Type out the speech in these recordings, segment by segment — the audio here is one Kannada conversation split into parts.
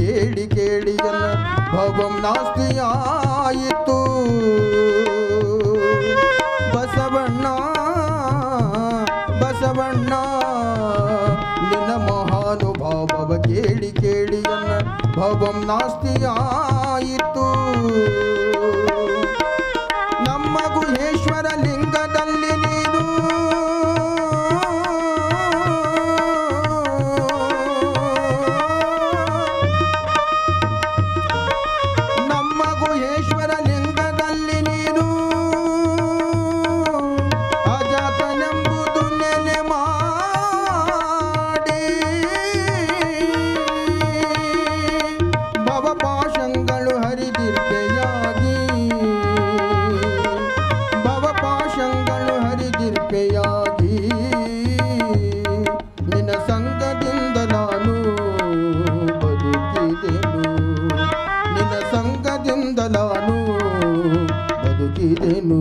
ಕೇಳಿ ಕೇಳಿಯನ್ನ ಭವಂ ನಾಸ್ತಿಯಾಯಿತು ಬಸವಣ್ಣ ಬಸವಣ್ಣ ನಿನ್ನ ಮಹಾನುಭಾವವ ಕೇಳಿ ಕೇಳಿಯನ್ನ ಭವಂ ನಾಸ್ತಿಯಾಯಿತು ನಮ್ಮ ಗುಹೇಶ್ವರ ಲಿಂಗದಲ್ಲಿ ನೀನು ನಮ್ಮ ಗುಹೇಶ್ವರ ಲಿಂಗದಲ್ಲಿ ನೀನು ಅಜಾತನೆಂಬುದು ನೆಲೆ ಮಾಡಿ ಭವಪಾಶಂಗಳು ಹರಿದಿರ್ಪೆಯಾಗಿ ಭವಪಾಶಂಗಳು ಹರಿದಿರ್ಪೆಯಾಗಿ ನಿನ್ನ ಸಂಘದಿಂದ ನಾನು ಬದುಕಿದೆನು ನಿನ್ನ ಸಂಘದಿಂದ ನಾನು ಬದುಕಿದೆನು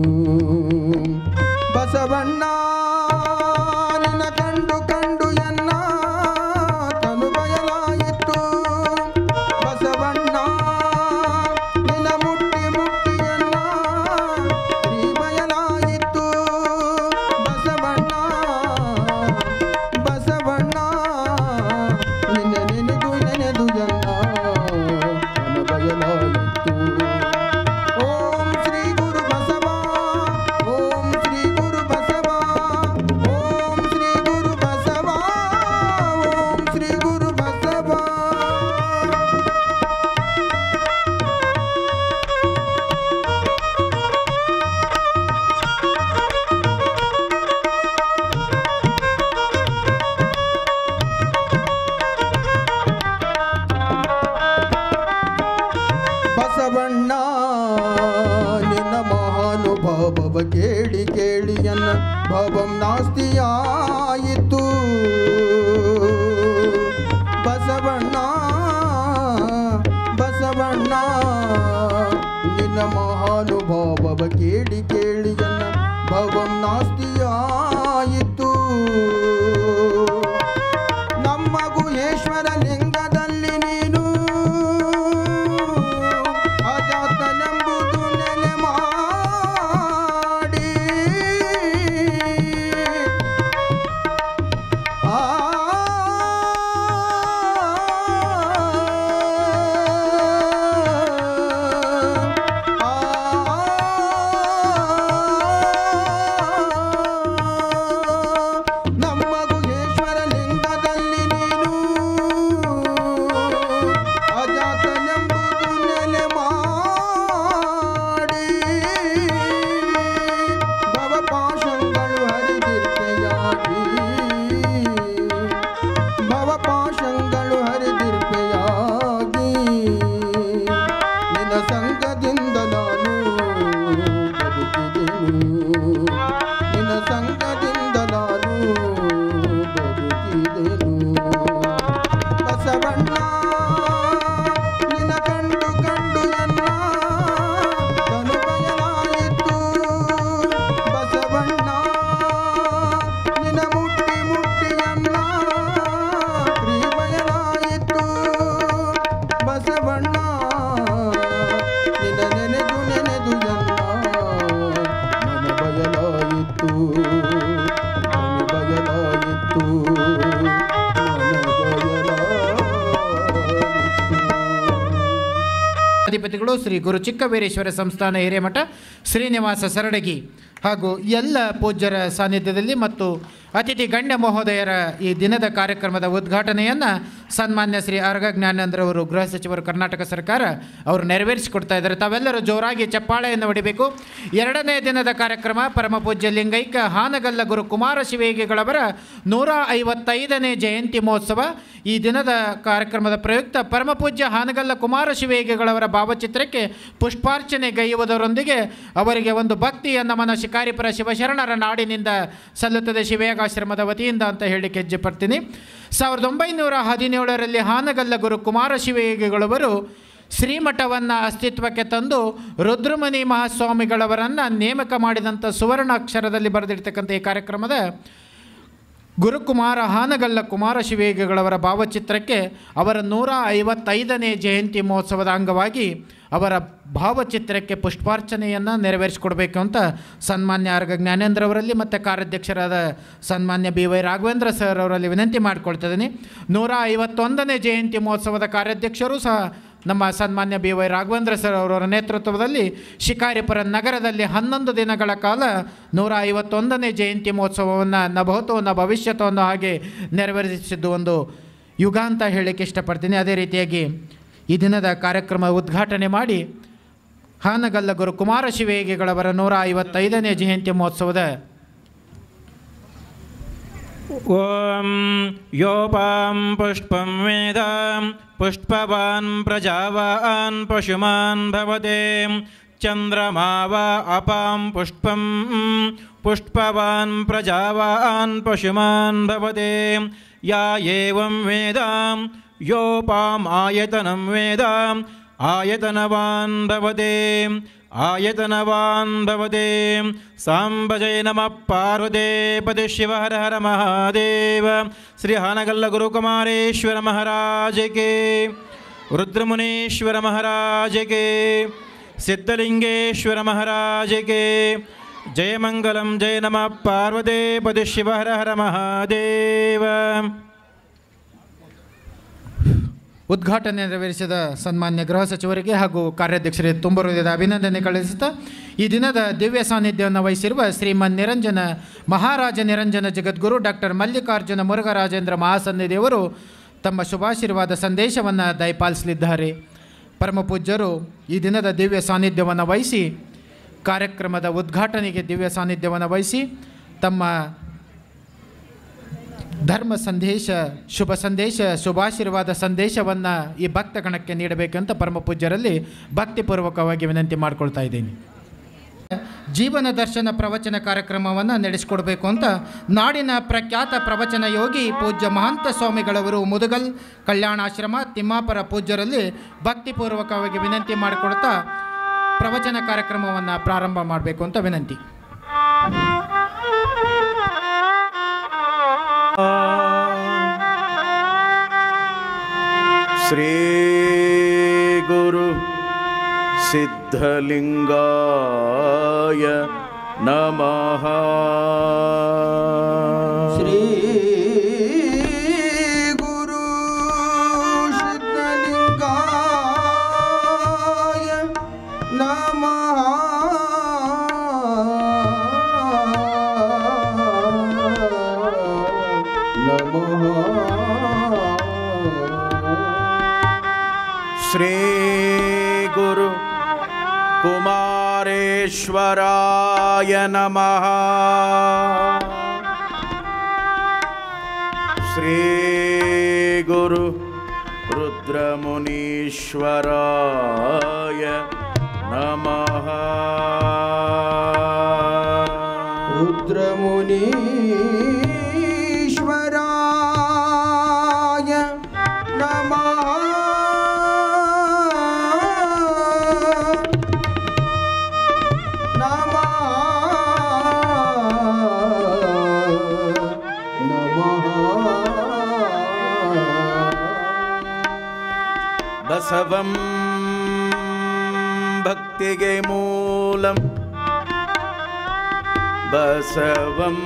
ಬಸವಣ್ಣ ನಿನ್ನ ಕಂಡು ಕಂಡು ಎನ್ನ ತನು ಬಯಲಾಯಿತು ಬಸವಣ್ಣ ನಿನ್ನ ಮುಟ್ಟಿ ಮುಟ್ಟಿ ಎನ್ನ ಶ್ರೀ ಬಯಲಾಯಿತು ಬಸವಣ್ಣ ಬಸವಣ್ಣ ನಿನ್ನ ನೆನೆದು ನೆನೆದು ಎನ್ನ ಮನ ಬಯಲಾಯಿತು ಓಂ ಶ್ರೀ ಗುರು ಬಸವ ಓಂ ಶ್ರೀ ಗುರು ಬಸವ ಓಂ ಶ್ರೀ ಗುರು ಬಸವ ಓಂ ಶ್ರೀ ಗುರು ಬಸವ ಬಸವಣ್ಣ ನಿನ್ನ ಮಹಾನುಭಾವವ ಕೇಳಿ ಕೇಳಿಯನ್ನ ಭವಂ ನಾಸ್ತಿಯಾಯಿತು ಬಸವಣ್ಣ ಬಸವಣ್ಣ ನಿನ್ನ ಮಹಾನುಭಾವವ ಕೇಳಿ ಕೇಳಿಯನ್ನ ಭವಂ ನಾಸ್ತಿಯಾಯಿತು ನಮ್ಮ ಗುಹೇಶ್ವರ ಲಿಂಗದಲ್ಲಿ ನೀನು ಅಜಾತನೆಂಬುದು ನೆಲೆ ಮಾಡಿ ಆ ನಮ್ಮ ಗುಹೇಶ್ವರ ಲಿಂಗದಲ್ಲಿ ನೀನು ಅಜಾತನೆಂಬುದು ನೆಲೆ ಮಾಡಿ ಭವಪಾಶಂಗಳು ಹರಿದಿರ್ಪೆಯಾಗಿ ಭವಪಾಶಂಗಳು ಹರಿದಿರ್ಪೆಯಾಗಿ ನಿನ್ನ ಸಂಘದಿಂದ ನಾನು ಬದುಕಿದೆನು ನಿನ್ನ ಸಂಘದಿಂದ ನಾನು ಬದುಕಿದೆನು ಬಸವಣ್ಣ ನಿನ್ನ ಕಂಡು ಕಂಡು ಎನ್ನ ತನು ಬಯಲಾಯಿತು ಬಸವಣ್ಣ ನಿನ್ನ ಮುಟ್ಟಿ ಮುಟ್ಟಿ ಎನ್ನ ಪ್ರೀ ಬಯಲಾಯಿತು ಬಸವಣ್ಣ ನಿನ್ನ ನೆನೆದು ನೆನೆದು ಎನ್ನ ಮನ ಬಯಲಾಯಿತು ಮನ ಬಯಲಾಯಿತು ಮನ ಬಯಲಾಯಿತು ಅಧಿಪತಿಗಳು ಶ್ರೀ ಗುರು ಚಿಕ್ಕವೀರೇಶ್ವರ ಸಂಸ್ಥಾನ ಹಿರೇಮಠ ಶ್ರೀನಿವಾಸ ಸರಡಗಿ ಹಾಗೂ ಎಲ್ಲ ಪೂಜ್ಯರ ಸಾನ್ನಿಧ್ಯದಲ್ಲಿ ಮತ್ತು ಅತಿಥಿ ಗಣ್ಯ ಮಹೋದಯರ ಈ ದಿನದ ಕಾರ್ಯಕ್ರಮದ ಉದ್ಘಾಟನೆಯನ್ನು ಸನ್ಮಾನ್ಯ ಶ್ರೀ ಅರ್ಗ ಜ್ಞಾನೇಂದ್ರವರು ಗೃಹ ಸಚಿವರು ಕರ್ನಾಟಕ ಸರ್ಕಾರ ಅವರು ನೆರವೇರಿಸಿಕೊಡ್ತಾ ಇದ್ದಾರೆ ತಾವೆಲ್ಲರೂ ಜೋರಾಗಿ ಚಪ್ಪಾಳೆಯನ್ನು ಹೊಡಿಬೇಕು ಎರಡನೇ ದಿನದ ಕಾರ್ಯಕ್ರಮ ಪರಮ ಪೂಜ್ಯ ಲಿಂಗೈಕ್ಯ ಹಾನಗಲ್ಲ ಗುರು ಕುಮಾರ ಶಿವೇಗಿಗಳವರ ನೂರ ಐವತ್ತೈದನೇ ಜಯಂತಿ ಮಹೋತ್ಸವ ಈ ದಿನದ ಕಾರ್ಯಕ್ರಮದ ಪ್ರಯುಕ್ತ ಪರಮ ಪೂಜ್ಯ ಹಾನಗಲ್ಲ ಕುಮಾರ ಶಿವೇಗಿಗಳವರ ಭಾವಚಿತ್ರಕ್ಕೆ ಪುಷ್ಪಾರ್ಚನೆ ಗೈಯುವುದರೊಂದಿಗೆ ಅವರಿಗೆ ಒಂದು ಭಕ್ತಿಯ ನಮನ ಶಿಕಾರಿಪುರ ಶಿವಶರಣರ ನಾಡಿನಿಂದ ಸಲ್ಲುತ್ತದೆ ಶಿವೇಗಾಶ್ರಮದ ವತಿಯಿಂದ ಅಂತ ಹೇಳಲಿಕ್ಕೆ ಹೆಜ್ಜೆ ಪಡ್ತೀನಿ ಸಾವಿರದ ಒಂಬೈನೂರ ಹದಿನೇಳರಲ್ಲಿ ಹಾನಗಲ್ಲ ಗುರು ಕುಮಾರ ಶಿವೇಗಿಗಳವರು ಶ್ರೀಮಠವನ್ನು ಅಸ್ತಿತ್ವಕ್ಕೆ ತಂದು ರುದ್ರಮುನಿ ಮಹಾಸ್ವಾಮಿಗಳವರನ್ನು ನೇಮಕ ಮಾಡಿದಂಥ ಸುವರ್ಣ ಅಕ್ಷರದಲ್ಲಿ ಬರೆದಿರ್ತಕ್ಕಂಥ ಈ ಕಾರ್ಯಕ್ರಮದ ಗುರುಕುಮಾರ ಹಾನಗಲ್ಲ ಕುಮಾರ ಶಿವೇಗಗಳವರ ಭಾವಚಿತ್ರಕ್ಕೆ ಅವರ ನೂರ ಐವತ್ತೈದನೇ ಜಯಂತಿ ಮಹೋತ್ಸವದ ಅಂಗವಾಗಿ ಅವರ ಭಾವಚಿತ್ರಕ್ಕೆ ಪುಷ್ಪಾರ್ಚನೆಯನ್ನು ನೆರವೇರಿಸಿಕೊಡ್ಬೇಕು ಅಂತ ಸನ್ಮಾನ್ಯ ಆರ್ಗ ಜ್ಞಾನೇಂದ್ರ ಅವರಲ್ಲಿ ಮತ್ತು ಕಾರ್ಯಾಧ್ಯಕ್ಷರಾದ ಸನ್ಮಾನ್ಯ ಬಿ ವೈ ರಾಘವೇಂದ್ರ ಸರ್ ಅವರಲ್ಲಿ ವಿನಂತಿ ಮಾಡಿಕೊಳ್ತಿದ್ದೀನಿ ನೂರ ಐವತ್ತೊಂದನೇ ಜಯಂತಿ ಮಹೋತ್ಸವದ ಕಾರ್ಯಾಧ್ಯಕ್ಷರು ಸಹ ನಮ್ಮ ಸನ್ಮಾನ್ಯ ಬಿ ವೈ ರಾಘವೇಂದ್ರ ಸರ್ ಅವರವರ ನೇತೃತ್ವದಲ್ಲಿ ಶಿಕಾರಿಪುರ ನಗರದಲ್ಲಿ ಹನ್ನೊಂದು ದಿನಗಳ ಕಾಲ ನೂರ ಐವತ್ತೊಂದನೇ ಜಯಂತಿ ಮಹೋತ್ಸವವನ್ನು ನಭೂತೋ ನ ಭವಿಷ್ಯತೋ ಅನ್ನೋ ಹಾಗೆ ನೆರವೇರಿಸಿದ್ದು ಒಂದು ಯುಗ ಅಂತ ಹೇಳಕ್ಕೆ ಇಷ್ಟಪಡ್ತೀನಿ ಅದೇ ರೀತಿಯಾಗಿ ಈ ದಿನದ ಕಾರ್ಯಕ್ರಮ ಉದ್ಘಾಟನೆ ಮಾಡಿ ಹಾನಗಲ್ಲ ಗುರು ಕುಮಾರ ಶಿವೇಗಿಗಳವರ ನೂರ ಐವತ್ತೈದನೇ ಜಯಂತಿ ಮಹೋತ್ಸವದ ॐ योपां पुष्पं वेद पुष्पवान् प्रजावान् पशुमान् भवते चन्द्रमा वा अपां पुष्पं पुष्पवान् प्रजावान् पशुमान् भवते या एवं वेद योपाम् आयतनं वेद आयतनवान् भवते आयतनवान् भवते साम्बजय नमः पार्वते पदे शिव हर हर महादेव श्री हानगल्ल गुरुकुमारेश्वर महाराज के रुद्रमुनीश्वर महाराज के सिद्धलिंगेश्वर महाराज के जय मंगलम जय नमः पार्वते पदे शिव हर हर महादेव ಉದ್ಘಾಟನೆ ನೆರವೇರಿಸಿದ ಸನ್ಮಾನ್ಯ ಗೃಹ ಸಚಿವರಿಗೆ ಹಾಗೂ ಕಾರ್ಯಾಧ್ಯಕ್ಷರಿಗೆ ತುಂಬ ಹೃದಯದ ಅಭಿನಂದನೆ ಕಳಿಸುತ್ತಾ ಈ ದಿನದ ದಿವ್ಯ ಸಾನ್ನಿಧ್ಯವನ್ನು ವಹಿಸಿರುವ ಶ್ರೀಮನ್ ನಿರಂಜನ ಮಹಾರಾಜ ನಿರಂಜನ ಜಗದ್ಗುರು ಡಾಕ್ಟರ್ ಮಲ್ಲಿಕಾರ್ಜುನ ಮುರುಘರಾಜೇಂದ್ರ ಮಹಾಸನ್ನಿಧಿಯವರು ತಮ್ಮ ಶುಭಾಶೀರ್ವಾದ ಸಂದೇಶವನ್ನು ದಯಪಾಲಿಸಲಿದ್ದಾರೆ ಪರಮ ಪೂಜ್ಯರು ಈ ದಿನದ ದಿವ್ಯ ಸಾನ್ನಿಧ್ಯವನ್ನು ವಹಿಸಿ ಕಾರ್ಯಕ್ರಮದ ಉದ್ಘಾಟನೆಗೆ ದಿವ್ಯ ಸಾನ್ನಿಧ್ಯವನ್ನು ವಹಿಸಿ ತಮ್ಮ ಧರ್ಮ ಸಂದೇಶ ಶುಭ ಸಂದೇಶ ಶುಭಾಶೀರ್ವಾದ ಸಂದೇಶವನ್ನು ಈ ಭಕ್ತಗಣಕ್ಕೆ ನೀಡಬೇಕಂತ ಪರಮ ಪೂಜ್ಯರಲ್ಲಿ ಭಕ್ತಿಪೂರ್ವಕವಾಗಿ ವಿನಂತಿ ಮಾಡ್ಕೊಳ್ತಾ ಇದ್ದೀನಿ ಜೀವನ ದರ್ಶನ ಪ್ರವಚನ ಕಾರ್ಯಕ್ರಮವನ್ನು ನಡೆಸಿಕೊಡ್ಬೇಕು ಅಂತ ನಾಡಿನ ಪ್ರಖ್ಯಾತ ಪ್ರವಚನ ಯೋಗಿ ಪೂಜ್ಯ ಮಹಂತ ಸ್ವಾಮಿಗಳವರು ಮುದುಗಲ್ ಕಲ್ಯಾಣಾಶ್ರಮ ತಿಮ್ಮಾಪರ ಪೂಜ್ಯರಲ್ಲಿ ಭಕ್ತಿಪೂರ್ವಕವಾಗಿ ವಿನಂತಿ ಮಾಡಿಕೊಡ್ತಾ ಪ್ರವಚನ ಕಾರ್ಯಕ್ರಮವನ್ನು ಪ್ರಾರಂಭ ಮಾಡಬೇಕು ಅಂತ ವಿನಂತಿ श्रीगुरु सिद्धलिङ्गाय नमः ಶ್ರೀ ಗುರು ಸಿದ್ಧಲಿಂಗಾಯ ನಮಃ ನಮಃ श्रीगुरु कुमारेश्वराय नमः श्रीगुरु रुद्रमुनीश्वराय नमः ರುದ್ರಮುನೀಶ್ವರಾಯ ನಮಃ बसवं भक्तिगे मूलम् बसवं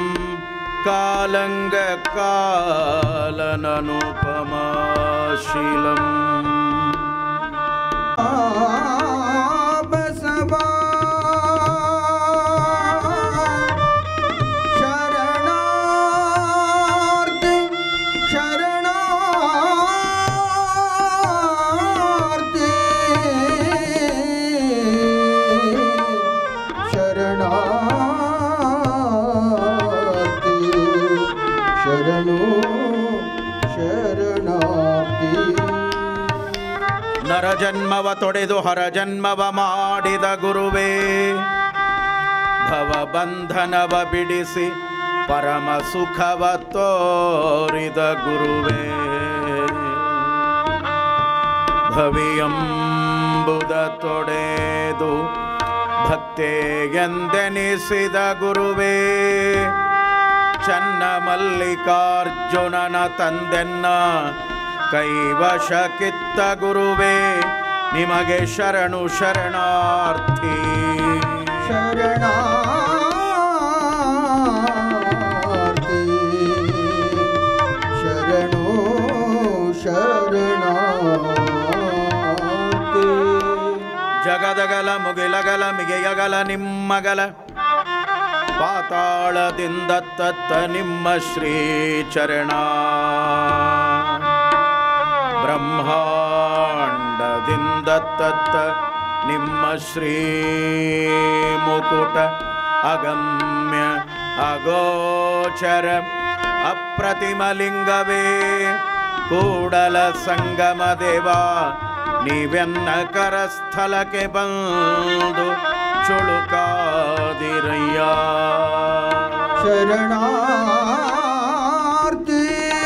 कालङ्गकालननुपमाशीलम् ಬಸವ ಶರಣಾರ್ಥ ಶರಣಾರ್ಥ ಶರಣಾರ್ಥ ಶರಣೋ ಶರಣಾರ್ಥಿ ನರಜನ್ಮವ ತೊಡೆದು ಹರಜನ್ಮವ ಮಾಡಿದ ಗುರುವೇ ಭವಬಂಧನವ ಬಿಡಿಸಿ ಪರಮ ಸುಖವ ತೋರಿದ ಗುರುವೇ ಭವಿಯಂಬುದ ತೊಡೆದು ಭಕ್ತೆ ಎಂದೆನಿಸಿದ ಗುರುವೇ ಚನ್ನ ಮಲ್ಲಿಕಾರ್ಜುನನ ತಂದೆನ್ನ ಕೈವಶ ಕಿತ್ತ ಗುರುವೇ ನಿಮಗೆ ಶರಣು ಶರಣಾರ್ಥಿ ಶರಣಾರ್ಥಿ ಶರಣು ಶರಣಾರ್ಥಿ ಜಗದಗಲ ಮುಗಿಲಗಲ ಮಿಗೆಯಗಲ ನಿಮ್ಮಗಲ ಪಾತಾಳದಿಂದ ತತ್ತ ನಿಮ್ಮ ಶ್ರೀ ಚರಣ ಬ್ರಹ್ಮಾಂಡದಿಂದ ತತ್ತ ನಿಮ್ಮ ಶ್ರೀ ಮುಕುಟ ಅಗಮ್ಯ ಅಗೋಚರ ಅಪ್ರತಿಮಲಿಂಗವೇ ಕೂಡಲ ಸಂಗಮ ದೇವ ನೀವೆನ್ನ ಕರಸ್ಥಲಕ್ಕೆ ಬಂದು ಚುಳುಕಾದಿರಯ್ಯ ಶರಣಾರ್ಥಿ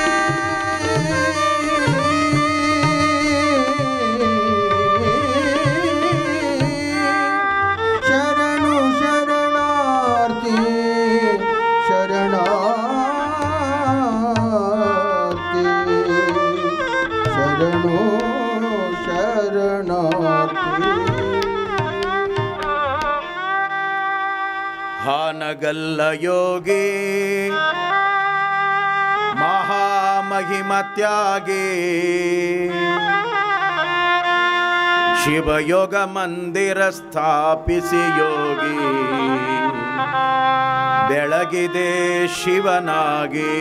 ಶರಣು ಶರಣಾರ್ಥಿ ಶರಣಾರ್ಥಿ ಶರಣು ಶರಣಾರ್ಥಿ ಹಾನಗಲ್ಲ ಯೋಗಿ ಮಹಾಮಹಿಮತ್ಯಾಗಿ ಶಿವಯೋಗ ಮಂದಿರ ಸ್ಥಾಪಿಸಿ ಯೋಗಿ ಬೆಳಗಿದೆ ಶಿವನಾಗಿ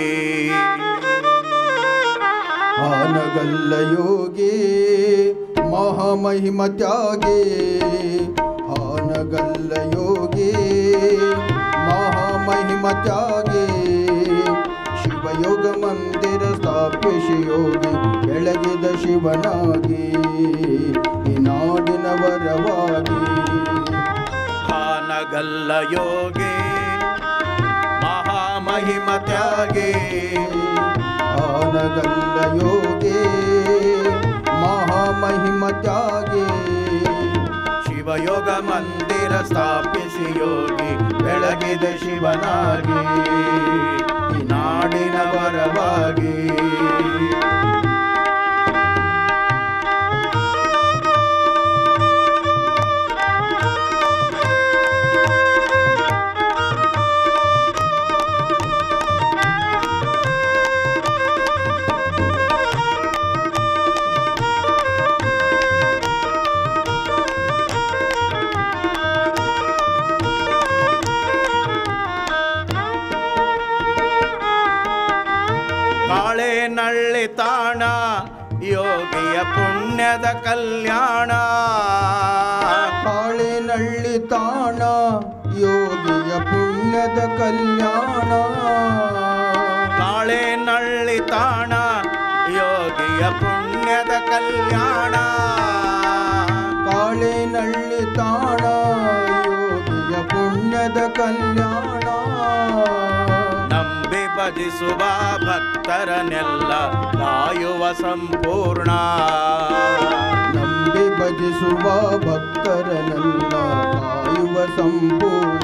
ಆನಗಲ್ಲ ಯೋಗಿ ಮಹಾಮಹಿಮ ತ್ಯಾಗಿ ಆನಗಲ್ಲ ಯೋಗಿ ಮಹಾಮಹಿಮ ತ್ಯಾಗಿ ಶಿವಯೋಗ ಮಂದಿರ ಸ್ಥಾಪಿಸಿ ಯೋಗಿ ಬೆಳಗಿದ ಶಿವನಾಗಿ ಈ ನಾಡಿನ ವರವಾಗಿ ಹಾನಗಲ್ಲ ಯೋಗಿ ಮಹಾಮಹಿಮತ್ಯಾಗಿ ಆನಗಲ್ಲ ಯೋಗಿ ಮಹಾಮಹಿಮ ತ್ಯಾಗಿ ಶಿವಯೋಗ ಮಂದಿರ ಸ್ಥಾಪಿಸಿ ಯೋಗಿ ಬೆಳಗಿದ ಶಿವನಾಗಿ ಈ ನಾಡಿನ ವರವಾಗಿ ಕಾಳೆ ನಳ್ಳಿ ತಾಣ ಯೋಗಿಯ ಪುಣ್ಯದ ಕಲ್ಯಾಣ ಕಾಳಿನಳ್ಳಿ ತಾಣ ಯೋಗಿಯ ಪುಣ್ಯದ ಕಲ್ಯಾಣ ಕಾಳೆ ನಳ್ಳಿ ತಾಣ ಯೋಗಿಯ ಪುಣ್ಯದ ಕಲ್ಯಾಣ ಕಾಳಿನಳ್ಳಿ ತಾಣ ಯೋಗಿಯ ಪುಣ್ಯದ ಕಲ್ಯಾಣ ನಂಬಿ ಭಜಿಸುವ ಭಕ್ತರನ್ನೆಲ್ಲ ಕಾಯುವ ಸಂಪೂರ್ಣ ನಂಬಿ ಭಜಿಸುವ ಭಕ್ತರನೆಲ್ಲ ಕಾಯುವ ಸಂಪೂರ್ಣ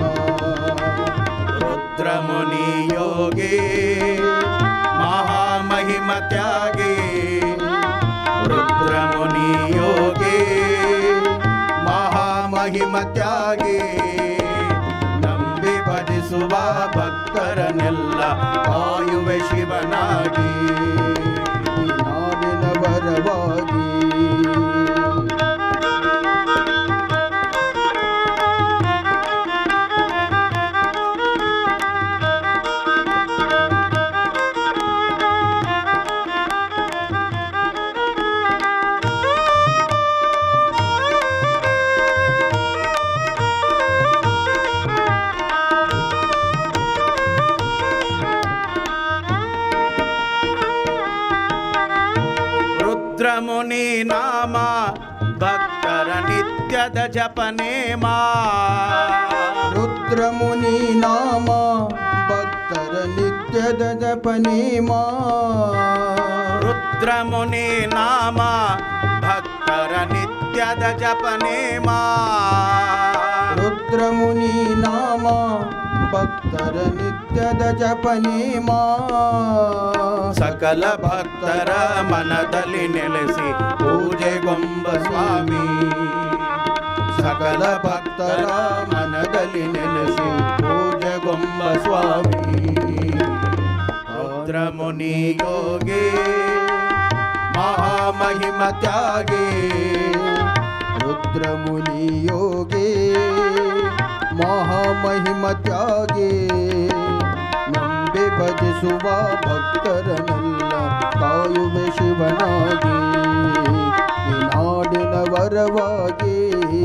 ರುದ್ರಮುನಿ ಯೋಗಿ ಮಹಾಮಹಿಮ ತ್ಯಾಗಿ ರುದ್ರಮುನಿ ಯೋಗಿ ಮಹಾಮಹಿಮ ತ್ಯಾಗಿ ನಂಬಿ ಭಜಿಸುವ ಭಕ್ತರನ್ನೆಲ್ಲ ಕಾಯುವೆ ಶಿವನಾಗಿ ಈ ನಾಡಿನ ವರವಾಗಿ ರುದ್ರಮುನಿ ನಾಮ ಭಕ್ತರ ನಿತ್ಯದ ಜಪನೇಮ ರುದ್ರಮುನಿ ನಾಮ ಭಕ್ತರ ನಿತ್ಯದ ಜಪನೇಮ ರುದ್ರಮುನಿ ನಾಮ ಭಕ್ತರ ನಿತ್ಯದ ಜಪನೇಮ ರುದ್ರಮುನಿ ನಾಮ ಭಕ್ತರ ನಿತ್ಯದ ಜಪನೇಮ ಸಕಲ ಭಕ್ತರ ಮನದಲ್ಲಿ ನೆಲೆಸಿ ಪೂಜೆಗೊಂಬ ಸ್ವಾಮಿ ಸಕಲ ಭಕ್ತರ ಮನದಲ್ಲಿ ನೆಲೆಸಿ ಪೂಜೆಗೊಂಬ ಸ್ವಾಮಿ ರುದ್ರಮುನಿ ಯೋಗಿ ಮಹಾಮಹಿಮ ತ್ಯಾಗಿ ರುದ್ರಮುನಿ ಯೋಗಿ ಮಹಾಮಹಿಮ ತ್ಯಾಗಿ ನಂಬಿ ಭಜಿಸುವ ಭಕ್ತರನೆಲ್ಲ ಕಾಯುವೆ ಶಿವನಾಗಿ ಈ ನಾಡಿನ ವರವಾಗಿ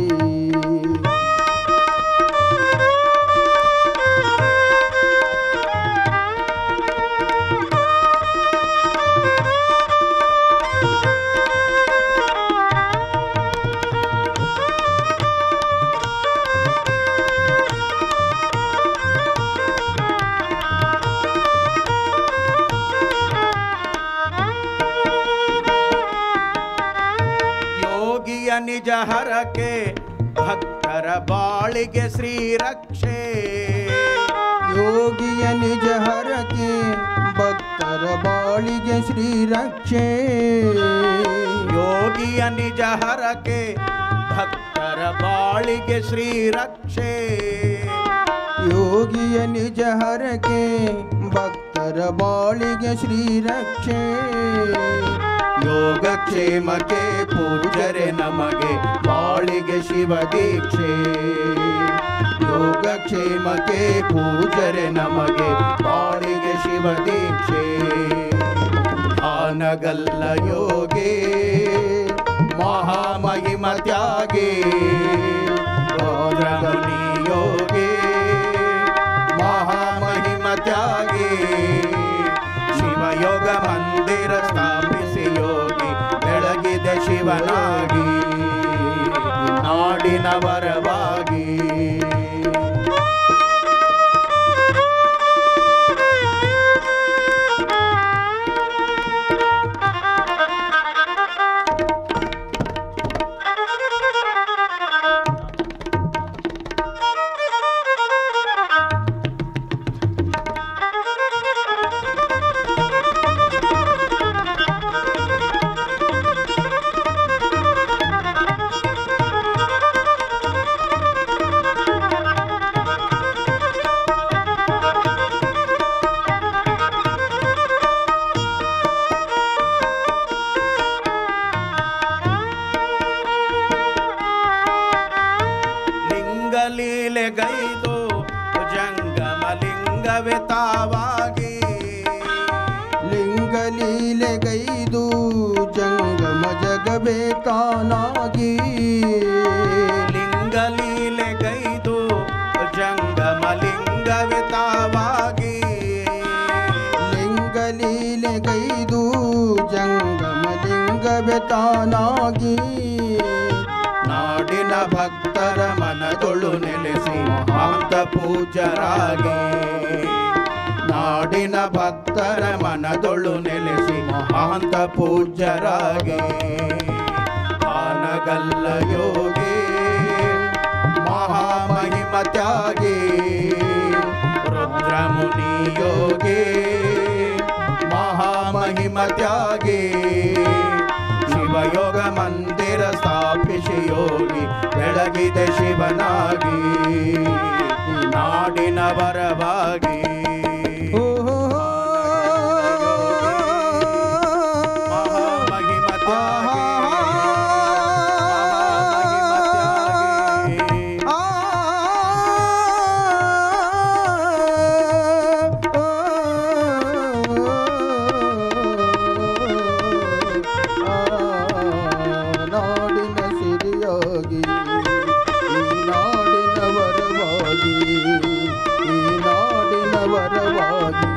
ಯೋಗಿಯ ನಿಜ ಹರಕೆ ಭಕ್ತರ ಬಾಳಿಗೆ ಶ್ರೀರಕ್ಷೆ ಯೋಗಿಯ ನಿಜ ಹರಕೆ ಭಕ್ತರ ಬಾಳಿಗೆ ಶ್ರೀರಕ್ಷೆ ಯೋಗಿಯ ನಿಜ ಹರಕೆ ಭಕ್ತರ ಬಾಳಿಗೆ ಶ್ರೀರಕ್ಷೆ ಯೋಗಿಯ ನಿಜ ಹರಕೆ ಭಕ್ತರ ಬಾಳಿಗೆ ಶ್ರೀರಕ್ಷೆ ಯೋಗಕ್ಷೇಮಕ್ಕೆ ಪೂಜರೆ ನಮಗೆ ಬಾಳಿಗೆ ಶಿವ ದೀಕ್ಷೆ ಯೋಗಕ್ಷೇಮಕ್ಕೆ ಪೂಜರೆ ನಮಗೆ ಬಾಳಿಗೆ ಶಿವ ದೀಕ್ಷೆ ಆನಗಲ್ಲ ಯೋಗಿ ಮಹಾಮಹಿಮ ತ್ಯಾಗಿ ರುದ್ರಮುನಿ ಯೋಗಿ ಮಹಾಮಹಿಮ ತ್ಯಾಗಿ ಶಿವಯೋಗ ಮಂದಿರ ಸ್ಥಾಪಿಸಿ ಯೋಗಿ ಬೆಳಗಿದೆ ಶಿವನಾಗಿ ನಾಡಿನ ವರವಾಗಿ ಲಿಂಗಲೀಲೆಗೈದು ಜಂಗಮ ಲಿಂಗವೇ ತಾವಾಗಿ ಲಿಂಗಲೀಲೆಗೈದು ಜಂಗಮ ಜಗವೇ ತಾನಾಗಿ ಲಿಂಗಲೀಲೆಗೈದು ಜಂಗಮ ಲಿಂಗವೇ ತಾವಾಗಿ ಲಿಂಗಲೀಲೆಗೈದು ಜಂಗಮ ಲಿಂಗವೇ ತಾನಾಗಿ ನಾಡಿನ ಭಕ್ತರ ಮನದೊಳು ನೆಲೆಸಿ ಮಹಾಂತ ಪೂಜರಾಗಿ ನಾಡಿನ ಭಕ್ತರ ಮನದೊಳು ನೆಲೆಸಿ ಮಹಾಂತ ಪೂಜರಾಗಿ ಆನಗಲ್ಲ ಯೋಗಿ ಮಹಾಮಹಿಮ ತ್ಯಾಗಿ ರುದ್ರಮುನಿ ಯೋಗಿ ಮಹಾಮಹಿಮ ತ್ಯಾಗಿ ಶಿವಯೋಗ ಮಂದಿರ ಸ್ಥಾಪಿಸಿ ಯೋಗಿ ಬೆಳಗಿದೆ ಶಿವನಾಗಿ ನಾಡಿನ ವರವಾಗಿ ಮಹಾಮಹಿಮ ತ್ಯಾಗಿ ಮಹಾಮಹಿಮ ತ್ಯಾಗಿ ನಾಡಿನ ಸಿರಿಯಾಗಿ ಈ ನಾಡಿನ ವರವಾಗಿ ಈ ನಾಡಿನ ವರವಾಗಿ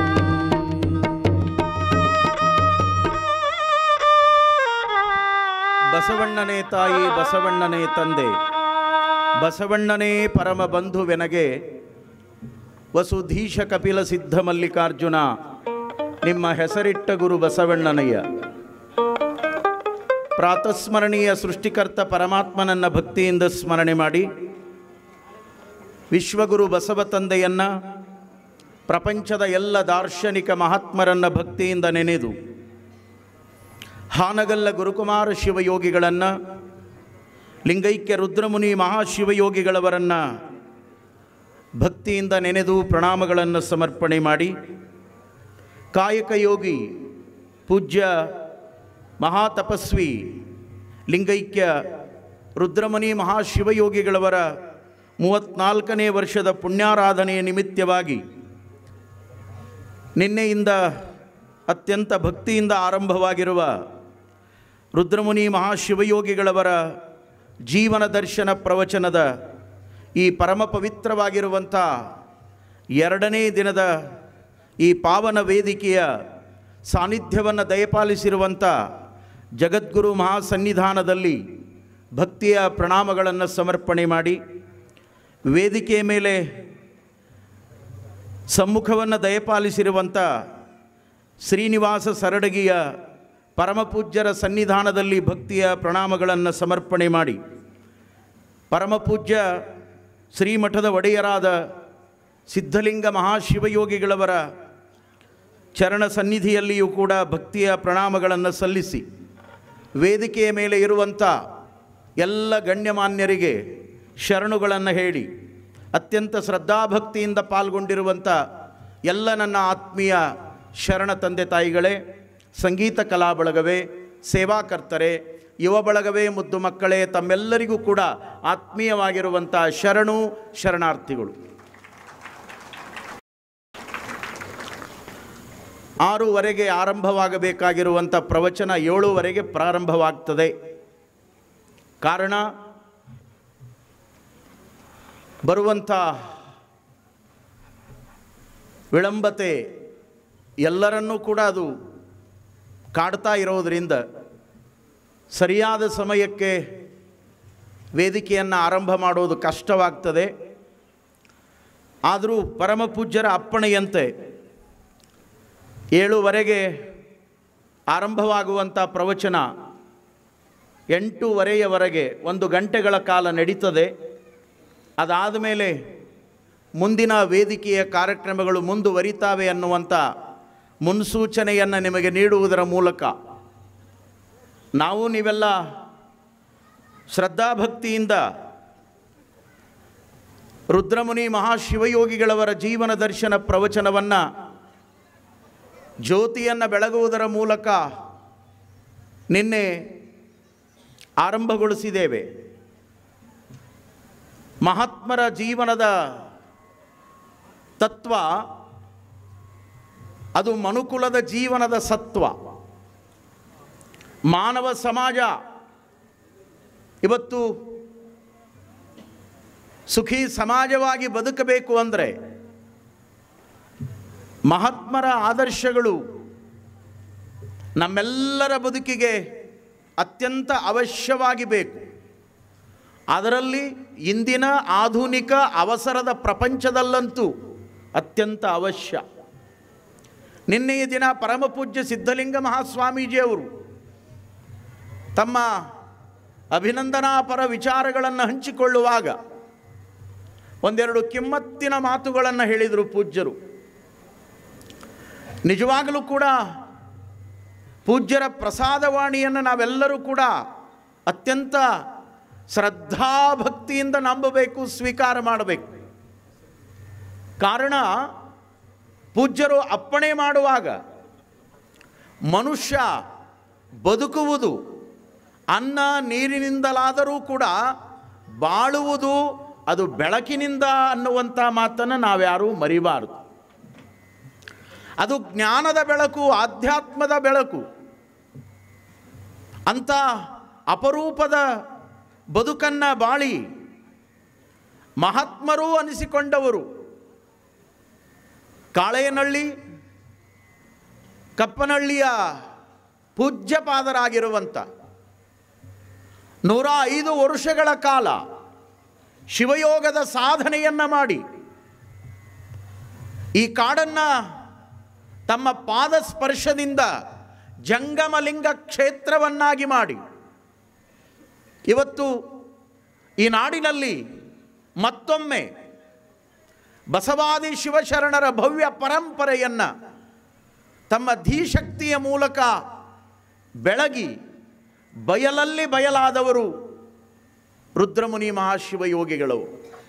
ಬಸವಣ್ಣನೇ ತಾಯಿ ಬಸವಣ್ಣನೇ ತಂದೆ ಬಸವಣ್ಣನೇ ಪರಮ ಬಂಧುವೆನಗೆ ವಸುಧೀಶ ಕಪಿಲ ಸಿದ್ಧ ಮಲ್ಲಿಕಾರ್ಜುನ ನಿಮ್ಮ ಹೆಸರಿಟ್ಟ ಗುರು ಬಸವಣ್ಣನಯ್ಯ ಪ್ರಾತಸ್ಮರಣೀಯ ಸೃಷ್ಟಿಕರ್ತ ಪರಮಾತ್ಮನನ್ನ ಭಕ್ತಿಯಿಂದ ಸ್ಮರಣೆ ಮಾಡಿ ವಿಶ್ವಗುರು ಬಸವ ತಂದೆಯನ್ನು ಪ್ರಪಂಚದ ಎಲ್ಲ ದಾರ್ಶನಿಕ ಮಹಾತ್ಮರನ್ನ ಭಕ್ತಿಯಿಂದ ನೆನೆದು ಹಾನಗಲ್ಲ ಗುರುಕುಮಾರ ಶಿವಯೋಗಿಗಳನ್ನು ಲಿಂಗೈಕ್ಯ ರುದ್ರಮುನಿ ಮಹಾಶಿವಯೋಗಿಗಳವರನ್ನು ಭಕ್ತಿಯಿಂದ ನೆನೆದು ಪ್ರಣಾಮಗಳನ್ನು ಸಮರ್ಪಣೆ ಮಾಡಿ ಕಾಯಕ ಯೋಗಿ ಪೂಜ್ಯ ಮಹಾತಪಸ್ವಿ ಲಿಂಗೈಕ್ಯ ರುದ್ರಮುನಿ ಮಹಾಶಿವಯೋಗಿಗಳವರ ಮೂವತ್ನಾಲ್ಕನೇ ವರ್ಷದ ಪುಣ್ಯಾರಾಧನೆಯ ನಿಮಿತ್ತವಾಗಿ ನಿನ್ನೆಯಿಂದ ಅತ್ಯಂತ ಭಕ್ತಿಯಿಂದ ಆರಂಭವಾಗಿರುವ ರುದ್ರಮುನಿ ಮಹಾಶಿವಯೋಗಿಗಳವರ ಜೀವನ ದರ್ಶನ ಪ್ರವಚನದ ಈ ಪರಮ ಪವಿತ್ರವಾಗಿರುವಂಥ ಎರಡನೇ ದಿನದ ಈ ಪಾವನ ವೇದಿಕೆಯ ಸಾನ್ನಿಧ್ಯವನ್ನು ದಯಪಾಲಿಸಿರುವಂಥ ಜಗದ್ಗುರು ಮಹಾಸನ್ನಿಧಾನದಲ್ಲಿ ಭಕ್ತಿಯ ಪ್ರಣಾಮಗಳನ್ನು ಸಮರ್ಪಣೆ ಮಾಡಿ ವೇದಿಕೆಯ ಮೇಲೆ ಸಮ್ಮುಖವನ್ನು ದಯಪಾಲಿಸಿರುವಂಥ ಶ್ರೀನಿವಾಸ ಸರಡಗಿಯ ಪರಮಪೂಜ್ಯರ ಸನ್ನಿಧಾನದಲ್ಲಿ ಭಕ್ತಿಯ ಪ್ರಣಾಮಗಳನ್ನು ಸಮರ್ಪಣೆ ಮಾಡಿ ಪರಮಪೂಜ್ಯ ಶ್ರೀಮಠದ ಒಡೆಯರಾದ ಸಿದ್ಧಲಿಂಗ ಮಹಾಶಿವಯೋಗಿಗಳವರ ಚರಣ ಸನ್ನಿಧಿಯಲ್ಲಿಯೂ ಕೂಡ ಭಕ್ತಿಯ ಪ್ರಣಾಮಗಳನ್ನು ಸಲ್ಲಿಸಿ ವೇದಿಕೆಯ ಮೇಲೆ ಇರುವಂಥ ಎಲ್ಲ ಗಣ್ಯಮಾನ್ಯರಿಗೆ ಶರಣುಗಳನ್ನು ಹೇಳಿ ಅತ್ಯಂತ ಶ್ರದ್ಧಾಭಕ್ತಿಯಿಂದ ಪಾಲ್ಗೊಂಡಿರುವಂಥ ಎಲ್ಲ ನನ್ನ ಆತ್ಮೀಯ ಶರಣ ತಂದೆ ತಾಯಿಗಳೇ ಸಂಗೀತ ಕಲಾ ಬಳಗವೇ ಸೇವಾಕರ್ತರೇ ಯುವ ಬಳಗವೇ ಮುದ್ದು ಮಕ್ಕಳೇ ತಮ್ಮೆಲ್ಲರಿಗೂ ಕೂಡ ಆತ್ಮೀಯವಾಗಿರುವಂಥ ಶರಣು ಶರಣಾರ್ಥಿಗಳು ಆರೂವರೆಗೆ ಆರಂಭವಾಗಬೇಕಾಗಿರುವಂಥ ಪ್ರವಚನ ಏಳುವರೆಗೆ ಪ್ರಾರಂಭವಾಗ್ತದೆ ಕಾರಣ ಬರುವಂಥ ವಿಳಂಬತೆ ಎಲ್ಲರನ್ನೂ ಕೂಡ ಅದು ಕಾಡ್ತಾ ಇರೋದರಿಂದ ಸರಿಯಾದ ಸಮಯಕ್ಕೆ ವೇದಿಕೆಯನ್ನು ಆರಂಭ ಮಾಡೋದು ಕಷ್ಟವಾಗ್ತದೆ ಆದರೂ ಪರಮಪೂಜ್ಯರ ಅಪ್ಪಣೆಯಂತೆ ಏಳುವರೆಗೆ ಆರಂಭವಾಗುವಂಥ ಪ್ರವಚನ ಎಂಟೂವರೆಯವರೆಗೆ ಒಂದು ಗಂಟೆಗಳ ಕಾಲ ನಡೀತದೆ ಅದಾದ ಮೇಲೆ ಮುಂದಿನ ವೇದಿಕೆಯ ಕಾರ್ಯಕ್ರಮಗಳು ಮುಂದುವರಿತಾವೆ ಅನ್ನುವಂಥ ಮುನ್ಸೂಚನೆಯನ್ನು ನಿಮಗೆ ನೀಡುವುದರ ಮೂಲಕ ನಾವು ನೀವೆಲ್ಲ ಶ್ರದ್ಧಾಭಕ್ತಿಯಿಂದ ರುದ್ರಮುನಿ ಮಹಾಶಿವಯೋಗಿಗಳವರ ಜೀವನ ದರ್ಶನ ಪ್ರವಚನವನ್ನು ಜ್ಯೋತಿಯನ್ನು ಬೆಳಗುವುದರ ಮೂಲಕ ನಿನ್ನೆ ಆರಂಭಗೊಳಿಸಿದ್ದೇವೆ ಮಹಾತ್ಮರ ಜೀವನದ ತತ್ವ ಅದು ಮನುಕುಲದ ಜೀವನದ ಸತ್ವ ಮಾನವ ಸಮಾಜ ಇವತ್ತು ಸುಖಿ ಸಮಾಜವಾಗಿ ಬದುಕಬೇಕು ಅಂದರೆ ಮಹಾತ್ಮರ ಆದರ್ಶಗಳು ನಮ್ಮೆಲ್ಲರ ಬದುಕಿಗೆ ಅತ್ಯಂತ ಅವಶ್ಯವಾಗಿ ಬೇಕು ಅದರಲ್ಲಿ ಇಂದಿನ ಆಧುನಿಕ ಅವಸರದ ಪ್ರಪಂಚದಲ್ಲಂತೂ ಅತ್ಯಂತ ಅವಶ್ಯ ನಿನ್ನೆಯ ದಿನ ಪರಮಪೂಜ್ಯ ಸಿದ್ಧಲಿಂಗ ಮಹಾಸ್ವಾಮೀಜಿಯವರು ತಮ್ಮ ಅಭಿನಂದನಾಪರ ವಿಚಾರಗಳನ್ನು ಹಂಚಿಕೊಳ್ಳುವಾಗ ಒಂದೆರಡು ಕಿಮ್ಮತ್ತಿನ ಮಾತುಗಳನ್ನು ಹೇಳಿದರು ಪೂಜ್ಯರು ನಿಜವಾಗಲೂ ಕೂಡ ಪೂಜ್ಯರ ಪ್ರಸಾದವಾಣಿಯನ್ನು ನಾವೆಲ್ಲರೂ ಕೂಡ ಅತ್ಯಂತ ಶ್ರದ್ಧಾಭಕ್ತಿಯಿಂದ ನಂಬಬೇಕು ಸ್ವೀಕಾರ ಮಾಡಬೇಕು ಕಾರಣ ಪೂಜ್ಯರು ಅಪ್ಪಣೆ ಮಾಡುವಾಗ ಮನುಷ್ಯ ಬದುಕುವುದು ಅನ್ನ ನೀರಿನಿಂದಲಾದರೂ ಕೂಡ ಬಾಳುವುದು ಅದು ಬೆಳಕಿನಿಂದ ಅನ್ನುವಂಥ ಮಾತನ್ನು ನಾವ್ಯಾರೂ ಮರಿಬಾರದು ಅದು ಜ್ಞಾನದ ಬೆಳಕು ಆಧ್ಯಾತ್ಮದ ಬೆಳಕು ಅಂಥ ಅಪರೂಪದ ಬದುಕನ್ನು ಬಾಳಿ ಮಹಾತ್ಮರೂ ಅನಿಸಿಕೊಂಡವರು ಕಾಳೆಯನಹಳ್ಳಿ ಕಪ್ಪನಹಳ್ಳಿಯ ಪೂಜ್ಯಪಾದರಾಗಿರುವಂಥ ನೂರ ಐದು ವರ್ಷಗಳ ಕಾಲ ಶಿವಯೋಗದ ಸಾಧನೆಯನ್ನು ಮಾಡಿ ಈ ಕಾಡನ್ನು ತಮ್ಮ ಪಾದ ಸ್ಪರ್ಶದಿಂದ ಜಂಗಮಲಿಂಗ ಕ್ಷೇತ್ರವನ್ನಾಗಿ ಮಾಡಿ ಇವತ್ತು ಈ ನಾಡಿನಲ್ಲಿ ಮತ್ತೊಮ್ಮೆ ಬಸವಾದಿ ಶಿವಶರಣರ ಭವ್ಯ ಪರಂಪರೆಯನ್ನು ತಮ್ಮ ಧೀಶಕ್ತಿಯ ಮೂಲಕ ಬೆಳಗಿ ಬಯಲಲ್ಲಿ ಬಯಲಾದವರು ರುದ್ರಮುನಿ ಮಹಾಶಿವಯೋಗಿಗಳು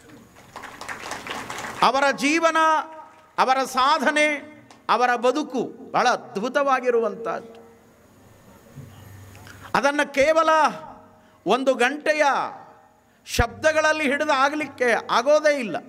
ಅವರ ಜೀವನ ಅವರ ಸಾಧನೆ ಅವರ ಬದುಕು ಬಹಳ ಅದ್ಭುತವಾಗಿರುವಂಥದ್ದು ಅದನ್ನು ಕೇವಲ ಒಂದು ಗಂಟೆಯ ಶಬ್ದಗಳಲ್ಲಿ ಹಿಡಿದು ಆಗಲಿಕ್ಕೆ ಆಗೋದೇ ಇಲ್ಲ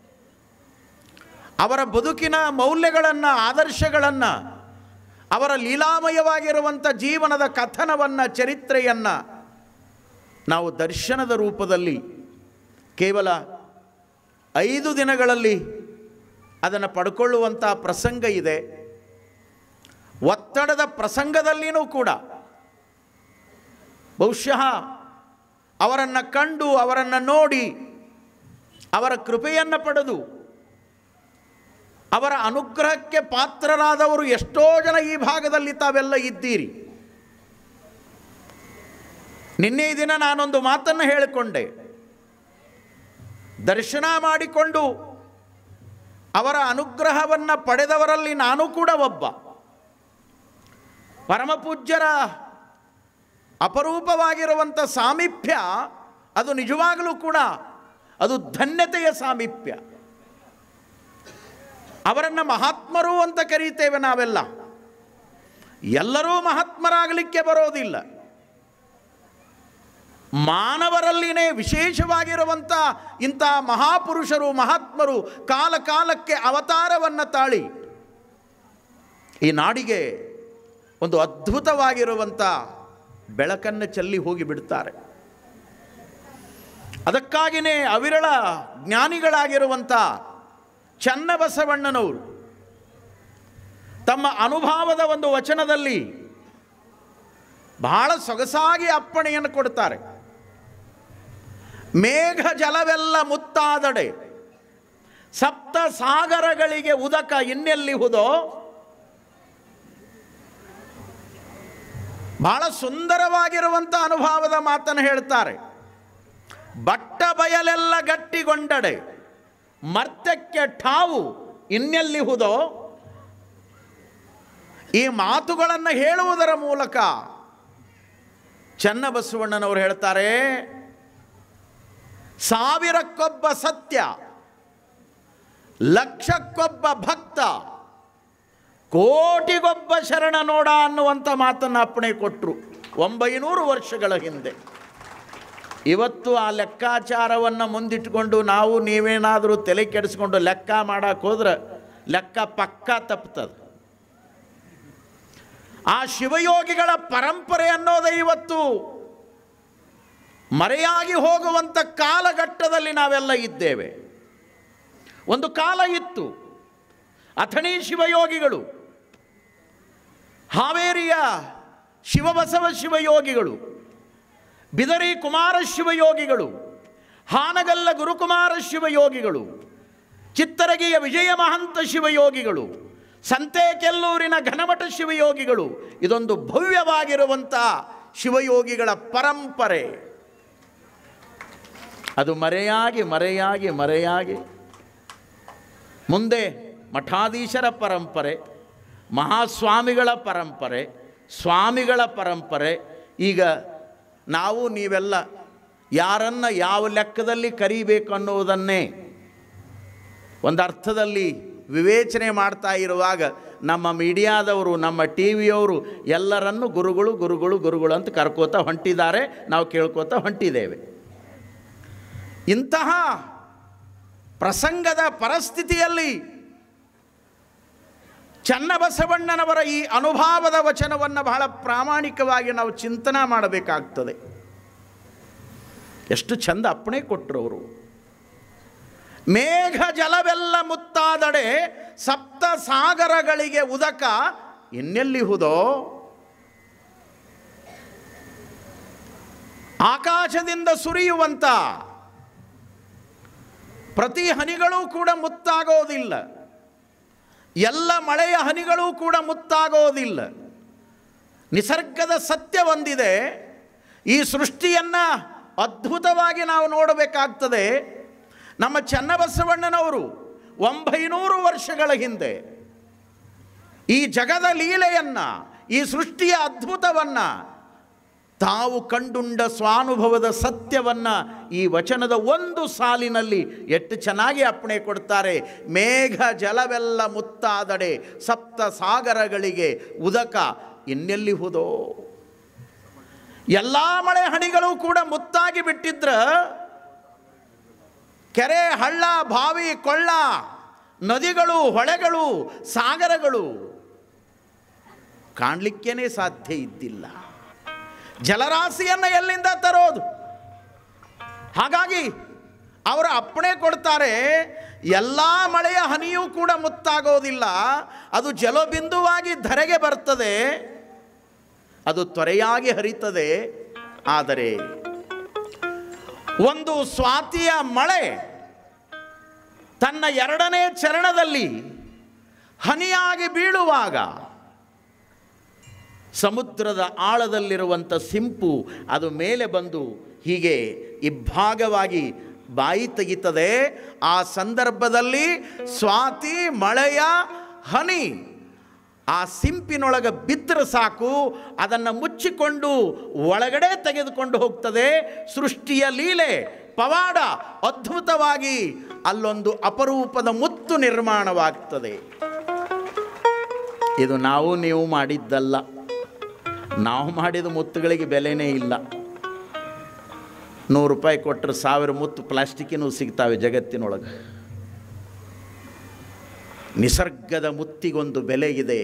ಅವರ ಬದುಕಿನ ಮೌಲ್ಯಗಳನ್ನು ಆದರ್ಶಗಳನ್ನು ಅವರ ಲೀಲಾಮಯವಾಗಿರುವಂಥ ಜೀವನದ ಕಥನವನ್ನು ಚರಿತ್ರೆಯನ್ನು ನಾವು ದರ್ಶನದ ರೂಪದಲ್ಲಿ ಕೇವಲ ಐದು ದಿನಗಳಲ್ಲಿ ಅದನ್ನು ಪಡ್ಕೊಳ್ಳುವಂಥ ಪ್ರಸಂಗ ಇದೆ ಒತ್ತಡದ ಪ್ರಸಂಗದಲ್ಲಿಯೂ ಕೂಡ ಬಹುಶಃ ಅವರನ್ನು ಕಂಡು ಅವರನ್ನು ನೋಡಿ ಅವರ ಕೃಪೆಯನ್ನು ಪಡೆದು ಅವರ ಅನುಗ್ರಹಕ್ಕೆ ಪಾತ್ರರಾದವರು ಎಷ್ಟೋ ಜನ ಈ ಭಾಗದಲ್ಲಿ ತಾವೆಲ್ಲ ಇದ್ದೀರಿ ನಿನ್ನೆ ದಿನ ನಾನೊಂದು ಮಾತನ್ನು ಹೇಳಿಕೊಂಡೆ ದರ್ಶನ ಮಾಡಿಕೊಂಡು ಅವರ ಅನುಗ್ರಹವನ್ನು ಪಡೆದವರಲ್ಲಿ ನಾನು ಕೂಡ ಒಬ್ಬ ಪರಮಪೂಜ್ಯರ ಅಪರೂಪವಾಗಿರುವಂಥ ಸಾಮೀಪ್ಯ ಅದು ನಿಜವಾಗಲೂ ಕೂಡ ಅದು ಧನ್ಯತೆಯ ಸಾಮೀಪ್ಯ ಅವರನ್ನು ಮಹಾತ್ಮರು ಅಂತ ಕರೀತೇವೆ ನಾವೆಲ್ಲ ಎಲ್ಲರೂ ಮಹಾತ್ಮರಾಗಲಿಕ್ಕೆ ಬರೋದಿಲ್ಲ ಮಾನವರಲ್ಲಿನೇ ವಿಶೇಷವಾಗಿರುವಂಥ ಇಂಥ ಮಹಾಪುರುಷರು ಮಹಾತ್ಮರು ಕಾಲ ಕಾಲಕ್ಕೆ ಅವತಾರವನ್ನು ತಾಳಿ ಈ ನಾಡಿಗೆ ಒಂದು ಅದ್ಭುತವಾಗಿರುವಂಥ ಬೆಳಕನ್ನು ಚೆಲ್ಲಿ ಹೋಗಿ ಬಿಡ್ತಾರೆ ಅದಕ್ಕಾಗಿಯೇ ಅವಿರಳ ಜ್ಞಾನಿಗಳಾಗಿರುವಂಥ ಚನ್ನಬಸವಣ್ಣನವರು ತಮ್ಮ ಅನುಭವದ ಒಂದು ವಚನದಲ್ಲಿ ಬಹಳ ಸೊಗಸಾಗಿ ಅಪ್ಪಣೆಯನ್ನು ಕೊಡ್ತಾರೆ ಮೇಘ ಜಲವೆಲ್ಲ ಮುತ್ತಾದಡೆ ಸಪ್ತ ಸಾಗರಗಳಿಗೆ ಉದಕ ಇನ್ನೆಲ್ಲಿಹುದೋ ಬಹಳ ಸುಂದರವಾಗಿರುವಂಥ ಅನುಭವದ ಮಾತನ್ನು ಹೇಳ್ತಾರೆ ಬಟ್ಟ ಬಯಲೆಲ್ಲ ಗಟ್ಟಿಗೊಂಡಡೆ ಮರ್ತ್ಯಕ್ಕೆ ಠಾವು ಇನ್ನೆಲ್ಲಿಹುದೋ ಈ ಮಾತುಗಳನ್ನು ಹೇಳುವುದರ ಮೂಲಕ ಚನ್ನಬಸವಣ್ಣನವರು ಹೇಳ್ತಾರೆ ಸಾವಿರಕ್ಕೊಬ್ಬ ಸತ್ಯ ಲಕ್ಷಕ್ಕೊಬ್ಬ ಭಕ್ತ ಕೋಟಿಗೊಬ್ಬ ಶರಣ ನೋಡ ಅನ್ನುವಂಥ ಮಾತನ್ನು ಅಪ್ಪಣೆ ಕೊಟ್ಟರು ಒಂಬೈನೂರು ವರ್ಷಗಳ ಹಿಂದೆ ಇವತ್ತು ಆ ಲೆಕ್ಕಾಚಾರವನ್ನು ಮುಂದಿಟ್ಕೊಂಡು ನಾವು ನೀವೇನಾದರೂ ತಲೆ ಕೆಡಿಸ್ಕೊಂಡು ಲೆಕ್ಕ ಮಾಡಕ್ಕೆ ಹೋದ್ರೆ ಲೆಕ್ಕ ಪಕ್ಕ ತಪ್ತದೆ ಆ ಶಿವಯೋಗಿಗಳ ಪರಂಪರೆ ಅನ್ನೋದೇ ಇವತ್ತು ಮರೆಯಾಗಿ ಹೋಗುವಂಥ ಕಾಲಘಟ್ಟದಲ್ಲಿ ನಾವೆಲ್ಲ ಇದ್ದೇವೆ ಒಂದು ಕಾಲ ಇತ್ತು ಅಥಣಿ ಶಿವಯೋಗಿಗಳು ಹಾವೇರಿಯ ಶಿವಬಸವ ಶಿವಯೋಗಿಗಳು ಬಿದರಿ ಕುಮಾರ ಶಿವಯೋಗಿಗಳು ಹಾನಗಲ್ಲ ಗುರುಕುಮಾರ ಶಿವಯೋಗಿಗಳು ಚಿತ್ತರಗಿಯ ವಿಜಯ ಮಹಂತ ಶಿವಯೋಗಿಗಳು ಸಂತೆಕೆಲ್ಲೂರಿನ ಘನಮಠ ಶಿವಯೋಗಿಗಳು ಇದೊಂದು ಭವ್ಯವಾಗಿರುವಂಥ ಶಿವಯೋಗಿಗಳ ಪರಂಪರೆ ಅದು ಮರೆಯಾಗಿ ಮರೆಯಾಗಿ ಮರೆಯಾಗಿ ಮುಂದೆ ಮಠಾಧೀಶರ ಪರಂಪರೆ ಮಹಾಸ್ವಾಮಿಗಳ ಪರಂಪರೆ ಸ್ವಾಮಿಗಳ ಪರಂಪರೆ ಈಗ ನಾವು ನೀವೆಲ್ಲ ಯಾರನ್ನ ಯಾವ ಲೆಕ್ಕದಲ್ಲಿ ಕರಿಬೇಕು ಅನ್ನುವುದನ್ನೇ ಒಂದು ಅರ್ಥದಲ್ಲಿ ವಿವೇಚನೆ ಮಾಡ್ತಾ ಇರುವಾಗ ನಮ್ಮ ಮೀಡಿಯಾದವರು ನಮ್ಮ ಟಿ ವಿಯವರು ಎಲ್ಲರನ್ನು ಗುರುಗಳು ಗುರುಗಳು ಗುರುಗಳು ಅಂತ ಕರ್ಕೋತಾ ಹೊಂಟಿದ್ದಾರೆ ನಾವು ಕೇಳ್ಕೋತಾ ಹೊಂಟಿದ್ದೇವೆ ಇಂತಹ ಪ್ರಸಂಗದ ಪರಿಸ್ಥಿತಿಯಲ್ಲಿ ಚನ್ನಬಸವಣ್ಣನವರ ಈ ಅನುಭವದ ವಚನವನ್ನು ಬಹಳ ಪ್ರಾಮಾಣಿಕವಾಗಿ ನಾವು ಚಿಂತನೆ ಮಾಡಬೇಕಾಗ್ತದೆ ಎಷ್ಟು ಚಂದ ಅಪ್ಪಣೆ ಕೊಟ್ಟರು ಅವರು ಮೇಘ ಜಲವೆಲ್ಲ ಮುತ್ತಾದಡೆ ಸಪ್ತ ಸಾಗರಗಳಿಗೆ ಉದಕ ಇನ್ನೆಲ್ಲಿಹುದೋ ಆಕಾಶದಿಂದ ಸುರಿಯುವಂಥ ಪ್ರತಿ ಹನಿಗಳೂ ಕೂಡ ಮುತ್ತಾಗೋದಿಲ್ಲ ಎಲ್ಲ ಮಳೆಯ ಹನಿಗಳೂ ಕೂಡ ಮುತ್ತಾಗೋದಿಲ್ಲ ನಿಸರ್ಗದ ಸತ್ಯ ಒಂದಿದೆ ಈ ಸೃಷ್ಟಿಯನ್ನು ಅದ್ಭುತವಾಗಿ ನಾವು ನೋಡಬೇಕಾಗ್ತದೆ ನಮ್ಮ ಚನ್ನಬಸವಣ್ಣನವರು ಒಂಬೈನೂರು ವರ್ಷಗಳ ಹಿಂದೆ ಈ ಜಗದ ಲೀಲೆಯನ್ನ ಈ ಸೃಷ್ಟಿಯ ಅದ್ಭುತವನ್ನ ತಾವು ಕಂಡುಂಡ ಸ್ವಾನುಭವದ ಸತ್ಯವನ್ನ ಈ ವಚನದ ಒಂದು ಸಾಲಿನಲ್ಲಿ ಎಷ್ಟು ಚೆನ್ನಾಗಿ ಅಪ್ಪಣೆ ಕೊಡ್ತಾರೆ ಮೇಘ ಜಲವೆಲ್ಲ ಮುತ್ತಾದಡೆ ಸಪ್ತ ಸಾಗರಗಳಿಗೆ ಉದಕ ಇನ್ನೆಲ್ಲಿ ಹೋದೋ ಎಲ್ಲ ಮಳೆ ಹಣಿಗಳು ಕೂಡ ಮುತ್ತಾಗಿ ಬಿಟ್ಟಿದ್ರ ಕೆರೆ ಹಳ್ಳ ಬಾವಿ ಕೊಳ್ಳ ನದಿಗಳು ಹೊಳೆಗಳು ಸಾಗರಗಳು ಕಾಣಲಿಕ್ಕೇನೆ ಸಾಧ್ಯ ಇದ್ದಿಲ್ಲ ಜಲರಾಶಿಯನ್ನು ಎಲ್ಲಿಂದ ತರೋದು ಹಾಗಾಗಿ ಅವರ ಅಪ್ಪಣೆ ಕೊಡ್ತಾರೆ ಎಲ್ಲ ಮಳೆಯ ಹನಿಯೂ ಕೂಡ ಮುತ್ತಾಗೋದಿಲ್ಲ ಅದು ಜಲಬಿಂದುವಾಗಿ ಧರೆಗೆ ಬರ್ತದೆ ಅದು ತ್ವರೆಯಾಗಿ ಹರಿತದೆ ಆದರೆ ಒಂದು ಸ್ವಾತಿಯ ಮಳೆ ತನ್ನ ಎರಡನೇ ಚರಣದಲ್ಲಿ ಹನಿಯಾಗಿ ಬೀಳುವಾಗ ಸಮುದ್ರದ ಆಳದಲ್ಲಿರುವಂಥ ಸಿಂಪು ಅದು ಮೇಲೆ ಬಂದು ಹೀಗೆ ಇಬ್ಬಾಗವಾಗಿ ಬಾಯಿ ತೆಗಿತದೆ ಆ ಸಂದರ್ಭದಲ್ಲಿ ಸ್ವಾತಿ ಮಳೆಯ ಹನಿ ಆ ಸಿಂಪಿನೊಳಗೆ ಬಿದ್ದರೆ ಸಾಕು ಅದನ್ನು ಮುಚ್ಚಿಕೊಂಡು ಒಳಗಡೆ ತೆಗೆದುಕೊಂಡು ಹೋಗ್ತದೆ ಸೃಷ್ಟಿಯ ಲೀಲೆ ಪವಾಡ ಅದ್ಭುತವಾಗಿ ಅಲ್ಲೊಂದು ಅಪರೂಪದ ಮುತ್ತು ನಿರ್ಮಾಣವಾಗ್ತದೆ ಇದು ನಾವು ನೀವು ಮಾಡಿದ್ದಲ್ಲ ನಾವು ಮಾಡಿದ ಮುತ್ತುಗಳಿಗೆ ಬೆಲೆನೇ ಇಲ್ಲ ನೂರು ರೂಪಾಯಿ ಕೊಟ್ಟರೆ ಸಾವಿರ ಮುತ್ತು ಪ್ಲಾಸ್ಟಿಕ್ಕಿನೂ ಸಿಗ್ತಾವೆ ಜಗತ್ತಿನೊಳಗೆ ನಿಸರ್ಗದ ಮುತ್ತಿಗೊಂದು ಬೆಲೆ ಇದೆ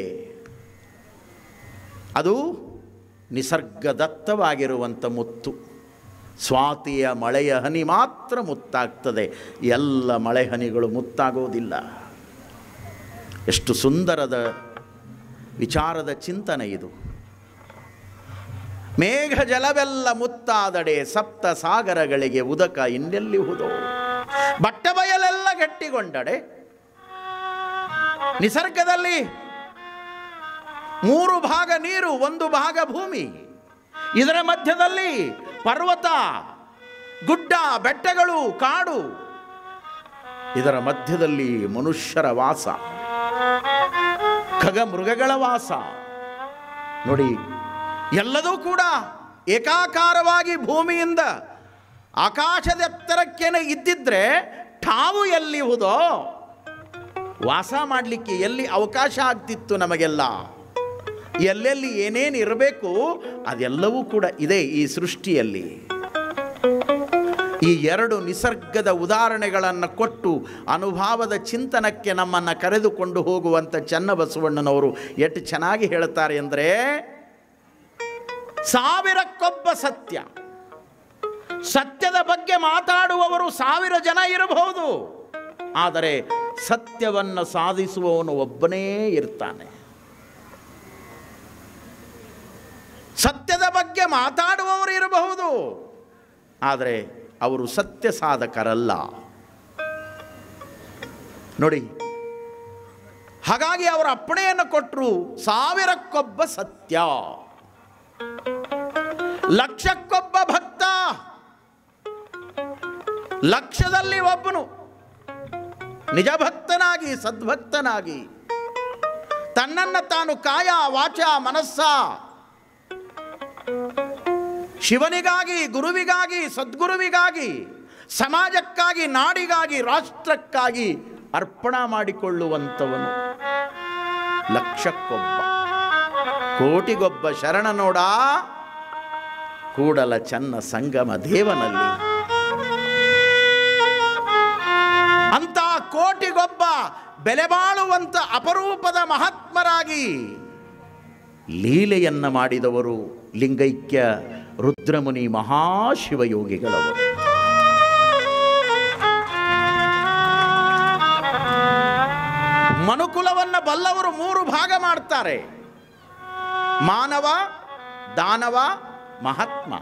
ಅದು ನಿಸರ್ಗದತ್ತವಾಗಿರುವಂಥ ಮುತ್ತು ಸ್ವಾತಿಯ ಮಳೆಯ ಹನಿ ಮಾತ್ರ ಮುತ್ತಾಗ್ತದೆ ಎಲ್ಲ ಮಳೆ ಹನಿಗಳು ಮುತ್ತಾಗೋದಿಲ್ಲ ಎಷ್ಟು ಸುಂದರದ ವಿಚಾರದ ಚಿಂತನೆ ಇದು ಮೇಘ ಜಲವೆಲ್ಲ ಮುತ್ತಾದಡೆ ಸಪ್ತ ಸಾಗರಗಳಿಗೆ ಉದಕ ಇನ್ನೆಲ್ಲಿ ಹುದೋ ಬಟ್ಟ ಬಯಲೆಲ್ಲ ಗಟ್ಟಿಗೊಂಡಡೆ ನಿಸರ್ಗದಲ್ಲಿ ಮೂರು ಭಾಗ ನೀರು ಒಂದು ಭಾಗ ಭೂಮಿ ಇದರ ಮಧ್ಯದಲ್ಲಿ ಪರ್ವತ ಗುಡ್ಡ ಬೆಟ್ಟಗಳು ಕಾಡು ಇದರ ಮಧ್ಯದಲ್ಲಿ ಮನುಷ್ಯರ ವಾಸ ಖಗ ಮೃಗಗಳ ವಾಸ ನೋಡಿ ಎಲ್ಲದೂ ಕೂಡ ಏಕಾಕಾರವಾಗಿ ಭೂಮಿಯಿಂದ ಆಕಾಶದೆತ್ತರಕ್ಕೇನೆ ಇದ್ದಿದ್ರೆ ಠಾವು ಎಲ್ಲಿ ಹುದೋ ವಾಸ ಮಾಡಲಿಕ್ಕೆ ಎಲ್ಲಿ ಅವಕಾಶ ಆಗ್ತಿತ್ತು ನಮಗೆಲ್ಲ ಎಲ್ಲೆಲ್ಲಿ ಏನೇನು ಇರಬೇಕು ಅದೆಲ್ಲವೂ ಕೂಡ ಇದೆ ಈ ಸೃಷ್ಟಿಯಲ್ಲಿ ಈ ಎರಡು ನಿಸರ್ಗದ ಉದಾಹರಣೆಗಳನ್ನು ಕೊಟ್ಟು ಅನುಭಾವದ ಚಿಂತನಕ್ಕೆ ನಮ್ಮನ್ನು ಕರೆದುಕೊಂಡು ಹೋಗುವಂಥ ಚನ್ನಬಸವಣ್ಣನವರು ಎಷ್ಟು ಚೆನ್ನಾಗಿ ಹೇಳ್ತಾರೆ ಅಂದರೆ ಸಾವಿರಕ್ಕೊಬ್ಬ ಸತ್ಯ ಸತ್ಯದ ಬಗ್ಗೆ ಮಾತಾಡುವವರು ಸಾವಿರ ಜನ ಇರಬಹುದು ಆದರೆ ಸತ್ಯವನ್ನು ಸಾಧಿಸುವವನು ಒಬ್ಬನೇ ಇರ್ತಾನೆ ಸತ್ಯದ ಬಗ್ಗೆ ಮಾತಾಡುವವರು ಇರಬಹುದು ಆದರೆ ಅವರು ಸತ್ಯ ಸಾಧಕರಲ್ಲ ನೋಡಿ ಹಾಗಾಗಿ ಅವರ ಅಪ್ಪಣೆಯನ್ನು ಕೊಟ್ಟರು ಸಾವಿರಕ್ಕೊಬ್ಬ ಸತ್ಯ ಲಕ್ಷಕ್ಕೊಬ್ಬ ಭಕ್ತ ಲಕ್ಷದಲ್ಲಿ ಒಬ್ಬನು ನಿಜ ಭಕ್ತನಾಗಿ ಸದ್ಭಕ್ತನಾಗಿ ತನ್ನನ್ನು ತಾನು ಕಾಯ ವಾಚ ಮನಸ್ಸ ಶಿವನಿಗಾಗಿ ಗುರುವಿಗಾಗಿ ಸದ್ಗುರುವಿಗಾಗಿ ಸಮಾಜಕ್ಕಾಗಿ ನಾಡಿಗಾಗಿ ರಾಷ್ಟ್ರಕ್ಕಾಗಿ ಅರ್ಪಣಾ ಮಾಡಿಕೊಳ್ಳುವಂಥವನು ಲಕ್ಷಕ್ಕೊಬ್ಬ ಕೋಟಿಗೊಬ್ಬ ಶರಣ ನೋಡ ಕೂಡಲ ಚನ್ನ ಸಂಗಮ ದೇವನಲ್ಲಿ ಅಂತ ಕೋಟಿಗೊಬ್ಬ ಬೆಲೆ ಬಾಳುವಂಥ ಅಪರೂಪದ ಮಹಾತ್ಮರಾಗಿ ಲೀಲೆಯನ್ನ ಮಾಡಿದವರು ಲಿಂಗೈಕ್ಯ ರುದ್ರಮುನಿ ಮಹಾಶಿವಯೋಗಿಗಳವರು ಮನುಕುಲವನ್ನು ಬಲ್ಲವರು ಮೂರು ಭಾಗ ಮಾಡ್ತಾರೆ ಮಾನವ ದಾನವ ಮಹಾತ್ಮ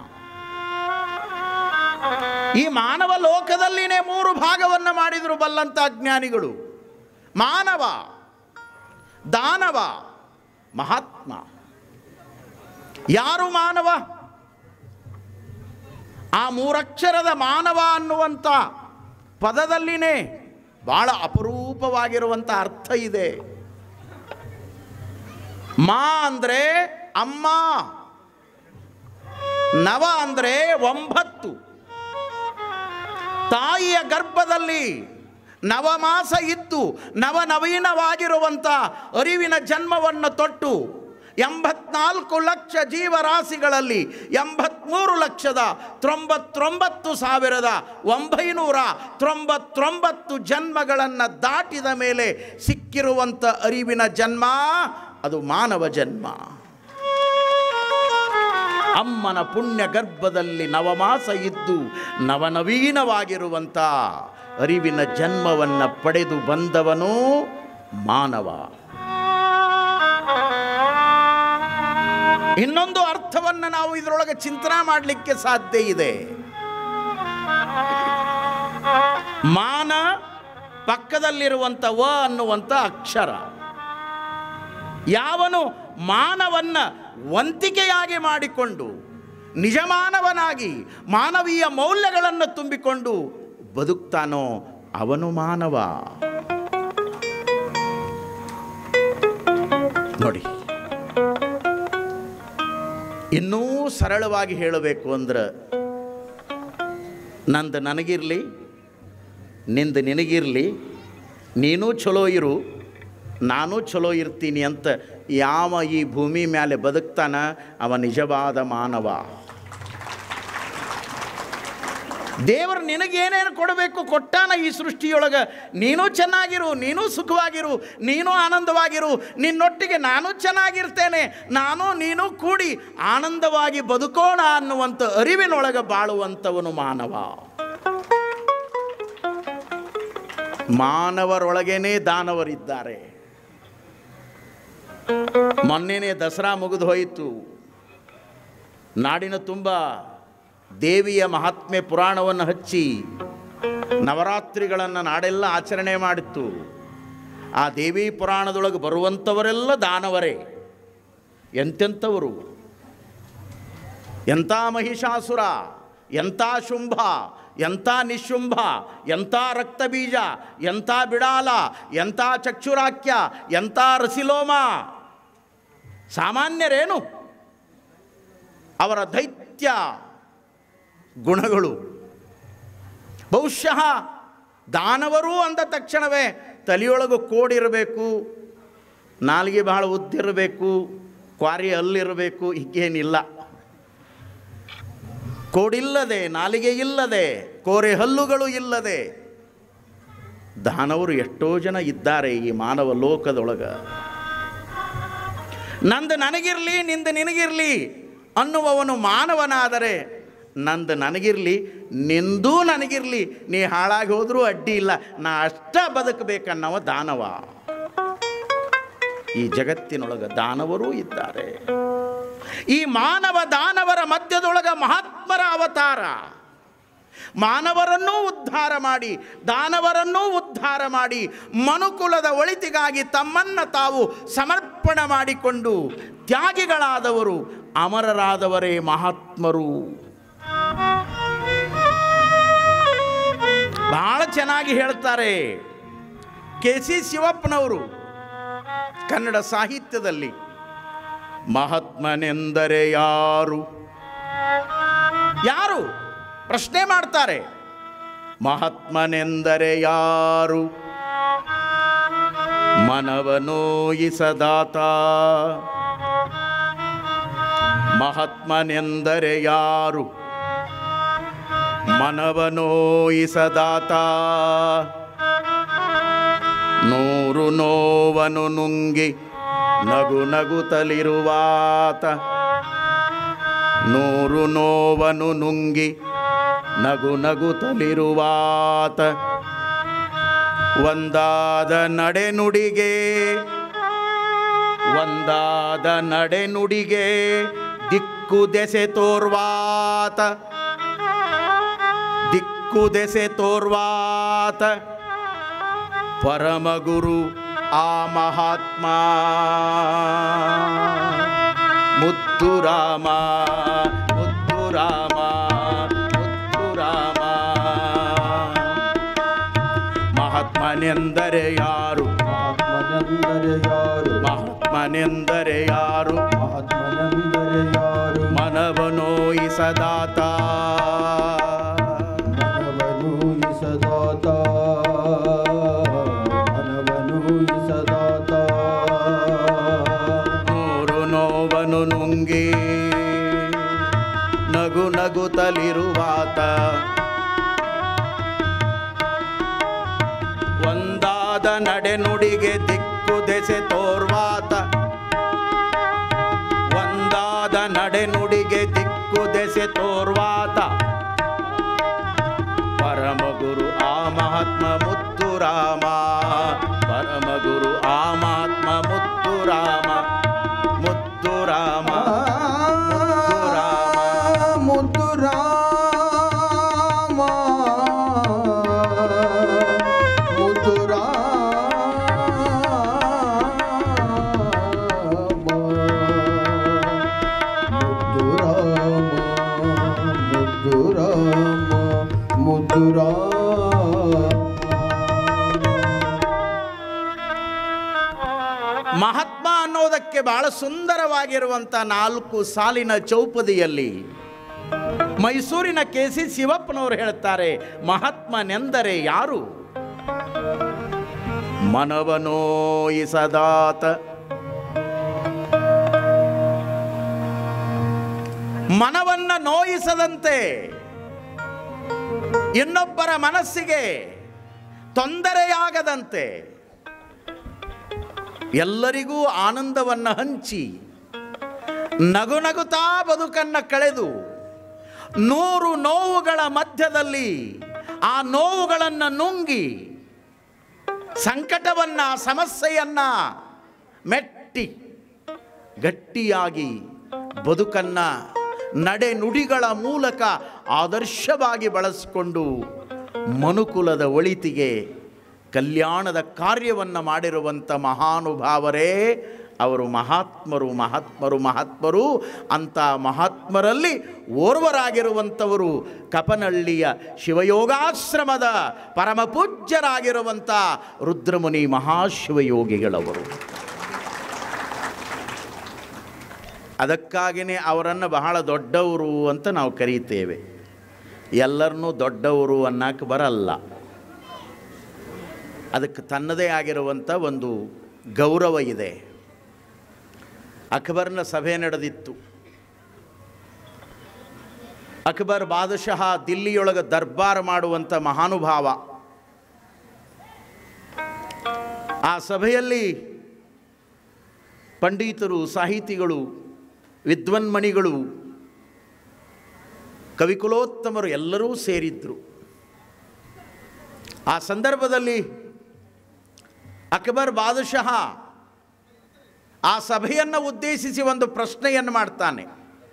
ಈ ಮಾನವ ಲೋಕದಲ್ಲಿನೇ ಮೂರು ಭಾಗವನ್ನು ಮಾಡಿದರು ಬಲ್ಲಂತ ಜ್ಞಾನಿಗಳು ಮಾನವ ದಾನವ ಮಹಾತ್ಮ ಯಾರು ಮಾನವ ಆ ಮೂರಕ್ಷರದ ಮಾನವ ಅನ್ನುವಂಥ ಪದದಲ್ಲಿನೇ ಬಹಳ ಅಪರೂಪವಾಗಿರುವಂಥ ಅರ್ಥ ಇದೆ ಮಾ ಅಂದರೆ ಅಮ್ಮ ನವ ಅಂದರೆ ಒಂಬತ್ತು ತಾಯಿಯ ಗರ್ಭದಲ್ಲಿ ನವಮಾಸ ಇದ್ದು ನವನವೀನವಾಗಿರುವಂಥ ಅರಿವಿನ ಜನ್ಮವನ್ನು ತೊಟ್ಟು ಎಂಬತ್ನಾಲ್ಕು ಲಕ್ಷ ಜೀವರಾಶಿಗಳಲ್ಲಿ ಎಂಬತ್ತ್ಮೂರು ಲಕ್ಷದ ತೊಂಬತ್ತೊಂಬತ್ತು ಸಾವಿರದ ಒಂಬೈನೂರ ತೊಂಬತ್ತೊಂಬತ್ತು ಜನ್ಮಗಳನ್ನು ದಾಟಿದ ಮೇಲೆ ಸಿಕ್ಕಿರುವಂಥ ಅರಿವಿನ ಜನ್ಮ ಅದು ಮಾನವ ಜನ್ಮ ಅಮ್ಮನ ಪುಣ್ಯ ಗರ್ಭದಲ್ಲಿ ನವಮಾಸ ಇದ್ದು ನವನವೀನವಾಗಿರುವಂಥ ಅರಿವಿನ ಜನ್ಮವನ್ನು ಪಡೆದು ಬಂದವನು ಮಾನವ ಇನ್ನೊಂದು ಅರ್ಥವನ್ನು ನಾವು ಇದರೊಳಗೆ ಚಿಂತನೆ ಮಾಡಲಿಕ್ಕೆ ಸಾಧ್ಯ ಇದೆ ಮಾನ ಪಕ್ಕದಲ್ಲಿರುವಂಥ ವ ಅನ್ನುವಂಥ ಅಕ್ಷರ ಯಾವನು ಮಾನವನ್ನ ವಂತಿಕೆಯಾಗಿ ಮಾಡಿಕೊಂಡು ನಿಜಮಾನವನಾಗಿ ಮಾನವೀಯ ಮೌಲ್ಯಗಳನ್ನು ತುಂಬಿಕೊಂಡು ಬದುಕ್ತಾನೋ ಅವನು ಮಾನವ ನೋಡಿ ಇನ್ನೂ ಸರಳವಾಗಿ ಹೇಳಬೇಕು ಅಂದ್ರೆ ನಂದು ನನಗಿರಲಿ ನಿಂದು ನಿನಗಿರಲಿ ನೀನು ಚಲೋ ಇರು ನಾನು ಚಲೋ ಇರ್ತೀನಿ ಅಂತ ಯಾವ ಈ ಭೂಮಿ ಮೇಲೆ ಬದುಕ್ತಾನ ಅವ ನಿಜವಾದ ಮಾನವ ದೇವರು ನಿನಗೇನೇನು ಕೊಡಬೇಕು ಕೊಟ್ಟಾನ ಈ ಸೃಷ್ಟಿಯೊಳಗೆ ನೀನು ಚೆನ್ನಾಗಿರು ನೀನು ಸುಖವಾಗಿರು ನೀನು ಆನಂದವಾಗಿರು ನಿನ್ನೊಟ್ಟಿಗೆ ನಾನು ಚೆನ್ನಾಗಿರ್ತೇನೆ ನಾನು ನೀನು ಕೂಡಿ ಆನಂದವಾಗಿ ಬದುಕೋಣ ಅನ್ನುವಂಥ ಅರಿವಿನೊಳಗೆ ಬಾಳುವಂಥವನು ಮಾನವ ಮಾನವರೊಳಗೇನೆ ದಾನವರಿದ್ದಾರೆ ಮೊನ್ನೆನೇ ದಸರಾ ಮುಗಿದು ಹೋಯಿತು ನಾಡಿನ ತುಂಬ ದೇವಿಯ ಮಹಾತ್ಮೆ ಪುರಾಣವನ್ನು ಹಚ್ಚಿ ನವರಾತ್ರಿಗಳನ್ನು ನಾಡೆಲ್ಲ ಆಚರಣೆ ಮಾಡಿತ್ತು ಆ ದೇವಿ ಪುರಾಣದೊಳಗೆ ಬರುವಂಥವರೆಲ್ಲ ದಾನವರೇ ಎಂತೆಂಥವರು ಎಂಥ ಮಹಿಷಾಸುರ ಎಂಥ ಶುಂಭ ಎಂಥ ನಿಶುಂಭ ಎಂಥ ರಕ್ತಬೀಜ ಎಂಥ ಬಿಡಾಲ ಎಂಥ ಚಕ್ಷುರಾಕ್ಯ ಎಂಥ ರಸಿಲೋಮ ಸಾಮಾನ್ಯರೇನು ಅವರ ದೈತ್ಯ ಗುಣಗಳು ಬಹುಶಃ ದಾನವರು ಅಂದ ತಕ್ಷಣವೇ ತಲೆಯೊಳಗೆ ಕೋಡಿರಬೇಕು ನಾಲಿಗೆ ಬಹಳ ಉದ್ದಿರಬೇಕು ಕ್ವಾರಿ ಅಲ್ಲಿರಬೇಕು ಹೀಗೇನಿಲ್ಲ ಕೋಡಿಲ್ಲದೆ ನಾಲಿಗೆ ಇಲ್ಲದೆ ಕೋರೆ ಹಲ್ಲುಗಳು ಇಲ್ಲದೆ ದಾನವರು ಎಷ್ಟೋ ಜನ ಇದ್ದಾರೆ ಈ ಮಾನವ ಲೋಕದೊಳಗ ನಂದು ನನಗಿರಲಿ ನಿಂದು ನಿನಗಿರಲಿ ಅನ್ನುವವನು ಮಾನವನಾದರೆ ನಂದು ನನಗಿರಲಿ ನಿಂದೂ ನನಗಿರಲಿ ನೀ ಹಾಳಾಗಿ ಹೋದರೂ ಅಡ್ಡಿ ಇಲ್ಲ ನಾ ಅಷ್ಟ ಬದುಕಬೇಕನ್ನವ ದಾನವ ಈ ಜಗತ್ತಿನೊಳಗ ದಾನವರೂ ಇದ್ದಾರೆ ಈ ಮಾನವ ದಾನವರ ಮಧ್ಯದೊಳಗ ಮಹಾತ್ಮರ ಅವತಾರ ಮಾನವರನ್ನೂ ಉದ್ಧಾರ ಮಾಡಿ ದಾನವರನ್ನೂ ಉದ್ಧಾರ ಮಾಡಿ ಮನುಕುಲದ ಒಳಿತಿಗಾಗಿ ತಮ್ಮನ್ನ ತಾವು ಸಮರ್ಪಣೆ ಮಾಡಿಕೊಂಡು ತ್ಯಾಗಿಗಳಾದವರು ಅಮರರಾದವರೇ ಮಹಾತ್ಮರು ಬಹಳ ಚೆನ್ನಾಗಿ ಹೇಳ್ತಾರೆ ಕೆ ಸಿ ಶಿವಪ್ಪನವರು ಕನ್ನಡ ಸಾಹಿತ್ಯದಲ್ಲಿ ಮಹಾತ್ಮನೆಂದರೆ ಯಾರು ಯಾರು ಪ್ರಶ್ನೆ ಮಾಡ್ತಾರೆ ಮಹಾತ್ಮನೆಂದರೆ ಯಾರು ಮನವನೋಯಿಸದಾತ ಮಹಾತ್ಮನೆಂದರೆ ಯಾರು ಮನವನೋಯಿಸದಾತ ನೂರು ನೋವನು ನುಂಗಿ ನಗು ನಗುತ್ತಲಿರುವಾತ ನೂರು ನೋವನು ನುಂಗಿ ನಗು ನಗುತ್ತಲಿರುವಾತ ಒಂದಾದ ನಡೆನುಡಿಗೆ ಒಂದಾದ ನಡೆನುಡಿಗೆ ದಿಕ್ಕು ದೆಸೆ ತೋರ್ವಾತ ದಿಕ್ಕು ದೆಸೆ ತೋರ್ವಾತ ಪರಮಗುರು ಆ ಮಹಾತ್ಮ ಮುದ್ದು ರಾಮ ಮುದ್ದು ರಾಮ ಮುದ್ದು ರಾಮ ಮಹಾತ್ಮ ಮಹಾತ್ಮನೆಂದರೆ ಯಾರು ಮಹಾತ್ಮನೆಂದರೆ ಯಾರು ಮಹಾತ್ಮನೆಂದರೆ ಯಾರು ಮಹಾತ್ಮನೆಂದರೆ ಯಾರು ಮನವನೋಯಿಸದಾತ ಮನವನು ಇಸದಾತ ಮನವನು ಇಸದಾತ ನೂರು ನೋವನು ನುಂಗಿ ನಗು ನಗುತ್ತಲಿರುವಾತ ಒಂದಾದ ನಡೆನುಡಿಗೆ ದಿಕ್ಕು ದೆಸೆ ತೋರ್ವಾತ ಒಂದಾದ ನಡೆನುಡಿಗೆ ದಿಕ್ಕು ದೆಸೆ ತೋರ್ವಾತ ಪರಮಗುರು ಆ ಮಹಾತ್ಮ ಮುತ್ತು ರಾಮ ಪರಮಗುರು ಆ ಮಹಾತ್ಮ ಮುತ್ತು ರಾಮ ಮುತ್ತು ರಾಮ ಮುತ್ತು ರಾಮ ಮುದ್ದು ರಾಮ ಮುದ್ದು ರಾಮ ಮುದ್ದು ರಾಮ ಮುದ್ದು ರಾಮ ಮುದ್ದು ರಾಮ ಮಹಾತ್ಮ ಅನ್ನೋದಕ್ಕೆ ಬಹಳ ಸುಂದರವಾಗಿರುವಂಥ ನಾಲ್ಕು ಸಾಲಿನ ಚೌಪದಿಯಲ್ಲಿ ಮೈಸೂರಿನ ಕೆ ಸಿ ಶಿವಪ್ಪನವರು ಹೇಳ್ತಾರೆ ಮಹಾತ್ಮನೆಂದರೆ ಯಾರು ಮನವನೋಯಿಸದಾತ ಮನವನ್ನ ನೋಯಿಸದಂತೆ ಇನ್ನೊಬ್ಬರ ಮನಸ್ಸಿಗೆ ತೊಂದರೆಯಾಗದಂತೆ ಎಲ್ಲರಿಗೂ ಆನಂದವನ್ನು ಹಂಚಿ ನಗು ನಗುತ್ತಾ ಬದುಕನ್ನು ಕಳೆದು ನೂರು ನೋವುಗಳ ಮಧ್ಯದಲ್ಲಿ ಆ ನೋವುಗಳನ್ನು ನುಂಗಿ ಸಂಕಟವನ್ನು ಸಮಸ್ಯೆಯನ್ನು ಮೆಟ್ಟಿ ಗಟ್ಟಿಯಾಗಿ ಬದುಕನ್ನು ನಡೆ ನುಡಿಗಳ ಮೂಲಕ ಆದರ್ಶವಾಗಿ ಬಳಸಿಕೊಂಡು ಮನುಕುಲದ ಒಳಿತಿಗೆ ಕಲ್ಯಾಣದ ಕಾರ್ಯವನ್ನು ಮಾಡಿರುವಂಥ ಮಹಾನುಭಾವರೇ ಅವರು ಮಹಾತ್ಮರು ಮಹಾತ್ಮರು ಮಹಾತ್ಮರು ಅಂತ ಮಹಾತ್ಮರಲ್ಲಿ ಓರ್ವರಾಗಿರುವಂಥವರು ಕಪನಹಳ್ಳಿಯ ಶಿವಯೋಗಾಶ್ರಮದ ಪರಮಪೂಜ್ಯರಾಗಿರುವಂಥ ರುದ್ರಮುನಿ ಮಹಾಶಿವಯೋಗಿಗಳವರು ಅದಕ್ಕಾಗಿಯೇ ಅವರನ್ನು ಬಹಳ ದೊಡ್ಡವರು ಅಂತ ನಾವು ಕರೀತೇವೆ ಎಲ್ಲರನ್ನೂ ದೊಡ್ಡವರು ಅನ್ನಕ್ಕೆ ಬರಲ್ಲ ಅದಕ್ಕೆ ತನ್ನದೇ ಆಗಿರುವಂಥ ಒಂದು ಗೌರವ ಇದೆ ಅಕ್ಬರ್ನ ಸಭೆ ನಡೆದಿತ್ತು ಅಕ್ಬರ್ ಬಾದಶಃ ದಿಲ್ಲಿಯೊಳಗೆ ದರ್ಬಾರ್ ಮಾಡುವಂಥ ಮಹಾನುಭಾವ ಆ ಸಭೆಯಲ್ಲಿ ಪಂಡಿತರು ಸಾಹಿತಿಗಳು ವಿದ್ವನ್ಮಣಿಗಳು ಕವಿಕುಲೋತ್ತಮರು ಎಲ್ಲರೂ ಸೇರಿದ್ರು ಆ ಸಂದರ್ಭದಲ್ಲಿ ಅಕ್ಬರ್ ಬಾದಶಃ ಆ ಸಭೆಯನ್ನು ಉದ್ದೇಶಿಸಿ ಒಂದು ಪ್ರಶ್ನೆಯನ್ನು ಮಾಡ್ತಾನೆ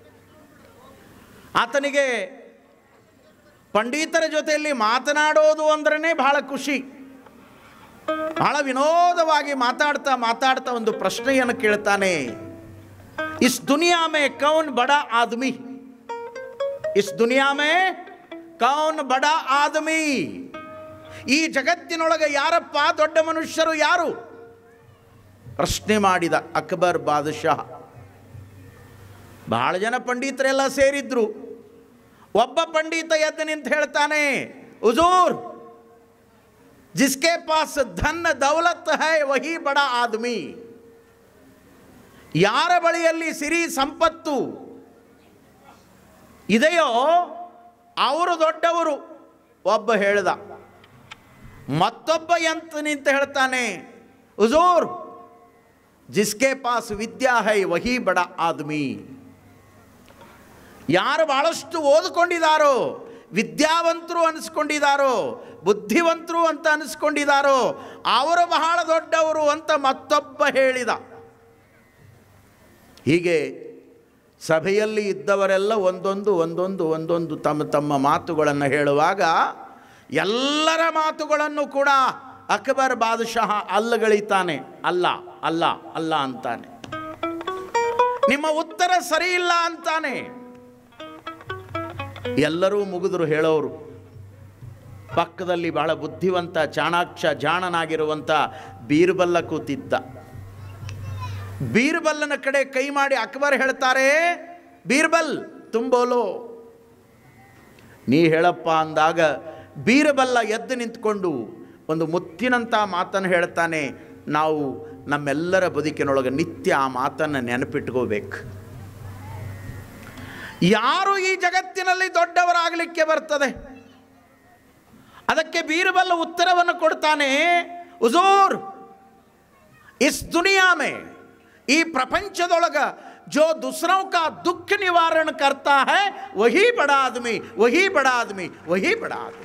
ಆತನಿಗೆ ಪಂಡಿತರ ಜೊತೆಯಲ್ಲಿ ಮಾತನಾಡೋದು ಅಂದ್ರೇ ಬಹಳ ಖುಷಿ ಬಹಳ ವಿನೋದವಾಗಿ ಮಾತಾಡ್ತಾ ಮಾತಾಡ್ತಾ ಒಂದು ಪ್ರಶ್ನೆಯನ್ನು ಕೇಳ್ತಾನೆ ಇಸ್ ದುನಿಯಾ ಮೇ ಕೌನ್ ಬಡ ಆದ್ಮಿ ಇಸ್ ದುನಿಯಾ ಮೇ ಕೌನ್ ಬಡ ಆದ್ಮಿ ಈ ಜಗತ್ತಿನೊಳಗೆ ಯಾರಪ್ಪ ದೊಡ್ಡ ಮನುಷ್ಯರು ಯಾರು ಪ್ರಶ್ನೆ ಮಾಡಿದ ಅಕ್ಬರ್ ಬಾದಶಾ ಬಹಳ ಜನ ಪಂಡಿತರೆಲ್ಲ ಸೇರಿದ್ರು ಒಬ್ಬ ಪಂಡಿತ ಎದ್ದು ನಿಂತು ಹೇಳ್ತಾನೆ ಹುಜೂರ್ ಜಿಸ್ಕೆ ಪಾಸ್ ಧನ್ ದೌಲತ್ ಹೈ ವಹಿ ಬಡ ಆದ್ಮಿ ಯಾರ ಬಳಿಯಲ್ಲಿ ಸಿರಿ ಸಂಪತ್ತು ಇದೆಯೋ ಅವರು ದೊಡ್ಡವರು ಒಬ್ಬ ಹೇಳ್ದ ಮತ್ತೊಬ್ಬ ಎಂತ ನಿಂತು ಹೇಳ್ತಾನೆ ಹುಜೂರ್ ಜಿಸ್ಕೆ ಪಾಸ್ ವಿದ್ಯಾ ಹೈ ವಹಿ ಬಡ ಆದ್ಮಿ ಯಾರು ಬಹಳಷ್ಟು ಓದಿಕೊಂಡಿದ್ದಾರೋ ವಿದ್ಯಾವಂತರು ಅನಿಸ್ಕೊಂಡಿದ್ದಾರೋ ಬುದ್ಧಿವಂತರು ಅಂತ ಅನಿಸ್ಕೊಂಡಿದ್ದಾರೋ ಅವರು ಬಹಳ ದೊಡ್ಡವರು ಅಂತ ಮತ್ತೊಬ್ಬ ಹೇಳಿದ ಹೀಗೆ ಸಭೆಯಲ್ಲಿ ಇದ್ದವರೆಲ್ಲ ಒಂದೊಂದು ಒಂದೊಂದು ಒಂದೊಂದು ತಮ್ಮ ತಮ್ಮ ಮಾತುಗಳನ್ನು ಹೇಳುವಾಗ ಎಲ್ಲರ ಮಾತುಗಳನ್ನು ಕೂಡ ಅಕ್ಬರ್ ಬಾದಶಾಹ ಅಲ್ಲಗಳಿತಾನೆ ಅಲ್ಲ ಅಲ್ಲ ಅಲ್ಲ ಅಂತಾನೆ ನಿಮ್ಮ ಉತ್ತರ ಸರಿ ಇಲ್ಲ ಅಂತಾನೆ ಎಲ್ಲರೂ ಮುಗಿದ್ರು ಹೇಳೋರು ಪಕ್ಕದಲ್ಲಿ ಬಹಳ ಬುದ್ಧಿವಂತ ಚಾಣಾಕ್ಷ ಜಾಣನಾಗಿರುವಂಥ ಬೀರ್ಬಲ್ಲ ಕೂತಿದ್ದ ಬೀರ್ಬಲ್ಲನ ಕಡೆ ಕೈ ಮಾಡಿ ಅಕ್ಬರ್ ಹೇಳ್ತಾರೆ ಬೀರ್ಬಲ್ ತುಂಬೋಲೋ ನೀ ಹೇಳಪ್ಪ ಅಂದಾಗ ಬೀರಬಲ್ಲ ಎದ್ದು ನಿಂತ್ಕೊಂಡು ಒಂದು ಮುತ್ತಿನಂಥ ಮಾತನ್ನು ಹೇಳ್ತಾನೆ ನಾವು ನಮ್ಮೆಲ್ಲರ ಬದುಕಿನೊಳಗೆ ನಿತ್ಯ ಆ ಮಾತನ್ನು ನೆನಪಿಟ್ಕೋಬೇಕು ಯಾರು ಈ ಜಗತ್ತಿನಲ್ಲಿ ದೊಡ್ಡವರಾಗಲಿಕ್ಕೆ ಬರ್ತದೆ ಅದಕ್ಕೆ ಬೀರಬಲ್ಲ ಉತ್ತರವನ್ನು ಕೊಡ್ತಾನೆ ಉಜೂರ್ ಇಸ್ ದುನಿಯಾ ಮೇ ಈ ಪ್ರಪಂಚದೊಳಗ जो दूसरों का दुख निवारण करता है वही बड़ा आदमी वही बड़ा आदमी वही बड़ा आदमी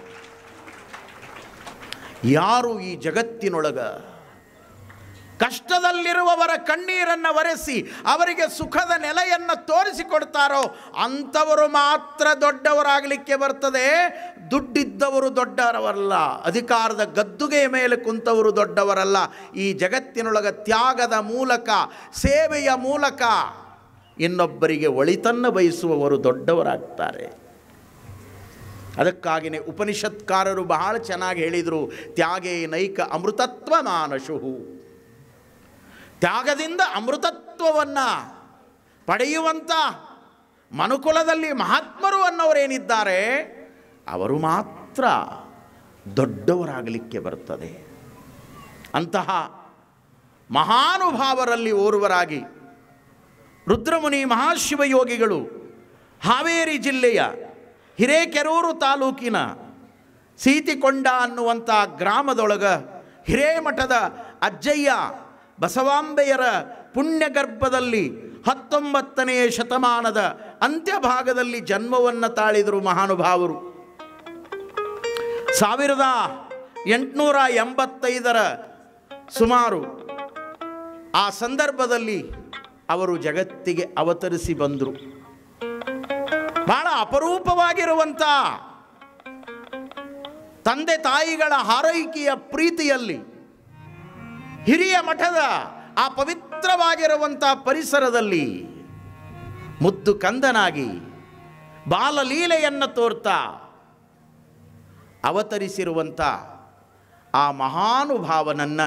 ಯಾರು ಈ ಜಗತ್ತಿನೊಳಗ ಕಷ್ಟದಲ್ಲಿರುವವರ ಕಣ್ಣೀರನ್ನು ಒರೆಸಿ ಅವರಿಗೆ ಸುಖದ ನೆಲೆಯನ್ನು ತೋರಿಸಿಕೊಡ್ತಾರೋ ಅಂಥವರು ಮಾತ್ರ ದೊಡ್ಡವರಾಗಲಿಕ್ಕೆ ಬರ್ತದೆ ದುಡ್ಡಿದ್ದವರು ದೊಡ್ಡವರಲ್ಲ ಅಧಿಕಾರದ ಗದ್ದುಗೆಯ ಮೇಲೆ ಕುಂತವರು ದೊಡ್ಡವರಲ್ಲ ಈ ಜಗತ್ತಿನೊಳಗ ತ್ಯಾಗದ ಮೂಲಕ ಸೇವೆಯ ಮೂಲಕ ಇನ್ನೊಬ್ಬರಿಗೆ ಒಳಿತನ್ನು ಬಯಸುವವರು ದೊಡ್ಡವರಾಗ್ತಾರೆ ಅದಕ್ಕಾಗಿಯೇ ಉಪನಿಷತ್ಕಾರರು ಬಹಳ ಚೆನ್ನಾಗಿ ಹೇಳಿದರು ತ್ಯಾಗೇ ನೈಕ ಅಮೃತತ್ವ ಮಾನಶುಹು ತ್ಯಾಗದಿಂದ ಅಮೃತತ್ವವನ್ನು ಪಡೆಯುವಂಥ ಮನುಕುಲದಲ್ಲಿ ಮಹಾತ್ಮರು ಅನ್ನೋರೇನಿದ್ದಾರೆ ಅವರು ಮಾತ್ರ ದೊಡ್ಡವರಾಗಲಿಕ್ಕೆ ಬರ್ತದೆ ಅಂತಹ ಮಹಾನುಭಾವರಲ್ಲಿ ಓರ್ವರಾಗಿ ರುದ್ರಮುನಿ ಮಹಾಶಿವಯೋಗಿಗಳು ಹಾವೇರಿ ಜಿಲ್ಲೆಯ ಹಿರೇಕೆರೂರು ತಾಲೂಕಿನ ಸೀತಿಕೊಂಡ ಅನ್ನುವಂಥ ಗ್ರಾಮದೊಳಗ ಹಿರೇಮಠದ ಅಜ್ಜಯ್ಯ ಬಸವಾಂಬೆಯರ ಪುಣ್ಯಗರ್ಭದಲ್ಲಿ ಹತ್ತೊಂಬತ್ತನೆಯ ಶತಮಾನದ ಅಂತ್ಯಭಾಗದಲ್ಲಿ ಜನ್ಮವನ್ನು ತಾಳಿದರು ಮಹಾನುಭಾವರು ಸಾವಿರದ ಎಂಟುನೂರ ಎಂಬತ್ತೈದರ ಸುಮಾರು ಆ ಸಂದರ್ಭದಲ್ಲಿ ಅವರು ಜಗತ್ತಿಗೆ ಅವತರಿಸಿ ಬಂದರು ಬಹಳ ಅಪರೂಪವಾಗಿರುವಂಥ ತಂದೆ ತಾಯಿಗಳ ಹಾರೈಕೆಯ ಪ್ರೀತಿಯಲ್ಲಿ ಹಿರಿಯ ಮಠದ ಆ ಪವಿತ್ರವಾಗಿರುವಂಥ ಪರಿಸರದಲ್ಲಿ ಮುದ್ದು ಕಂದನಾಗಿ ಬಾಲಲೀಲೆಯನ್ನು ತೋರ್ತಾ ಅವತರಿಸಿರುವಂಥ ಆ ಮಹಾನುಭಾವನನ್ನು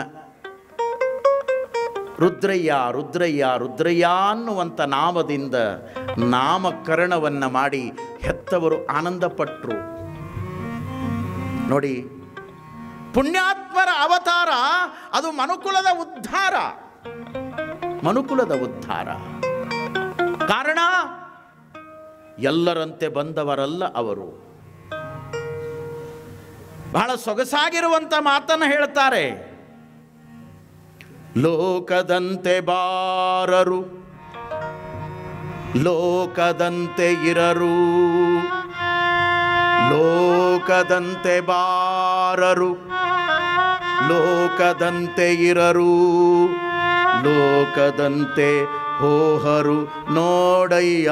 ರುದ್ರಯ್ಯ ರುದ್ರಯ್ಯ ರುದ್ರಯ್ಯ ಅನ್ನುವಂಥ ನಾಮದಿಂದ ನಾಮಕರಣವನ್ನು ಮಾಡಿ ಹೆತ್ತವರು ಆನಂದಪಟ್ಟರು ನೋಡಿ ಪುಣ್ಯಾತ್ಮರ ಅವತಾರ ಅದು ಮನುಕುಲದ ಉದ್ಧಾರ ಮನುಕುಲದ ಉದ್ಧಾರ ಕಾರಣ ಎಲ್ಲರಂತೆ ಬಂದವರಲ್ಲ ಅವರು ಬಹಳ ಸೊಗಸಾಗಿರುವಂಥ ಮಾತನ್ನು ಹೇಳ್ತಾರೆ ಲೋಕದಂತೆ ಬಾರರು ಲೋಕದಂತೆ ಇರರು ಲೋಕದಂತೆ ಬಾರರು ಲೋಕದಂತೆ ಇರರು ಲೋಕದಂತೆ ಹೋಹರು ನೋಡಯ್ಯ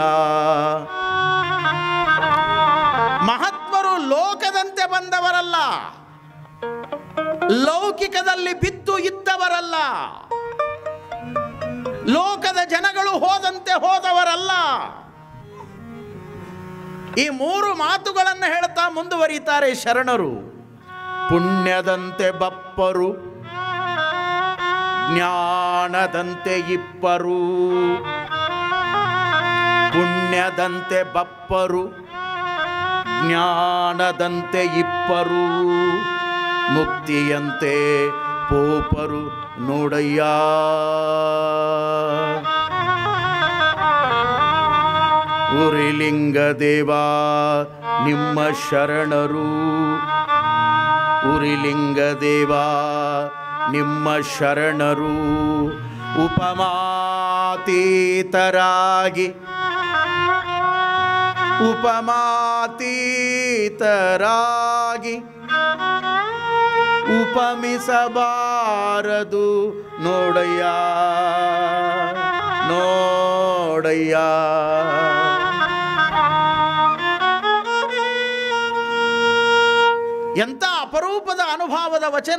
ಮಹಾತ್ಮರು ಲೋಕದಂತೆ ಬಂದವರಲ್ಲ ಲೌಕಿಕದಲ್ಲಿ ಬಿದ್ದು ಇದ್ದವರಲ್ಲ ಲೋಕದ ಜನಗಳು ಹೋದಂತೆ ಹೋದವರಲ್ಲ ಈ ಮೂರು ಮಾತುಗಳನ್ನು ಹೇಳ್ತಾ ಮುಂದುವರಿತಾರೆ ಶರಣರು ಪುಣ್ಯದಂತೆ ಬಪ್ಪರು ಜ್ಞಾನದಂತೆ ಇಪ್ಪರು ಪುಣ್ಯದಂತೆ ಬಪ್ಪರು ಜ್ಞಾನದಂತೆ ಇಪ್ಪರು ಮುಕ್ತಿಯಂತೆ ಪೋಪರು ನೋಡಯ್ಯ ಉರಿಲಿಂಗ ದೇವ ನಿಮ್ಮ ಶರಣರು ಉರಿಲಿಂಗ ದೇವ ನಿಮ್ಮ ಶರಣರು ಉಪಮಾತೀತರಾಗಿ ಉಪಮಾತೀತರಾಗಿ ಉಪಮಿಸಬಾರದು ನೋಡಯ್ಯ ನೋಡಯ್ಯ ಎಂಥ ಅಪರೂಪದ ಅನುಭವದ ವಚನ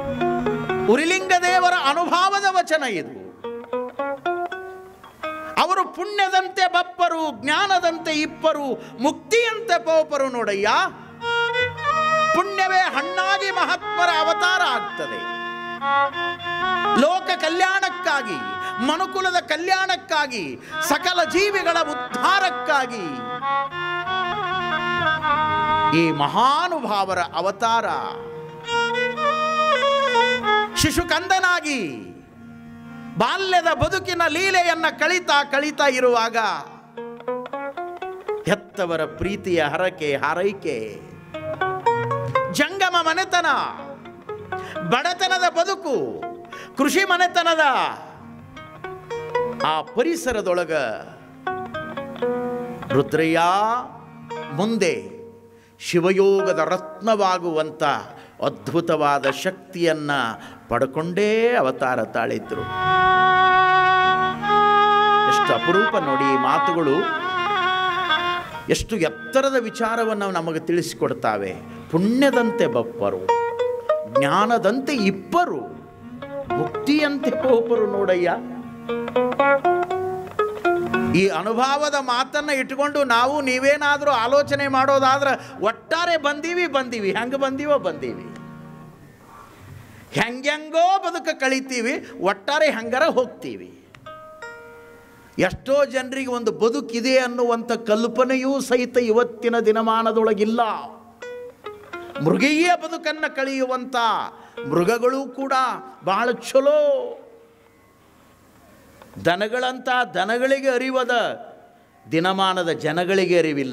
ಉರಿಲಿಂಗ ದೇವರ ಅನುಭವದ ವಚನ ಇದು ಅವರು ಅವರು ಪುಣ್ಯದಂತೆ ಬಪ್ಪರು ಜ್ಞಾನದಂತೆ ಇಪ್ಪರು ಮುಕ್ತಿಯಂತೆ ಪೋಪರು ನೋಡಯ್ಯ ಪುಣ್ಯವೇ ಹಣ್ಣಾಗಿ ಮಹಾತ್ಮರ ಅವತಾರ ಆಗ್ತದೆ ಲೋಕ ಕಲ್ಯಾಣಕ್ಕಾಗಿ ಮನುಕುಲದ ಕಲ್ಯಾಣಕ್ಕಾಗಿ ಸಕಲ ಜೀವಿಗಳ ಉದ್ಧಾರಕ್ಕಾಗಿ ಈ ಮಹಾನುಭಾವರ ಅವತಾರ ಶಿಶುಕಂದನಾಗಿ ಬಾಲ್ಯದ ಬದುಕಿನ ಲೀಲೆಯನ್ನ ಕಳಿತಾ ಕಳಿತಾ ಇರುವಾಗ ಹೆತ್ತವರ ಪ್ರೀತಿಯ ಹರಕೆ ಹಾರೈಕೆ ಜಂಗಮ ಮನೆತನ ಬಡತನದ ಬದುಕು ಕೃಷಿ ಮನೆತನದ ಆ ಪರಿಸರದೊಳಗ ರುದ್ರಯ್ಯ ಮುಂದೆ ಶಿವಯೋಗದ ರತ್ನವಾಗುವಂಥ ಅದ್ಭುತವಾದ ಶಕ್ತಿಯನ್ನ ಪಡ್ಕೊಂಡೇ ಅವತಾರ ತಾಳಿದ್ರು ಎಷ್ಟು ಅಪರೂಪ ನೋಡಿ ಈ ಮಾತುಗಳು ಎಷ್ಟು ಎತ್ತರದ ವಿಚಾರವನ್ನು ನಮಗೆ ತಿಳಿಸಿಕೊಡ್ತಾವೆ ಪುಣ್ಯದಂತೆ ಬಪ್ಪರು ಜ್ಞಾನದಂತೆ ಇಪ್ಪರು ಮುಕ್ತಿಯಂತೆ ಒಬ್ಬರು ನೋಡಯ್ಯ ಈ ಅನುಭವದ ಮಾತನ್ನ ಇಟ್ಕೊಂಡು ನಾವು ನೀವೇನಾದರೂ ಆಲೋಚನೆ ಮಾಡೋದಾದ್ರೆ ಒಟ್ಟಾರೆ ಬಂದೀವಿ ಬಂದೀವಿ ಹೆಂಗೆ ಬಂದೀವೋ ಬಂದೀವಿ ಹೆಂಗೆಂಗೋ ಬದುಕ ಕಳಿತೀವಿ ಒಟ್ಟಾರೆ ಹೆಂಗಾರ ಹೋಗ್ತೀವಿ ಎಷ್ಟೋ ಜನರಿಗೆ ಒಂದು ಬದುಕಿದೆ ಅನ್ನುವಂಥ ಕಲ್ಪನೆಯೂ ಸಹಿತ ಇವತ್ತಿನ ದಿನಮಾನದೊಳಗಿಲ್ಲ ಮೃಗೀಯ ಬದುಕನ್ನು ಕಳೆಯುವಂಥ ಮೃಗಗಳು ಕೂಡ ಬಹಳ ಚಲೋ ದನಗಳಂತ ದನಗಳಿಗೆ ಅರಿವದ ದಿನಮಾನದ ಜನಗಳಿಗೆ ಅರಿವಿಲ್ಲ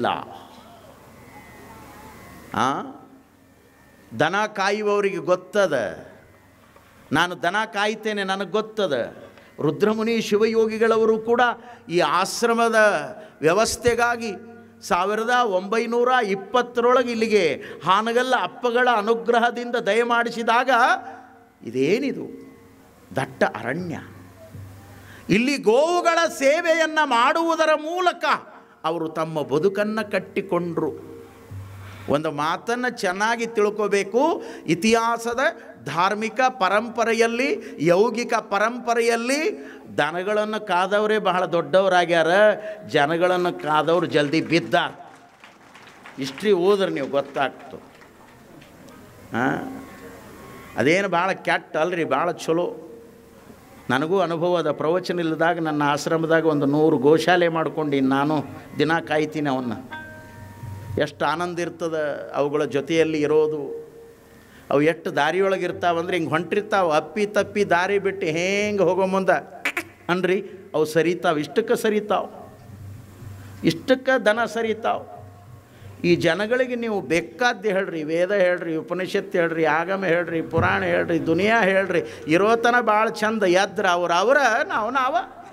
ಆ ದನ ಕಾಯುವವರಿಗೆ ಗೊತ್ತದ ನಾನು ದನ ಕಾಯ್ತೇನೆ ನನಗೆ ಗೊತ್ತದ ರುದ್ರಮುನಿ ಶಿವಯೋಗಿಗಳವರು ಕೂಡ ಈ ಆಶ್ರಮದ ವ್ಯವಸ್ಥೆಗಾಗಿ ಸಾವಿರದ ಒಂಬೈನೂರ ಇಪ್ಪತ್ತರೊಳಗೆ ಇಲ್ಲಿಗೆ ಹಾನಗಲ್ಲ ಅಪ್ಪಗಳ ಅನುಗ್ರಹದಿಂದ ದಯಮಾಡಿಸಿದಾಗ ಇದೇನಿದು ದಟ್ಟ ಅರಣ್ಯ ಇಲ್ಲಿ ಗೋವುಗಳ ಸೇವೆಯನ್ನು ಮಾಡುವುದರ ಮೂಲಕ ಅವರು ತಮ್ಮ ಬದುಕನ್ನು ಕಟ್ಟಿಕೊಂಡ್ರು ಒಂದು ಮಾತನ್ನು ಚೆನ್ನಾಗಿ ತಿಳ್ಕೋಬೇಕು ಇತಿಹಾಸದ ಧಾರ್ಮಿಕ ಪರಂಪರೆಯಲ್ಲಿ ಯೌಗಿಕ ಪರಂಪರೆಯಲ್ಲಿ ದನಗಳನ್ನು ಕಾದವರೇ ಬಹಳ ದೊಡ್ಡವರಾಗ್ಯಾರ ಜನಗಳನ್ನು ಕಾದವ್ರು ಜಲ್ದಿ ಬಿದ್ದಾರ ಹಿಸ್ಟ್ರಿ ಓದ್ರಿ ನೀವು ಗೊತ್ತಾಗ್ತು ಹಾಂ ಅದೇನು ಭಾಳ ಕೆಟ್ಟ ಅಲ್ರಿ ಭಾಳ ಚಲೋ ನನಗೂ ಅನುಭವ ಅದ ಪ್ರವಚನ ಇಲ್ಲದಾಗ ನನ್ನ ಆಶ್ರಮದಾಗ ಒಂದು ನೂರು ಗೋಶಾಲೆ ಮಾಡ್ಕೊಂಡು ನಾನು ದಿನ ಕಾಯ್ತೀನಿ ಅವನ್ನ ಎಷ್ಟು ಆನಂದ ಇರ್ತದ ಅವುಗಳ ಜೊತೆಯಲ್ಲಿ ಇರೋದು ಅವು ಎಷ್ಟು ದಾರಿಯೊಳಗೆ ಇರ್ತಾವಂದ್ರೆ ಹಿಂಗೆ ಹೊಂಟಿರ್ತಾವೆ ಅಪ್ಪಿ ತಪ್ಪಿ ದಾರಿ ಬಿಟ್ಟು ಹೆಂಗೆ ಹೋಗೋ ಮುಂದೆ ಅನ್ರಿ ಅವು ಸರಿತಾವೆ ಇಷ್ಟಕ್ಕೆ ಸರಿತಾವೆ ಇಷ್ಟಕ್ಕೆ ದನ ಸರಿತಾವೆ ಈ ಜನಗಳಿಗೆ ನೀವು ಬೇಕಾದ್ದು ಹೇಳ್ರಿ ವೇದ ಹೇಳ್ರಿ ಉಪನಿಷತ್ತು ಹೇಳ್ರಿ ಆಗಮ ಹೇಳ್ರಿ ಪುರಾಣ ಹೇಳ್ರಿ ದುನಿಯಾ ಹೇಳ್ರಿ ಇರೋತನ ಭಾಳ ಚಂದ ಎದ್ರ ಅವ್ರ ಅವರ ನಾವು ನಾವ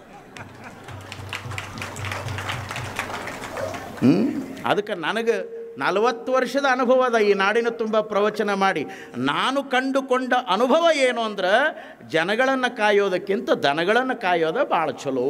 ಹ್ಞೂ ಅದಕ್ಕೆ ನನಗೆ ನಲವತ್ತು ವರ್ಷದ ಅನುಭವ ಅದ ಈ ನಾಡಿನ ತುಂಬ ಪ್ರವಚನ ಮಾಡಿ ನಾನು ಕಂಡುಕೊಂಡ ಅನುಭವ ಏನು ಅಂದ್ರೆ ಜನಗಳನ್ನು ಕಾಯೋದಕ್ಕಿಂತ ದನಗಳನ್ನು ಕಾಯೋದ ಭಾಳ ಚಲೋ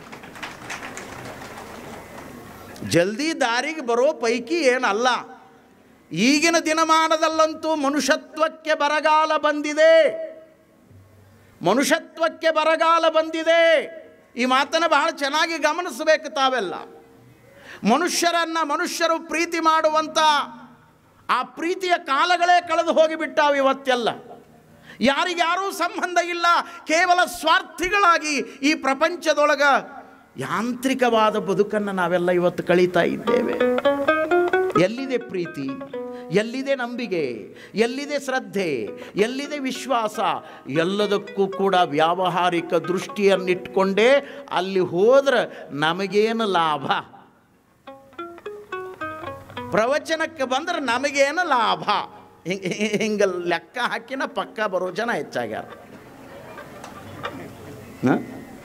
ಜಲ್ದಿ ದಾರಿಗೆ ಬರೋ ಪೈಕಿ ಏನಲ್ಲ ಈಗಿನ ದಿನಮಾನದಲ್ಲಂತೂ ಮನುಷ್ಯತ್ವಕ್ಕೆ ಬರಗಾಲ ಬಂದಿದೆ ಮನುಷ್ಯತ್ವಕ್ಕೆ ಬರಗಾಲ ಬಂದಿದೆ ಈ ಮಾತನ್ನು ಬಹಳ ಚೆನ್ನಾಗಿ ಗಮನಿಸಬೇಕು ತಾವೆಲ್ಲ ಮನುಷ್ಯರನ್ನ ಮನುಷ್ಯರು ಪ್ರೀತಿ ಮಾಡುವಂಥ ಆ ಪ್ರೀತಿಯ ಕಾಲಗಳೇ ಕಳೆದು ಹೋಗಿಬಿಟ್ಟಾವೆ ಇವತ್ತೆಲ್ಲ ಯಾರಿಗ್ಯಾರೂ ಸಂಬಂಧ ಇಲ್ಲ ಕೇವಲ ಸ್ವಾರ್ಥಿಗಳಾಗಿ ಈ ಪ್ರಪಂಚದೊಳಗ ಯಾಂತ್ರಿಕವಾದ ಬದುಕನ್ನು ನಾವೆಲ್ಲ ಇವತ್ತು ಕಳೀತಾ ಇದ್ದೇವೆ ಎಲ್ಲಿದೆ ಪ್ರೀತಿ ಎಲ್ಲಿದೆ ನಂಬಿಕೆ ಎಲ್ಲಿದೆ ಶ್ರದ್ಧೆ ಎಲ್ಲಿದೆ ವಿಶ್ವಾಸ ಎಲ್ಲದಕ್ಕೂ ಕೂಡ ವ್ಯಾವಹಾರಿಕ ದೃಷ್ಟಿಯನ್ನಿಟ್ಕೊಂಡೇ ಅಲ್ಲಿ ಹೋದ್ರೆ ನಮಗೇನು ಲಾಭ ಪ್ರವಚನಕ್ಕೆ ಬಂದ್ರೆ ನಮಗೇನು ಲಾಭ ಹಿಂಗೆ ಹಿಂಗೆ ಲೆಕ್ಕ ಹಾಕಿನ ಪಕ್ಕ ಬರೋ ಜನ ಹೆಚ್ಚಾಗ್ಯಾರ ಹ?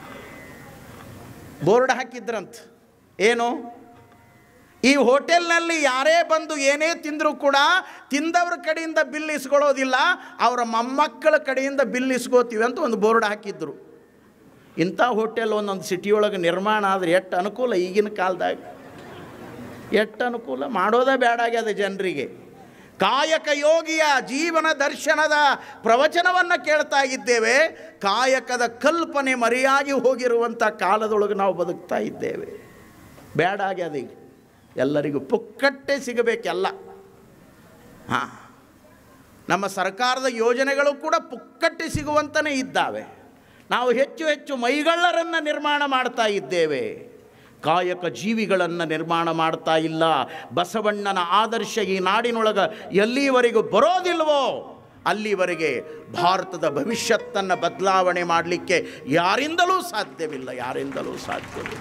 ಬೋರ್ಡ್ ಹಾಕಿದ್ರಂತ ಏನು ಈ ಹೋಟೆಲ್ನಲ್ಲಿ ಯಾರೇ ಬಂದು ಏನೇ ತಿಂದರೂ ಕೂಡ ತಿಂದವ್ರ ಕಡೆಯಿಂದ ಬಿಲ್ ಇಸ್ಕೊಳ್ಳೋದಿಲ್ಲ ಅವರ ಮೊಮ್ಮಕ್ಕಳ ಕಡೆಯಿಂದ ಬಿಲ್ ಇಸ್ಕೋತೀವಿ ಅಂತ ಒಂದು ಬೋರ್ಡ್ ಹಾಕಿದ್ರು ಇಂಥ ಹೋಟೆಲ್ ಒಂದೊಂದು ಸಿಟಿಯೊಳಗೆ ನಿರ್ಮಾಣ ಆದರೆ ಎಷ್ಟು ಅನುಕೂಲ ಈಗಿನ ಕಾಲದಾಗ ಎಷ್ಟು ಅನುಕೂಲ ಮಾಡೋದೇ ಬೇಡ ಆಗ್ಯದ ಜನರಿಗೆ ಕಾಯಕ ಯೋಗಿಯ ಜೀವನ ದರ್ಶನದ ಪ್ರವಚನವನ್ನು ಕೇಳ್ತಾ ಇದ್ದೇವೆ ಕಾಯಕದ ಕಲ್ಪನೆ ಮರೆಯಾಗಿ ಹೋಗಿರುವಂಥ ಕಾಲದೊಳಗೆ ನಾವು ಬದುಕ್ತಾ ಇದ್ದೇವೆ ಬೇಡ ಆಗ್ಯದ ಈಗ ಎಲ್ಲರಿಗೂ ಪುಕ್ಕಟ್ಟೆ ಸಿಗಬೇಕೆಲ್ಲ ಹಾಂ ನಮ್ಮ ಸರ್ಕಾರದ ಯೋಜನೆಗಳು ಕೂಡ ಪುಕ್ಕಟ್ಟೆ ಸಿಗುವಂತನೇ ಇದ್ದಾವೆ ನಾವು ಹೆಚ್ಚು ಹೆಚ್ಚು ಮೈಗಳ್ಳರನ್ನು ನಿರ್ಮಾಣ ಮಾಡ್ತಾ ಇದ್ದೇವೆ ಕಾಯಕ ಜೀವಿಗಳನ್ನು ನಿರ್ಮಾಣ ಮಾಡ್ತಾ ಇಲ್ಲ ಬಸವಣ್ಣನ ಆದರ್ಶ ಈ ನಾಡಿನೊಳಗೆ ಎಲ್ಲಿವರೆಗೂ ಬರೋದಿಲ್ವೋ ಅಲ್ಲಿವರೆಗೆ ಭಾರತದ ಭವಿಷ್ಯತ್ತನ್ನು ಬದಲಾವಣೆ ಮಾಡಲಿಕ್ಕೆ ಯಾರಿಂದಲೂ ಸಾಧ್ಯವಿಲ್ಲ ಯಾರಿಂದಲೂ ಸಾಧ್ಯವಿಲ್ಲ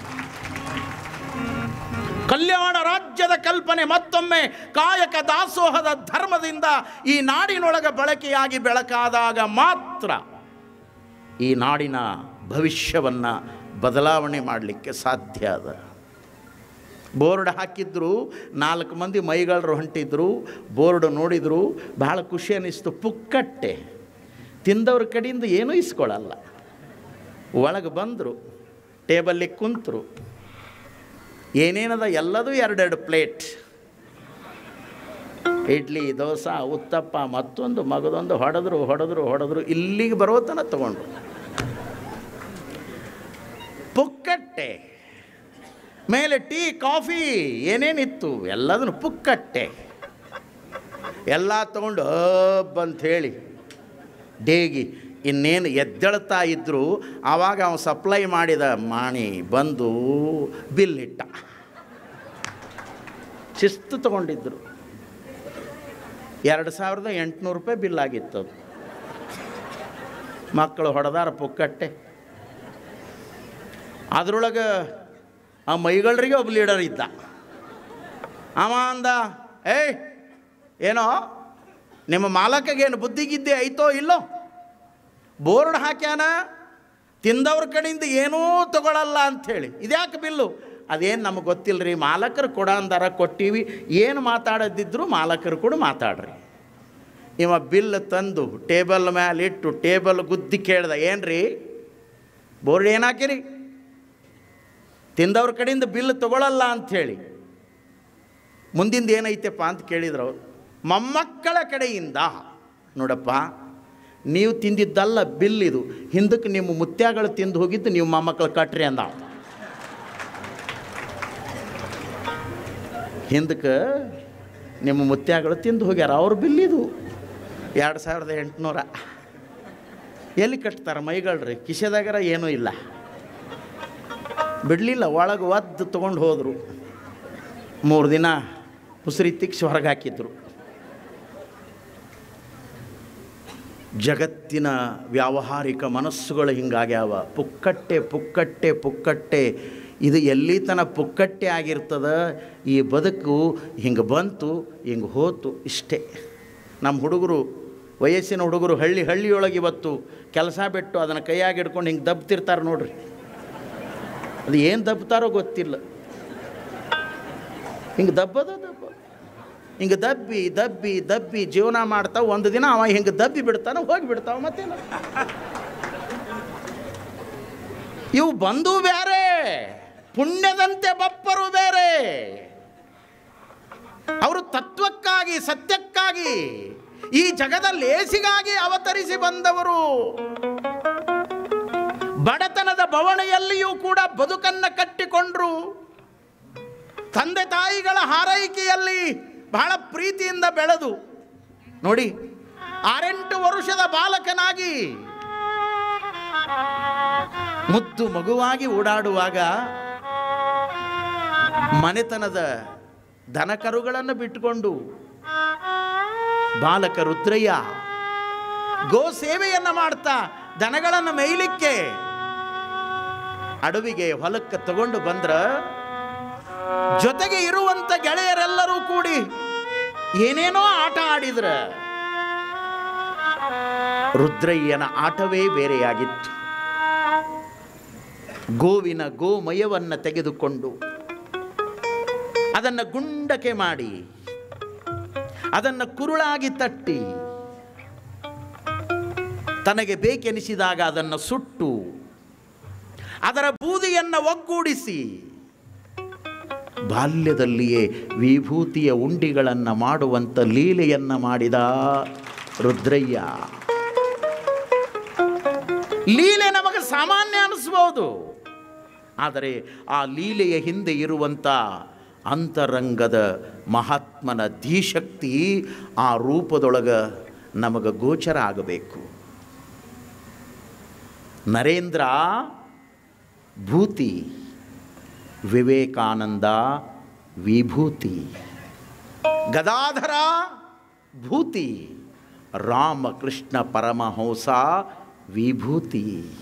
ಕಲ್ಯಾಣ ರಾಜ್ಯದ ಕಲ್ಪನೆ ಮತ್ತೊಮ್ಮೆ ಕಾಯಕ ದಾಸೋಹದ ಧರ್ಮದಿಂದ ಈ ನಾಡಿನೊಳಗೆ ಬಳಕೆಯಾಗಿ ಬೆಳಕಾದಾಗ ಮಾತ್ರ ಈ ನಾಡಿನ ಭವಿಷ್ಯವನ್ನು ಬದಲಾವಣೆ ಮಾಡಲಿಕ್ಕೆ ಸಾಧ್ಯ ಅದ ಬೋರ್ಡ್ ಹಾಕಿದ್ರು ನಾಲ್ಕು ಮಂದಿ ಮೈಗಳರು ಹೊಂಟಿದ್ರು ಬೋರ್ಡ್ ನೋಡಿದ್ರು ಬಹಳ ಖುಷಿ ಅನ್ನಿಸ್ತು ಪುಕ್ಕಟ್ಟೆ ತಿಂದವ್ರ ಕಡೆಯಿಂದ ಏನೂ ಇಸ್ಕೊಳ್ಳಲ್ಲ ಒಳಗೆ ಬಂದರು ಟೇಬಲ್ಲಿಗೆ ಕುಂತರು ಏನೇನದ ಎಲ್ಲದೂ ಎರಡೆರಡು ಪ್ಲೇಟ್ ಇಡ್ಲಿ ದೋಸೆ ಉತ್ತಪ್ಪ ಮತ್ತೊಂದು ಮಗದೊಂದು ಹೊಡೆದ್ರು ಹೊಡೆದ್ರು ಹೊಡೆದ್ರು ಇಲ್ಲಿಗೆ ಬರೋ ತನಕ ತಗೊಂಡ್ರು ಪುಕ್ಕಟ್ಟೆ ಮೇಲೆ ಟೀ ಕಾಫಿ ಏನೇನಿತ್ತು ಎಲ್ಲದನ್ನು ಪುಕ್ಕಟ್ಟೆ ಎಲ್ಲ ತಗೊಂಡು ಅಬ್ಬ್ ಅಂತ ಹೇಳಿ ಡೇಗಿ ಇನ್ನೇನು ಎದ್ದೇಳ್ತಾ ಇದ್ದರು ಆವಾಗ ಅವನು ಸಪ್ಲೈ ಮಾಡಿದ ಮಾಣಿ ಬಂದು ಬಿಲ್ ಇಟ್ಟ ಶಿಸ್ತು ತಗೊಂಡಿದ್ದರು ಎರಡು ಸಾವಿರದ ಎಂಟುನೂರು ರೂಪಾಯಿ ಬಿಲ್ ಆಗಿತ್ತು ಅದು ಮಕ್ಕಳು ಹೊಡೆದಾರ ಪುಕ್ಕಟ್ಟೆ ಅದ್ರೊಳಗೆ ಆ ಮೈಗಳರಿಗೆ ಒಬ್ಬ ಲೀಡರ್ ಇದ್ದ ಅವ ಅಂದ ಏಯ್ ಏನೋ ನಿಮ್ಮ ಮಾಲಕಗೇನು ಬುದ್ಧಿಗಿದ್ದೆ ಐತೋ ಇಲ್ಲೋ ಬೋರ್ಡ್ ಹಾಕ್ಯಾನ ತಿಂದವ್ರ ಕಡೆಯಿಂದ ಏನೂ ತಗೊಳ್ಳಲ್ಲ ಅಂಥೇಳಿ ಇದ್ಯಾಕೆ ಬಿಲ್ಲು ಅದೇನು ನಮಗೆ ಗೊತ್ತಿಲ್ಲ ರೀ ಮಾಲಕರು ಕೊಡ ಅಂದಾರ ಕೊಟ್ಟೀವಿ ಏನು ಮಾತಾಡದಿದ್ರು ಮಾಲಕರು ಕೂಡ ಮಾತಾಡ್ರಿ ಇವ ಬಿಲ್ ತಂದು ಟೇಬಲ್ ಮ್ಯಾಲೆ ಇಟ್ಟು ಟೇಬಲ್ ಗುದ್ದಿ ಕೇಳ್ದ ಏನು ರೀ ಬೋರ್ಡ್ ಏನು ಹಾಕಿರಿ ತಿಂದವ್ರ ಕಡೆಯಿಂದ ಬಿಲ್ ತಗೊಳ್ಳಲ್ಲ ಅಂಥೇಳಿ ಮುಂದಿಂದ ಏನೈತೆಪ್ಪ ಅಂತ ಕೇಳಿದ್ರು ಅವ್ರು ಮೊಮ್ಮಕ್ಕಳ ಕಡೆಯಿಂದ ನೋಡಪ್ಪ ನೀವು ತಿಂದಿದ್ದಲ್ಲ ಬಿಲ್ ಇದು ಹಿಂದಕ್ಕೆ ನಿಮ್ಮ ಮುತ್ಯಾಗಳು ತಿಂದು ಹೋಗಿದ್ದು ನೀವು ಮೊಮ್ಮಕ್ಕಳು ಕಟ್ರಿ ಅಂದ ಅವ. ಹಿಂದಕ್ಕೆ ನಿಮ್ಮ ಮುತ್ಯಾಗಳು ತಿಂದು ಹೋಗ್ಯಾರ ಅವ್ರ ಬಿಲ್ ಇದು ಎರಡು ಸಾವಿರದ ಎಂಟುನೂರ ಎಲ್ಲಿ ಕಟ್ತಾರೆ ಮೈಗಳ್ರಿ ಕಿಶೆದಾಗರ ಏನೂ ಇಲ್ಲ ಬಿಡಲಿಲ್ಲ ಒಳಗೆ ಒದ್ದು ತೊಗೊಂಡು ಹೋದರು ಮೂರು ದಿನ ಉಸಿರಿ ತಿಕ್ಸಿ ಹೊರಗೆ ಹಾಕಿದ್ರು ಜಗತ್ತಿನ ವ್ಯಾವಹಾರಿಕ ಮನಸ್ಸುಗಳು ಹಿಂಗಾಗ್ಯಾವ ಪುಕ್ಕಟ್ಟೆ ಪುಕ್ಕಟ್ಟೆ ಪುಕ್ಕಟ್ಟೆ ಇದು ಎಲ್ಲಿ ತನ ಪುಕ್ಕಟ್ಟೆ ಆಗಿರ್ತದ ಈ ಬದುಕು ಹಿಂಗೆ ಬಂತು ಹಿಂಗೆ ಹೋತು ಇಷ್ಟೇ ನಮ್ಮ ಹುಡುಗರು ವಯಸ್ಸಿನ ಹುಡುಗರು ಹಳ್ಳಿ ಹಳ್ಳಿಯೊಳಗೆ ಇವತ್ತು ಕೆಲಸ ಬಿಟ್ಟು ಅದನ್ನು ಕೈಯಾಗಿ ಹಿಡ್ಕೊಂಡು ಹಿಂಗೆ ದಬ್ತಿರ್ತಾರೆ ನೋಡ್ರಿ ಅದು ಏನು ದಬ್ತಾರೋ ಗೊತ್ತಿಲ್ಲ ಹಿಂಗೆ ದಬ್ಬದ ದಬ್ಬ ಹಿಂಗೆ ದಬ್ಬಿ ದಬ್ಬಿ ದಬ್ಬಿ ಜೀವನ ಮಾಡ್ತಾವ ಒಂದು ದಿನ ಅವ ಹಿಂಗೆ ದಬ್ಬಿ ಬಿಡ್ತಾನ ಹೋಗಿ ಬಿಡ್ತಾವ ಮತ್ತೇನ ಇವು ಬಂದು ಬೇರೆ ಪುಣ್ಯದಂತೆ ಬಪ್ಪರು ಬೇರೆ ಅವರು ತತ್ವಕ್ಕಾಗಿ ಸತ್ಯಕ್ಕಾಗಿ ಈ ಜಗದ ಲೇಸಿಗಾಗಿ ಅವತರಿಸಿ ಬಂದವರು ಬಡತನದ ಬವಣೆಯಲ್ಲಿಯೂ ಕೂಡ ಬದುಕನ್ನು ಕಟ್ಟಿಕೊಂಡ್ರು ತಂದೆ ತಾಯಿಗಳ ಹಾರೈಕೆಯಲ್ಲಿ ಬಹಳ ಪ್ರೀತಿಯಿಂದ ಬೆಳೆದು ನೋಡಿ ಆರೆಂಟು ವರುಷದ ಬಾಲಕನಾಗಿ ಮುದ್ದು ಮಗುವಾಗಿ ಓಡಾಡುವಾಗ ಮನೆತನದ ದನಕರುಗಳನ್ನು ಬಿಟ್ಟುಕೊಂಡು ಬಾಲಕ ರುದ್ರಯ್ಯ ಗೋ ಸೇವೆಯನ್ನು ಮಾಡ್ತಾ ದನಗಳನ್ನು ಮೇಯ್ಲಿಕ್ಕೆ ಅಡವಿಗೆ ಹೊಲಕ್ಕೆ ತಗೊಂಡು ಬಂದ್ರ ಜೊತೆಗೆ ಇರುವಂತ ಗೆಳೆಯರೆಲ್ಲರೂ ಕೂಡಿ ಏನೇನೋ ಆಟ ಆಡಿದ್ರ ರುದ್ರಯ್ಯನ ಆಟವೇ ಬೇರೆಯಾಗಿತ್ತು ಗೋವಿನ ಗೋಮಯವನ್ನು ತೆಗೆದುಕೊಂಡು ಅದನ್ನು ಗುಂಡಕೆ ಮಾಡಿ ಅದನ್ನು ಕುರುಳಾಗಿ ತಟ್ಟಿ ತನಗೆ ಬೇಕೆನಿಸಿದಾಗ ಅದನ್ನು ಸುಟ್ಟು ಅದರ ಬೂದಿಯನ್ನು ಒಗ್ಗೂಡಿಸಿ ಬಾಲ್ಯದಲ್ಲಿಯೇ ವಿಭೂತಿಯ ಉಂಡಿಗಳನ್ನು ಮಾಡುವಂಥ ಲೀಲೆಯನ್ನು ಮಾಡಿದ ರುದ್ರಯ್ಯ ಲೀಲೆ ನಮಗೆ ಸಾಮಾನ್ಯ ಅನಿಸ್ಬೋದು ಆದರೆ ಆ ಲೀಲೆಯ ಹಿಂದೆ ಇರುವಂಥ ಅಂತರಂಗದ ಮಹಾತ್ಮನ ಧೀಶಕ್ತಿ ಆ ರೂಪದೊಳಗೆ ನಮಗೆ ಗೋಚರ ಆಗಬೇಕು ನರೇಂದ್ರ ಭೂತಿ ವಿವೇಕಾನಂದ ವಿಭೂತಿ ಗದಾಧರ ಭೂತಿ ರಾಮಕೃಷ್ಣ ಪರಮಹಂಸ ವಿಭೂತಿ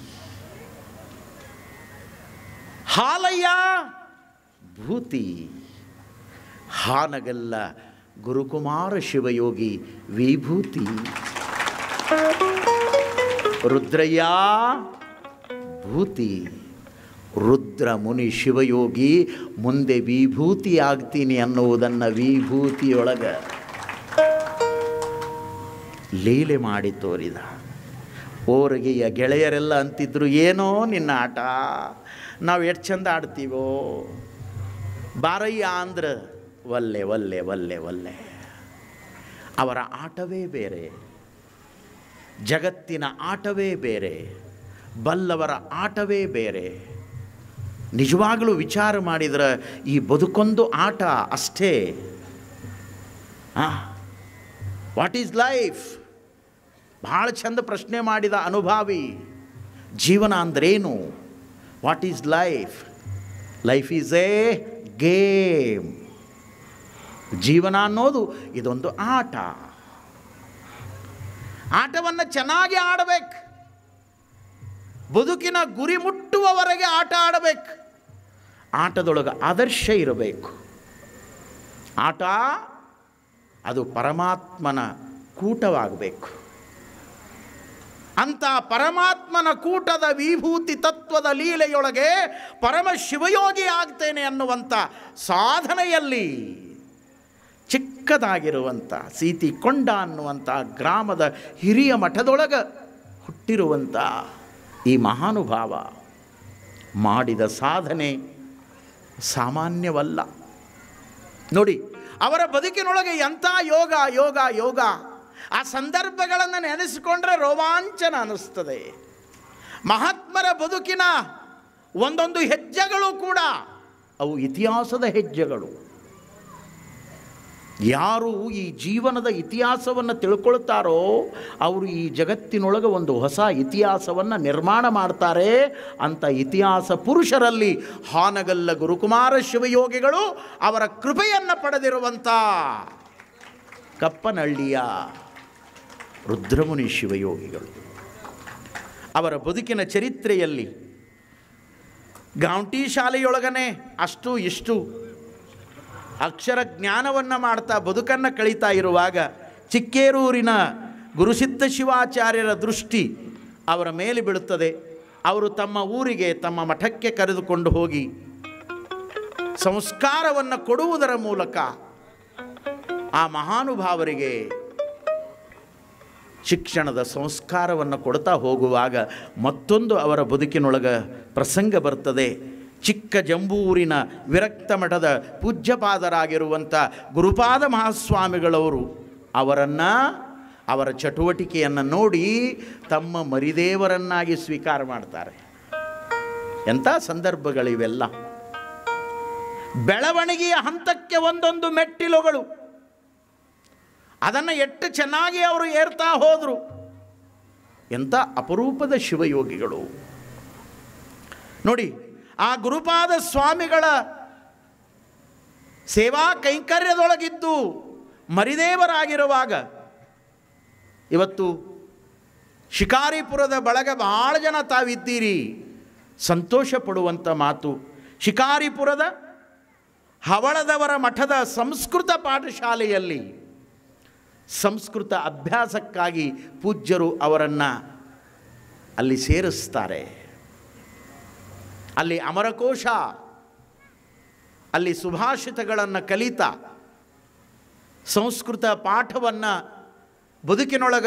ಹಾಲಯ್ಯ ಭೂತಿ ಹಾನಗಲ್ಲ ಗುರುಕುಮಾರ ಶಿವಯೋಗಿ ವಿಭೂತಿ ರುದ್ರಯ್ಯ ಭೂತಿ ರುದ್ರ ಮುನಿ ಶಿವಯೋಗಿ ಮುಂದೆ ವಿಭೂತಿ ಆಗ್ತೀನಿ ಅನ್ನುವುದನ್ನು ವಿಭೂತಿಯೊಳಗ ಲೀಲೆ ಮಾಡಿ ತೋರಿದ ಓರಿಗೆಯ ಗೆಳೆಯರೆಲ್ಲ ಅಂತಿದ್ರು ಏನೋ ನಿನ್ನ ಆಟ ನಾವು ಎಷ್ಟು ಚಂದ ಆಡ್ತೀವೋ ಬಾರಯ್ಯ ಅಂದ್ರ ಒಲ್ಲೆ ಒಲ್ಲೆ ಒಲ್ಲೆ ಒಲ್ಲೆ ಅವರ ಆಟವೇ ಬೇರೆ ಜಗತ್ತಿನ ಆಟವೇ ಬೇರೆ ಬಲ್ಲವರ ಆಟವೇ ಬೇರೆ ನಿಜವಾಗಲೂ ವಿಚಾರ ಮಾಡಿದ್ರೆ ಈ ಬದುಕೊಂದು ಆಟ ಅಷ್ಟೇ ವಾಟ್ ಈಸ್ ಲೈಫ್ ಭಾಳ ಚಂದ ಪ್ರಶ್ನೆ ಮಾಡಿದ ಅನುಭಾವಿ ಜೀವನ ಅಂದ್ರೇನು what is life life is a game ಜೀವನ ಅನ್ನೋದು ಇದೊಂದು ಆಟ ಆಟವನ್ನು ಚೆನ್ನಾಗಿ ಆಡಬೇಕು ಬದುಕಿನ ಗುರಿ ಮುಟ್ಟುವವರೆಗೆ ಆಟ ಆಡಬೇಕು ಆಟದೊಳಗೆ ಆದರ್ಶ ಇರಬೇಕು ಆಟ ಅದು ಪರಮಾತ್ಮನ ಕೂಟವಾಗಬೇಕು ಅಂತ ಪರಮಾತ್ಮನ ಕೂಟದ ವಿಭೂತಿ ತತ್ವದ ಲೀಲೆಯೊಳಗೆ ಪರಮ ಶಿವಯೋಗಿ ಆಗ್ತೇನೆ ಅನ್ನುವಂಥ ಸಾಧನೆಯಲ್ಲಿ ಚಿಕ್ಕದಾಗಿರುವಂಥ ಸೀತಿಕೊಂಡ ಅನ್ನುವಂಥ ಗ್ರಾಮದ ಹಿರಿಯ ಮಠದೊಳಗೆ ಹುಟ್ಟಿರುವಂಥ ಈ ಮಹಾನುಭಾವ ಮಾಡಿದ ಸಾಧನೆ ಸಾಮಾನ್ಯವಲ್ಲ ನೋಡಿ ಅವರ ಬದುಕಿನೊಳಗೆ ಎಂಥ ಯೋಗ ಯೋಗ ಯೋಗ ಆ ಸಂದರ್ಭಗಳನ್ನು ನೆನೆಸಿಕೊಂಡ್ರೆ ರೋಮಾಂಚನ ಅನ್ನಿಸ್ತದೆ ಮಹಾತ್ಮರ ಬದುಕಿನ ಒಂದೊಂದು ಹೆಜ್ಜೆಗಳು ಕೂಡ ಅವು ಇತಿಹಾಸದ ಹೆಜ್ಜೆಗಳು ಯಾರು ಈ ಜೀವನದ ಇತಿಹಾಸವನ್ನು ತಿಳ್ಕೊಳ್ತಾರೋ ಅವರು ಈ ಜಗತ್ತಿನೊಳಗೆ ಒಂದು ಹೊಸ ಇತಿಹಾಸವನ್ನು ನಿರ್ಮಾಣ ಮಾಡ್ತಾರೆ ಅಂತ ಇತಿಹಾಸ ಪುರುಷರಲ್ಲಿ ಹಾನಗಲ್ಲ ಗುರುಕುಮಾರ ಶಿವಯೋಗಿಗಳು ಅವರ ಕೃಪೆಯನ್ನು ಪಡೆದಿರುವಂಥ ಕಪ್ಪನಹಳ್ಳಿಯ ರುದ್ರಮುನಿ ಶಿವಯೋಗಿಗಳು ಅವರ ಬದುಕಿನ ಚರಿತ್ರೆಯಲ್ಲಿ ಗಾಂಟಿ ಶಾಲೆಯೊಳಗನೆ ಅಷ್ಟು ಇಷ್ಟು ಅಕ್ಷರ ಜ್ಞಾನವನ್ನು ಮಾಡ್ತಾ ಬದುಕನ್ನು ಕಳೀತಾ ಇರುವಾಗ ಚಿಕ್ಕೇರೂರಿನ ಗುರುಸಿದ್ಧ ಶಿವಾಚಾರ್ಯರ ದೃಷ್ಟಿ ಅವರ ಮೇಲೆ ಬೀಳುತ್ತದೆ ಅವರು ತಮ್ಮ ಊರಿಗೆ ತಮ್ಮ ಮಠಕ್ಕೆ ಕರೆದುಕೊಂಡು ಹೋಗಿ ಸಂಸ್ಕಾರವನ್ನು ಕೊಡುವುದರ ಮೂಲಕ ಆ ಮಹಾನುಭಾವರಿಗೆ ಶಿಕ್ಷಣದ ಸಂಸ್ಕಾರವನ್ನು ಕೊಡ್ತಾ ಹೋಗುವಾಗ ಮತ್ತೊಂದು ಅವರ ಬದುಕಿನೊಳಗ ಪ್ರಸಂಗ ಬರ್ತದೆ ಚಿಕ್ಕ ಜಂಬೂರಿನ ವಿರಕ್ತ ಮಠದ ಪೂಜ್ಯಪಾದರಾಗಿರುವಂಥ ಗುರುಪಾದ ಮಹಾಸ್ವಾಮಿಗಳವರು ಅವರನ್ನು ಅವರ ಚಟುವಟಿಕೆಯನ್ನು ನೋಡಿ ತಮ್ಮ ಮರಿದೇವರನ್ನಾಗಿ ಸ್ವೀಕಾರ ಮಾಡ್ತಾರೆ ಎಂಥ ಸಂದರ್ಭಗಳಿವೆಲ್ಲ ಬೆಳವಣಿಗೆಯ ಹಂತಕ್ಕೆ ಒಂದೊಂದು ಮೆಟ್ಟಿಲುಗಳು ಅದನ್ನು ಎಷ್ಟು ಚೆನ್ನಾಗಿ ಅವರು ಏರ್ತಾ ಹೋದರು ಎಂಥ ಅಪರೂಪದ ಶಿವಯೋಗಿಗಳು ನೋಡಿ ಆ ಗುರುಪಾದ ಸ್ವಾಮಿಗಳ ಸೇವಾ ಕೈಂಕರ್ಯದೊಳಗಿದ್ದು ಮರಿದೇವರಾಗಿರುವಾಗ ಇವತ್ತು ಶಿಕಾರಿಪುರದ ಬಳಗ ಬಹಳ ಜನ ತಾವಿದ್ದೀರಿ ಸಂತೋಷ ಪಡುವಂಥ ಮಾತು ಶಿಕಾರಿಪುರದ ಹವಳದವರ ಮಠದ ಸಂಸ್ಕೃತ ಪಾಠಶಾಲೆಯಲ್ಲಿ ಸಂಸ್ಕೃತ ಅಭ್ಯಾಸಕ್ಕಾಗಿ ಪೂಜ್ಯರು ಅವರನ್ನು ಅಲ್ಲಿ ಸೇರಿಸ್ತಾರೆ ಅಲ್ಲಿ ಅಮರಕೋಶ ಅಲ್ಲಿ ಸುಭಾಷಿತಗಳನ್ನು ಕಲಿತಾ ಸಂಸ್ಕೃತ ಪಾಠವನ್ನು ಬದುಕಿನೊಳಗ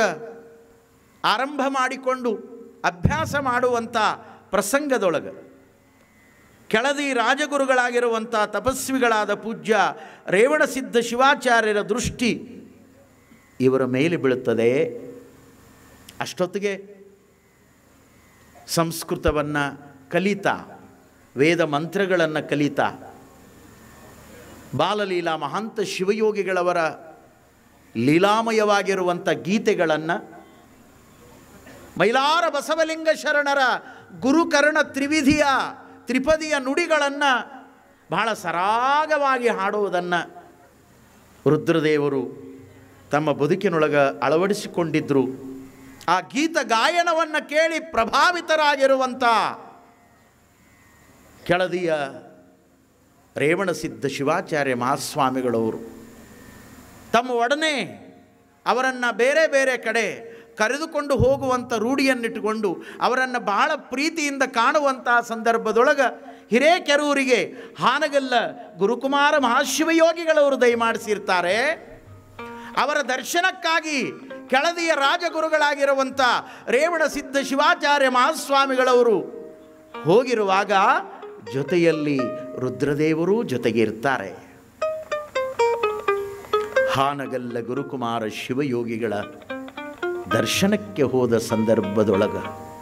ಆರಂಭ ಮಾಡಿಕೊಂಡು ಅಭ್ಯಾಸ ಮಾಡುವಂಥ ಪ್ರಸಂಗದೊಳಗೆ ಕೆಳದಿ ರಾಜಗುರುಗಳಾಗಿರುವಂಥ ತಪಸ್ವಿಗಳಾದ ಪೂಜ್ಯ ರೇವಣಸಿದ್ಧ ಶಿವಾಚಾರ್ಯರ ದೃಷ್ಟಿ ಇವರ ಮೇಲೆ ಬೀಳುತ್ತದೆ ಅಷ್ಟೊತ್ತಿಗೆ ಸಂಸ್ಕೃತವನ್ನು ಕಲಿತಾ ವೇದ ಮಂತ್ರಗಳನ್ನು ಕಲಿತಾ ಬಾಲಲೀಲಾ ಮಹಾಂತ ಶಿವಯೋಗಿಗಳವರ ಲೀಲಾಮಯವಾಗಿರುವಂಥ ಗೀತೆಗಳನ್ನು ಮೈಲಾರ ಬಸವಲಿಂಗ ಶರಣರ ಗುರುಕರ್ಣ ತ್ರಿವಿಧಿಯ ತ್ರಿಪದಿಯ ನುಡಿಗಳನ್ನು ಬಹಳ ಸರಾಗವಾಗಿ ಹಾಡುವುದನ್ನು ರುದ್ರದೇವರು ತಮ್ಮ ಬದುಕಿನೊಳಗೆ ಅಳವಡಿಸಿಕೊಂಡಿದ್ದರು ಆ ಗೀತ ಗಾಯನವನ್ನು ಕೇಳಿ ಪ್ರಭಾವಿತರಾಗಿರುವಂಥ ಕೆಳದಿಯ ರೇವಣಸಿದ್ಧ ಶಿವಾಚಾರ್ಯ ಮಹಾಸ್ವಾಮಿಗಳವರು ತಮ್ಮ ಒಡನೆ ಅವರನ್ನು ಬೇರೆ ಬೇರೆ ಕಡೆ ಕರೆದುಕೊಂಡು ಹೋಗುವಂಥ ರೂಢಿಯನ್ನಿಟ್ಟುಕೊಂಡು ಅವರನ್ನು ಬಹಳ ಪ್ರೀತಿಯಿಂದ ಕಾಣುವಂಥ ಸಂದರ್ಭದೊಳಗೆ ಹಿರೇಕೆರೂರಿಗೆ ಹಾನಗಲ್ಲ ಗುರುಕುಮಾರ ಮಹಾಶಿವಯೋಗಿಗಳವರು ದಯಮಾಡಿಸಿರ್ತಾರೆ ಅವರ ದರ್ಶನಕ್ಕಾಗಿ ಕೆಳದಿಯ ರಾಜಗುರುಗಳಾಗಿರುವಂಥ ರೇವಣ ಸಿದ್ಧ ಶಿವಾಚಾರ್ಯ ಮಹಾಸ್ವಾಮಿಗಳವರು ಹೋಗಿರುವಾಗ ಜೊತೆಯಲ್ಲಿ ರುದ್ರದೇವರು ಜೊತೆಗೆ ಇರ್ತಾರೆ ಹಾನಗಲ್ಲ ಗುರುಕುಮಾರ ಶಿವಯೋಗಿಗಳ ದರ್ಶನಕ್ಕೆ ಹೋದ ಸಂದರ್ಭದೊಳಗ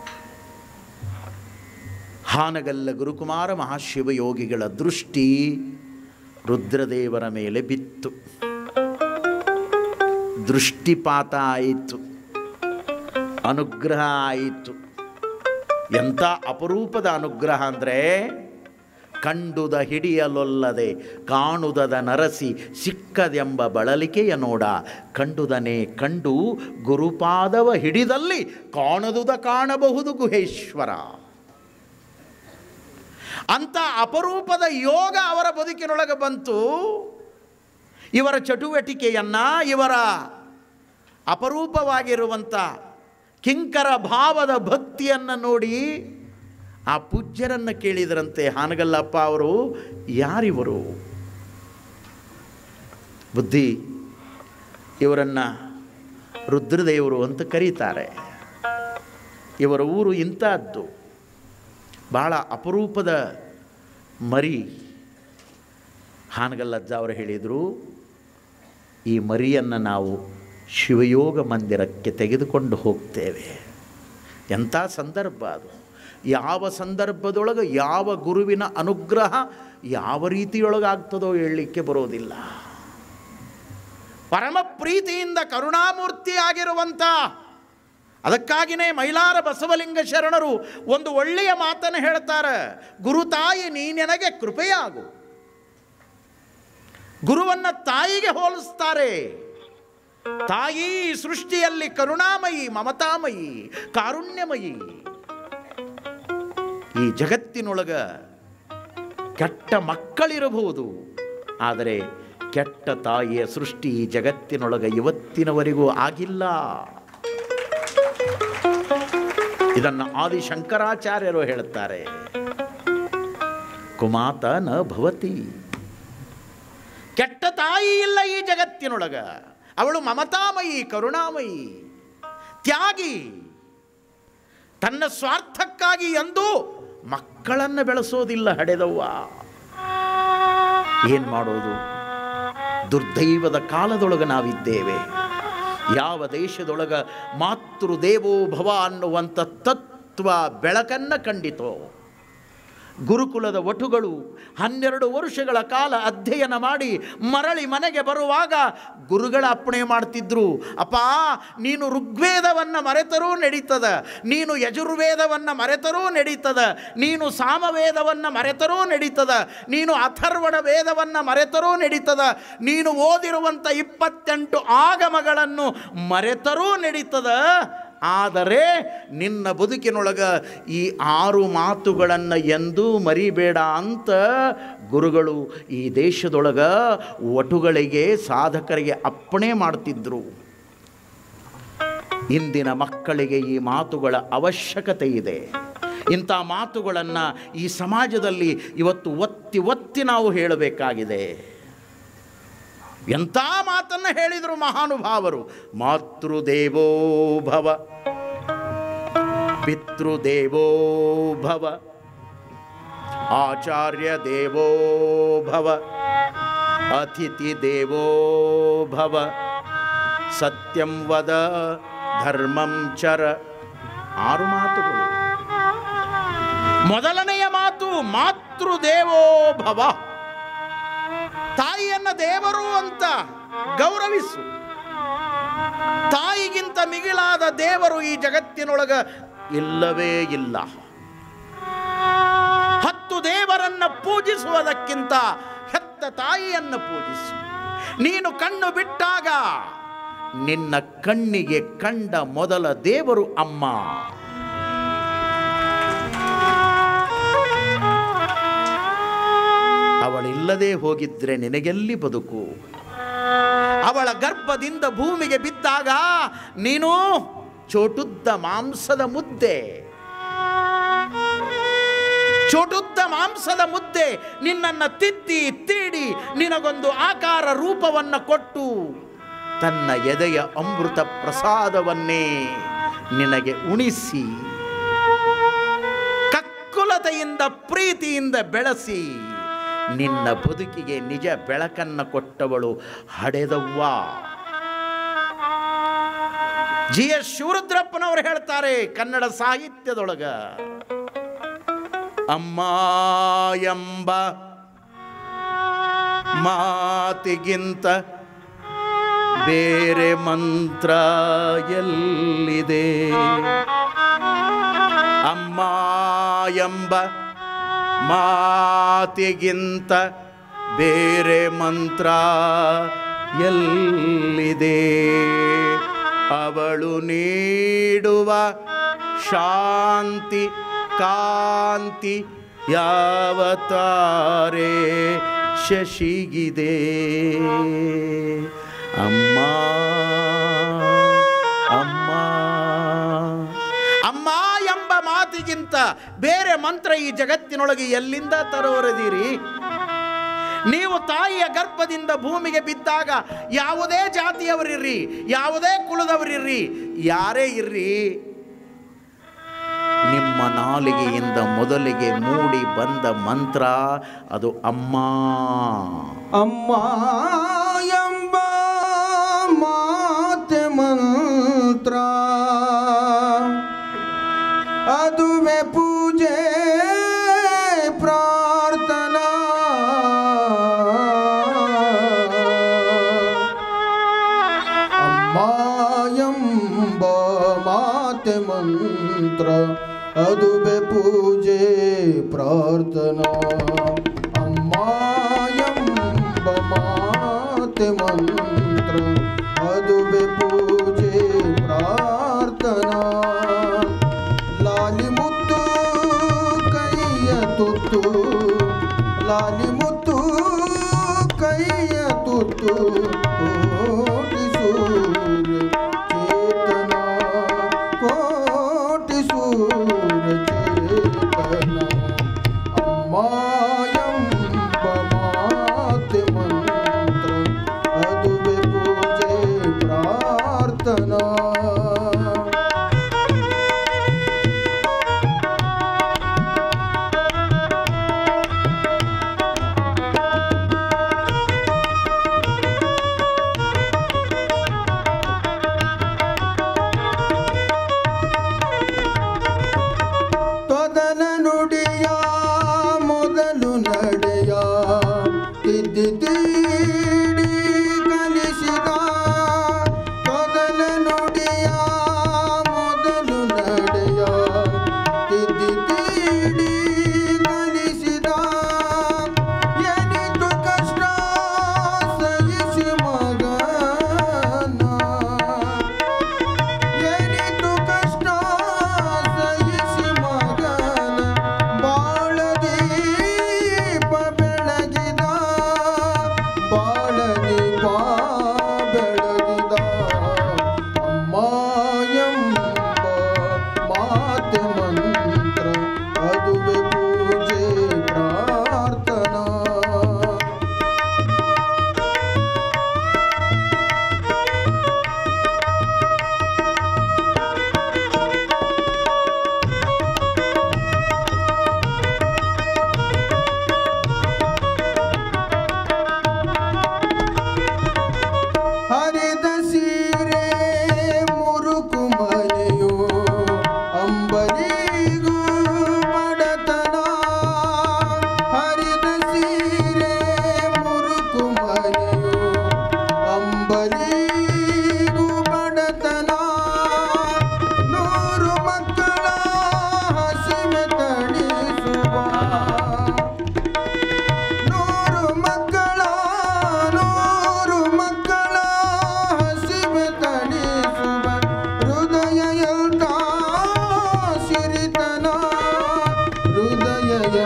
ಹಾನಗಲ್ಲ ಗುರುಕುಮಾರ ಮಹಾಶಿವಯೋಗಿಗಳ ದೃಷ್ಟಿ ರುದ್ರದೇವರ ಮೇಲೆ ಬಿತ್ತು ದೃಷ್ಟಿಪಾತ ಆಯಿತು ಅನುಗ್ರಹ ಆಯಿತು ಎಂಥ ಅಪರೂಪದ ಅನುಗ್ರಹ ಅಂದರೆ ಕಂಡುದ ಹಿಡಿಯಲೊಲ್ಲದೆ ಕಾಣುದದ ನರಸಿ ಸಿಕ್ಕದೆಂಬ ಬಳಲಿಕೆಯ ನೋಡ ಕಂಡುದನೇ ಕಂಡು ಗುರುಪಾದವ ಹಿಡಿದಲ್ಲಿ ಕಾಣದುದ ಕಾಣಬಹುದು ಗುಹೇಶ್ವರ ಅಂಥ ಅಪರೂಪದ ಯೋಗ ಅವರ ಬದುಕಿನೊಳಗೆ ಬಂತು ಇವರ ಚಟುವಟಿಕೆಯನ್ನು ಇವರ ಅಪರೂಪವಾಗಿರುವಂಥ ಕಿಂಕರ ಭಾವದ ಭಕ್ತಿಯನ್ನು ನೋಡಿ ಆ ಪೂಜ್ಯರನ್ನು ಕೇಳಿದರಂತೆ ಹಾನಗಲ್ಲಪ್ಪ ಅವರು ಯಾರಿವರು ಬುದ್ಧಿ ಇವರನ್ನು ರುದ್ರದೇವರು ಅಂತ ಕರೀತಾರೆ ಇವರ ಊರು ಇಂಥದ್ದು ಭಾಳ ಅಪರೂಪದ ಮರಿ ಹಾನಗಲ್ಲಜ್ಜ ಅವರು ಹೇಳಿದರು ಈ ಮರಿಯನ್ನು ನಾವು ಶಿವಯೋಗ ಮಂದಿರಕ್ಕೆ ತೆಗೆದುಕೊಂಡು ಹೋಗ್ತೇವೆ ಎಂಥ ಸಂದರ್ಭ ಅದು ಯಾವ ಸಂದರ್ಭದೊಳಗೆ ಯಾವ ಗುರುವಿನ ಅನುಗ್ರಹ ಯಾವ ರೀತಿಯೊಳಗಾಗ್ತದೋ ಹೇಳಲಿಕ್ಕೆ ಬರೋದಿಲ್ಲ ಪರಮ ಪ್ರೀತಿಯಿಂದ ಕರುಣಾಮೂರ್ತಿ ಆಗಿರುವಂಥ ಅದಕ್ಕಾಗಿಯೇ ಮೈಲಾರ ಬಸವಲಿಂಗ ಶರಣರು ಒಂದು ಒಳ್ಳೆಯ ಮಾತನ್ನು ಹೇಳ್ತಾರೆ ಗುರುತಾಯಿ ನೀ ನನಗೆ ಕೃಪೆಯಾಗು ಗುರುವನ್ನು ತಾಯಿಗೆ ಹೋಲಿಸ್ತಾರೆ ತಾಯಿ ಸೃಷ್ಟಿಯಲ್ಲಿ ಕರುಣಾಮಯಿ ಮಮತಾಮಯಿ ಕಾರುಣ್ಯಮಯಿ ಈ ಜಗತ್ತಿನೊಳಗ ಕೆಟ್ಟ ಮಕ್ಕಳಿರಬಹುದು ಆದರೆ ಕೆಟ್ಟ ತಾಯಿಯ ಸೃಷ್ಟಿ ಈ ಜಗತ್ತಿನೊಳಗ ಇವತ್ತಿನವರೆಗೂ ಆಗಿಲ್ಲ ಇದನ್ನು ಆದಿ ಶಂಕರಾಚಾರ್ಯರು ಹೇಳುತ್ತಾರೆ ಕುಮಾತ ನ ಭವತಿ ಕೆಟ್ಟ ತಾಯಿ ಇಲ್ಲ ಈ ಜಗತ್ತಿನೊಳಗ ಅವಳು ಮಮತಾಮಯಿ ಕರುಣಾಮಯಿ ತ್ಯಾಗಿ ತನ್ನ ಸ್ವಾರ್ಥಕ್ಕಾಗಿ ಎಂದೂ ಮಕ್ಕಳನ್ನು ಬೆಳೆಸೋದಿಲ್ಲ ಹಡೆದವ್ವ ಏನು ಮಾಡೋದು ದುರ್ದೈವದ ಕಾಲದೊಳಗೆ ನಾವಿದ್ದೇವೆ ಯಾವ ದೇಶದೊಳಗ ಮಾತೃದೇವೋ ಭವ ಅನ್ನುವಂಥ ತತ್ವ ಬೆಳಕನ್ನು ಕಂಡಿತೋ ಗುರುಕುಲದ ವಟುಗಳು ಹನ್ನೆರಡು ವರ್ಷಗಳ ಕಾಲ ಅಧ್ಯಯನ ಮಾಡಿ ಮರಳಿ ಮನೆಗೆ ಬರುವಾಗ ಗುರುಗಳ ಅಪ್ಪಣೆ ಮಾಡ್ತಿದ್ರು ಅಪ್ಪ ನೀನು ಋಗ್ವೇದವನ್ನು ಮರೆತರೂ ನಡೀತದ ನೀನು ಯಜುರ್ವೇದವನ್ನು ಮರೆತರೂ ನಡೀತದ ನೀನು ಸಾಮವೇದವನ್ನು ಮರೆತರೂ ನಡೀತದ ನೀನು ಅಥರ್ವಣ ವೇದವನ್ನು ಮರೆತರೂ ನಡೀತದ ನೀನು ಓದಿರುವಂಥ ಇಪ್ಪತ್ತೆಂಟು ಆಗಮಗಳನ್ನು ಮರೆತರೂ ನಡೀತದ ಆದರೆ ನಿನ್ನ ಬದುಕಿನೊಳಗ ಈ ಆರು ಮಾತುಗಳನ್ನು ಎಂದೂ ಮರಿಬೇಡ ಅಂತ ಗುರುಗಳು ಈ ದೇಶದೊಳಗ ವಟುಗಳಿಗೆ ಸಾಧಕರಿಗೆ ಅಪ್ಪಣೆ ಮಾಡ್ತಿದ್ರು ಇಂದಿನ ಮಕ್ಕಳಿಗೆ ಈ ಮಾತುಗಳ ಅವಶ್ಯಕತೆ ಇದೆ ಇಂಥ ಮಾತುಗಳನ್ನು ಈ ಸಮಾಜದಲ್ಲಿ ಇವತ್ತು ಒತ್ತಿ ಒತ್ತಿ ನಾವು ಹೇಳಬೇಕಾಗಿದೆ ಎಂಥ ಮಾತನ್ನು ಹೇಳಿದರು ಮಹಾನುಭಾವರು ಮಾತೃದೇವೋ ಭವ ಪಿತೃದೇವೋ ಭವ ಆಚಾರ್ಯ ದೇವೋ ಭವ ಅತಿಥಿ ದೇವೋ ಭವ ಸತ್ಯಂ ವದ ಧರ್ಮಂ ಚರ ಆರು ಮಾತುಗಳು ಮೊದಲನೆಯ ಮಾತು ಮಾತೃದೇವೋ ಭವ ತಾಯಿಯನ್ನ ದೇವರು ಅಂತ ಗೌರವಿಸು ತಾಯಿಗಿಂತ ಮಿಗಿಲಾದ ದೇವರು ಈ ಜಗತ್ತಿನೊಳಗ ಇಲ್ಲವೇ ಇಲ್ಲ ಹತ್ತು ದೇವರನ್ನ ಪೂಜಿಸುವುದಕ್ಕಿಂತ ಹೆತ್ತ ತಾಯಿಯನ್ನು ಪೂಜಿಸು ನೀನು ಕಣ್ಣು ಬಿಟ್ಟಾಗ ನಿನ್ನ ಕಣ್ಣಿಗೆ ಕಂಡ ಮೊದಲ ದೇವರು ಅಮ್ಮ ಅವಳಿಲ್ಲದೆ ಹೋಗಿದ್ರೆ ನಿನಗೆಲ್ಲಿ ಬದುಕು ಅವಳ ಗರ್ಭದಿಂದ ಭೂಮಿಗೆ ಬಿದ್ದಾಗ ನೀನು ಚೋಟುದ್ದ ಮಾಂಸದ ಮುದ್ದೆ ಚೋಟುದ್ದ ಮಾಂಸದ ಮುದ್ದೆ ನಿನ್ನನ್ನು ತಿದ್ದಿ ತೀಡಿ ನಿನಗೊಂದು ಆಕಾರ ರೂಪವನ್ನು ಕೊಟ್ಟು ತನ್ನ ಎದೆಯ ಅಮೃತ ಪ್ರಸಾದವನ್ನೇ ನಿನಗೆ ಉಣಿಸಿ ಕಕ್ಕುಲತೆಯಿಂದ ಪ್ರೀತಿಯಿಂದ ಬೆಳೆಸಿ ನಿನ್ನ ಬದುಕಿಗೆ ನಿಜ ಬೆಳಕನ್ನು ಕೊಟ್ಟವಳು ಹಡೆದವ್ವ ಜಿ ಎಸ್ ಶಿವರುದ್ರಪ್ಪನವರು ಹೇಳ್ತಾರೆ ಕನ್ನಡ ಸಾಹಿತ್ಯದೊಳಗ ಅಮ್ಮ ಎಂಬ ಮಾತಿಗಿಂತ ಬೇರೆ ಮಂತ್ರ ಎಲ್ಲಿದೆ ಅಮ್ಮ ಎಂಬ ಮಾತಿಗಿಂತ ಬೇರೆ ಮಂತ್ರ ಎಲ್ಲಿದೆ ಅವಳು ನೀಡುವ ಶಾಂತಿ ಕಾಂತಿ ಯಾವ ತಾರೆ ಶಶಿಗಿದೆ ಅಮ್ಮ ಅಮ್ಮ ಅಮ್ಮ ಎಂಬ ಮಾತಿಗಿಂತ ಬೇರೆ ಮಂತ್ರ ಈ ಜಗತ್ತಿನೊಳಗೆ ಎಲ್ಲಿಂದ ತರೋರದಿರಿ ನೀವು ತಾಯಿಯ ಗರ್ಭದಿಂದ ಭೂಮಿಗೆ ಬಿದ್ದಾಗ ಯಾವುದೇ ಜಾತಿಯವರಿರ್ರಿ ಯಾವುದೇ ಕುಲದವರಿರ್ರಿ ಯಾರೇ ಇರ್ರಿ ನಿಮ್ಮ ನಾಲಿಗೆಯಿಂದ ಮೊದಲಿಗೆ ಮೂಡಿ ಬಂದ ಮಂತ್ರ ಅದು ಅಮ್ಮ ಅಮ್ಮ ಎಂಬ ಮಾತೆ ಮಂತ್ರ ಅದುವೆ ಪೂಜೆ ಪ್ರಾರ್ಥನಾ ಅಮ್ಮ ಎಂಬ ಮಾತೆ ಮಂತ್ರ ಅದುವೆ ಪೂಜೆ ಪ್ರಾರ್ಥನಾ ಅಮ್ಮ ಎಂಬ ಮಾತೆ ಮಂತ್ರ ಅದುವೆ ಪೂಜೆ ಪ್ರಾರ್ಥನಾ ಲಾಲಿ ಮುತ್ತು ಕೈಯ ತುತ್ತು ಲಾಲಿ ಮುತ್ತು ಕೈಯ ತುತ್ತು ಕೋಟಿ ಸೂರ್ಯ ಚೇತನ ಕೋಟಿ ಸೂರ್ಯ ಚೇತನ ಅಮ್ಮ ಎಂಬ ಮಾತೆ ಮಂತ್ರ ಅದುವೆ ಪೂಜೆ ಪ್ರಾರ್ಥನಾ ತೊದಲ ನುಡಿಯ ಮೊದಲ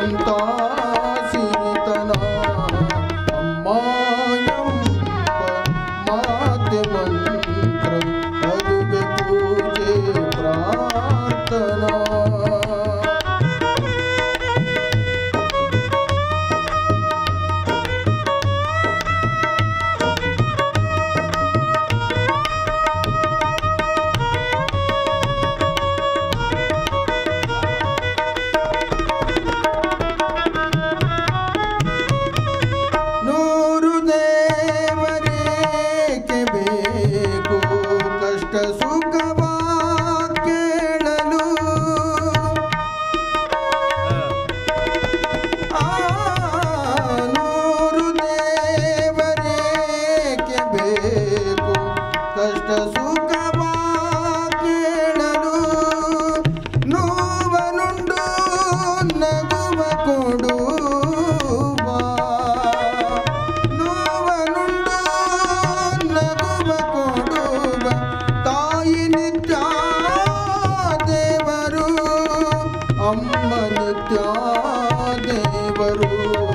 ಎಂತ ಸಿರಿತನ ಅಮ್ಮಾಯಂಬ ಮಾತೆ ಮಂತ್ರ ಅದುವೆ ಪೂಜೆ ಪ್ರಾರ್ಥನಾ ನೂರು ದೇವರೇಕೆ ಬೇಕು ಕಷ್ಟ ಸುಖವ ಕೇಳಲು ಆ ನೂರು ದೇವರೇಕೆ ಬೇಕು ಕಷ್ಟ ಸುಖವ ಕೇಳಲು ನೋವನುಂಡು ನಗುವ ಕೊಡುವ ನೋವನುಂಡು ನಗುವ ಕೊಡುವ ತಾಯಿ ನಿತ್ಯ ದೇವರು ಅಮ್ಮ ನಿತ್ಯ ದೇವರು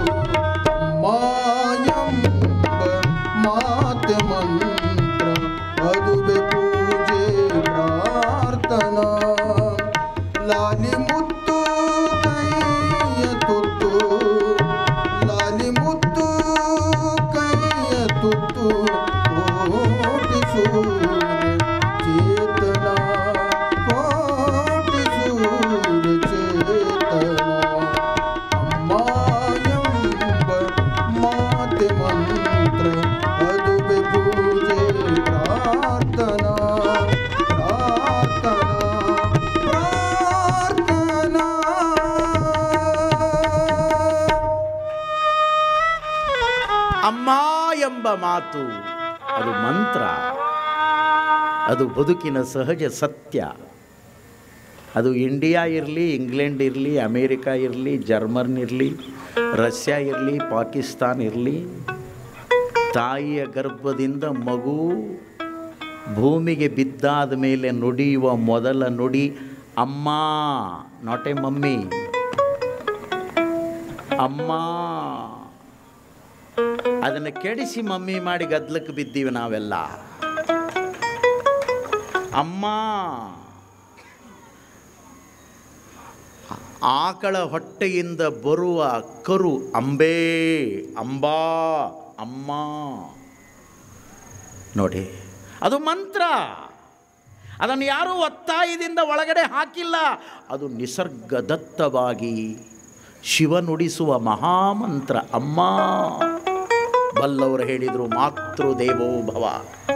ಮಾಯಂಬ ಮಾತೆ ಮಂತ್ರ ಅದುವೆ ಪೂಜೆ ಪ್ರಾರ್ಥನಾ ಲಾಲಿ ಮುತ್ತು ಕೈಯ ತುತ್ತು ಲಾಲಿ ಮುತ್ತು ಕೈಯ ತುತ್ತು ಕೋಟಿ ಸೂರ್ಯ ಚೇತನ ಕೋಟಿ ಸೂರ್ಯ ಚೇತನ ಅಮ್ಮಾಯಂಬ ಮಾತೆ ಮಂತ್ರ ಅದುವೆ ಪೂಜೆ ಪ್ರಾರ್ಥನಾ ಪ್ರಾರ್ಥನಾ ಪ್ರಾರ್ಥನಾ ಅಮ್ಮ ಎಂಬ ಮಾತು ಅದು ಮಂತ್ರ ಅದು ಬದುಕಿನ ಸಹಜ ಸತ್ಯ ಅದು ಇಂಡಿಯಾ ಇರಲಿ ಇಂಗ್ಲೆಂಡ್ ಇರಲಿ ಅಮೇರಿಕಾ ಇರಲಿ ಜರ್ಮನ್ ಇರಲಿ ರಷ್ಯಾ ಇರಲಿ ಪಾಕಿಸ್ತಾನ್ ಇರಲಿ ತಾಯಿಯ ಗರ್ಭದಿಂದ ಮಗು ಭೂಮಿಗೆ ಬಿದ್ದಾದ ಮೇಲೆ ನುಡಿಯುವ ಮೊದಲ ನುಡಿ ಅಮ್ಮ ನಾಟ್ ಎ ಮಮ್ಮಿ ಅಮ್ಮ ಅದನ್ನು ಕೆಡಿಸಿ ಮಮ್ಮಿ ಮಾಡಿ ಗದ್ಲಕ್ಕೆ ಬಿದ್ದೀವಿ ನಾವೆಲ್ಲ ಅಮ್ಮ ಆಕಳ ಹೊಟ್ಟೆಯಿಂದ ಬರುವ ಕರು ಅಂಬೇ ಅಂಬಾ ಅಮ್ಮ ನೋಡಿ ಅದು ಮಂತ್ರ ಅದನ್ನು ಯಾರೂ ಒತ್ತಾಯದಿಂದ ಒಳಗಡೆ ಹಾಕಿಲ್ಲ ಅದು ನಿಸರ್ಗದತ್ತವಾಗಿ ಶಿವ ನುಡಿಸುವ ಮಹಾಮಂತ್ರ ಅಮ್ಮ ಬಲ್ಲವರು ಹೇಳಿದರು ಮಾತೃ ದೇವೋ ಭವ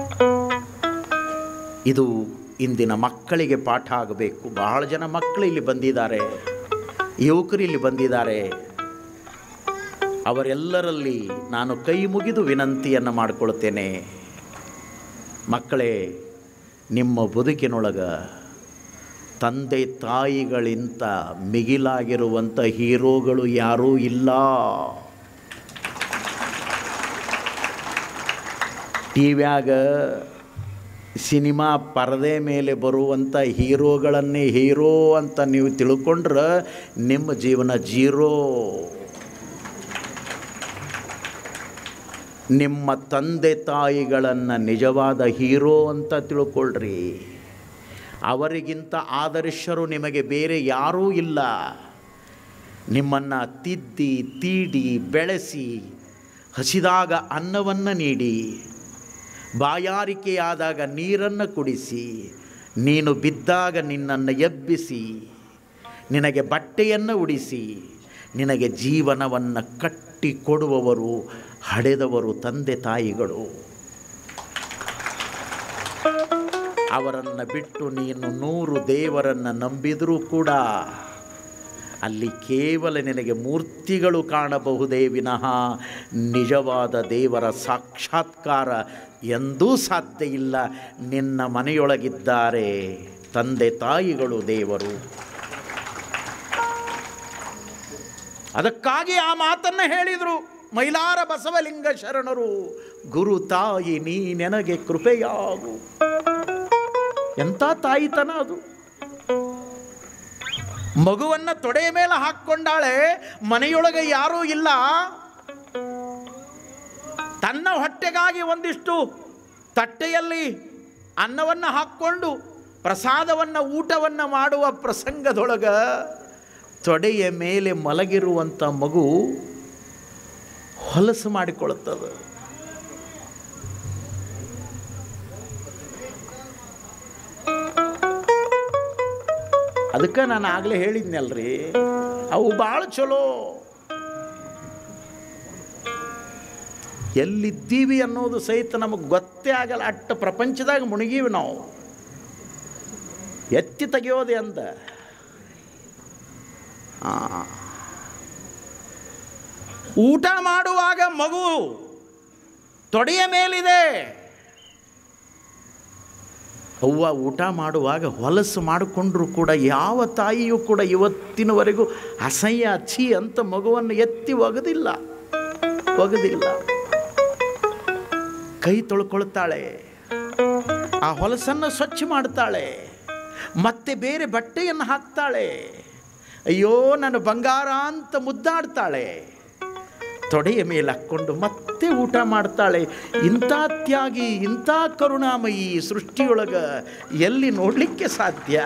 ಇದು ಇಂದಿನ ಮಕ್ಕಳಿಗೆ ಪಾಠ ಆಗಬೇಕು ಬಹಳ ಜನ ಮಕ್ಕಳು ಇಲ್ಲಿ ಬಂದಿದ್ದಾರೆ ಯುವಕರು ಇಲ್ಲಿ ಬಂದಿದ್ದಾರೆ ಅವರೆಲ್ಲರಲ್ಲಿ ನಾನು ಕೈ ಮುಗಿದು ವಿನಂತಿಯನ್ನು ಮಾಡಿಕೊಳ್ತೇನೆ ಮಕ್ಕಳೇ ನಿಮ್ಮ ಬದುಕಿನೊಳಗ ತಂದೆ ತಾಯಿಗಳಿಂತ ಮಿಗಿಲಾಗಿರುವಂಥ ಹೀರೋಗಳು ಯಾರೂ ಇಲ್ಲ ಟಿವ್ಯಾಗ ಸಿನಿಮಾ ಪರದೆ ಮೇಲೆ ಬರುವಂಥ ಹೀರೋಗಳನ್ನೇ ಹೀರೋ ಅಂತ ನೀವು ತಿಳ್ಕೊಂಡ್ರೆ ನಿಮ್ಮ ಜೀವನ ಜೀರೋ ನಿಮ್ಮ ತಂದೆ ತಾಯಿಗಳನ್ನು ನಿಜವಾದ ಹೀರೋ ಅಂತ ತಿಳ್ಕೊಳ್ರಿ ಅವರಿಗಿಂತ ಆದರ್ಶರು ನಿಮಗೆ ಬೇರೆ ಯಾರೂ ಇಲ್ಲ ನಿಮ್ಮನ್ನು ತಿದ್ದಿ ತೀಡಿ ಬೆಳೆಸಿ ಹಸಿದಾಗ ಅನ್ನವನ್ನು ನೀಡಿ ಬಾಯಾರಿಕೆಯಾದಾಗ ನೀರನ್ನು ಕುಡಿಸಿ ನೀನು ಬಿದ್ದಾಗ ನಿನ್ನನ್ನು ಎಬ್ಬಿಸಿ ನಿನಗೆ ಬಟ್ಟೆಯನ್ನು ಉಡಿಸಿ ನಿನಗೆ ಜೀವನವನ್ನು ಕಟ್ಟಿ ಕೊಡುವವರು ಹಡೆದವರು ತಂದೆ ತಾಯಿಗಳು ಅವರನ್ನು ಬಿಟ್ಟು ನೀನು ನೂರು ದೇವರನ್ನು ನಂಬಿದರೂ ಕೂಡ ಅಲ್ಲಿ ಕೇವಲ ನಿನಗೆ ಮೂರ್ತಿಗಳು ಕಾಣಬಹುದೇ ವಿನಃ ನಿಜವಾದ ದೇವರ ಸಾಕ್ಷಾತ್ಕಾರ ಎಂದೂ ಸಾಧ್ಯ ಇಲ್ಲ ನಿನ್ನ ಮನೆಯೊಳಗಿದ್ದಾರೆ ತಂದೆ ತಾಯಿಗಳು ದೇವರು ಅದಕ್ಕಾಗಿ ಆ ಮಾತನ್ನು ಹೇಳಿದರು ಮೈಲಾರ ಬಸವಲಿಂಗ ಶರಣರು ಗುರು ತಾಯಿ ನೀ ನೆನಗೆ ಕೃಪೆಯಾಗು ಎಂಥ ತಾಯಿತನ ಅದು ಮಗುವನ್ನು ತೊಡೆಯ ಮೇಲೆ ಹಾಕ್ಕೊಂಡಾಳೆ ಮನೆಯೊಳಗೆ ಯಾರೂ ಇಲ್ಲ ತನ್ನ ಹೊಟ್ಟೆಗಾಗಿ ಒಂದಿಷ್ಟು ತಟ್ಟೆಯಲ್ಲಿ ಅನ್ನವನ್ನು ಹಾಕ್ಕೊಂಡು ಪ್ರಸಾದವನ್ನು ಊಟವನ್ನು ಮಾಡುವ ಪ್ರಸಂಗದೊಳಗ ತೊಡೆಯ ಮೇಲೆ ಮಲಗಿರುವಂಥ ಮಗು ಹೊಲಸು ಮಾಡಿಕೊಳ್ಳುತ್ತದೆ ಅದಕ್ಕೆ ನಾನು ಆಗಲೇ ಹೇಳಿದ್ನಲ್ರಿ ಅವು ಭಾಳ ಚಲೋ ಎಲ್ಲಿದ್ದೀವಿ ಅನ್ನೋದು ಸಹಿತ ನಮಗೆ ಗೊತ್ತೇ ಆಗಲ್ಲ ಅಟ್ಟ ಪ್ರಪಂಚದಾಗ ಮುಳುಗೀವಿ ನಾವು ಎತ್ತಿ ತೆಗೆಯೋದೆ ಅಂತ ಆ. ಊಟ ಮಾಡುವಾಗ ಮಗು ತೊಡೆಯ ಮೇಲಿದೆ ಅವ್ವ ಊಟ ಮಾಡುವಾಗ ಹೊಲಸು ಮಾಡಿಕೊಂಡ್ರೂ ಕೂಡ ಯಾವ ತಾಯಿಯೂ ಕೂಡ ಇವತ್ತಿನವರೆಗೂ ಅಸಹ್ಯ ಅಚ್ಚಿ ಅಂತ ಮಗುವನ್ನು ಎತ್ತಿ ಒಗದಿಲ್ಲ ಒಗದಿಲ್ಲ ಕೈ ತೊಳ್ಕೊಳ್ತಾಳೆ ಆ ಹೊಲಸನ್ನು ಸ್ವಚ್ಛ ಮಾಡ್ತಾಳೆ ಮತ್ತೆ ಬೇರೆ ಬಟ್ಟೆಯನ್ನು ಹಾಕ್ತಾಳೆ ಅಯ್ಯೋ ನನ್ನ ಬಂಗಾರ ಅಂತ ಮುದ್ದಾಡ್ತಾಳೆ ತೊಡೆಯ ಮೇಲೆ ಹಾಕ್ಕೊಂಡು ಮತ್ತೆ ಊಟ ಮಾಡ್ತಾಳೆ ಇಂಥ ತ್ಯಾಗಿ ಇಂಥ ಕರುಣಾಮಯಿ ಸೃಷ್ಟಿಯೊಳಗ ಎಲ್ಲಿ ನೋಡಲಿಕ್ಕೆ ಸಾಧ್ಯ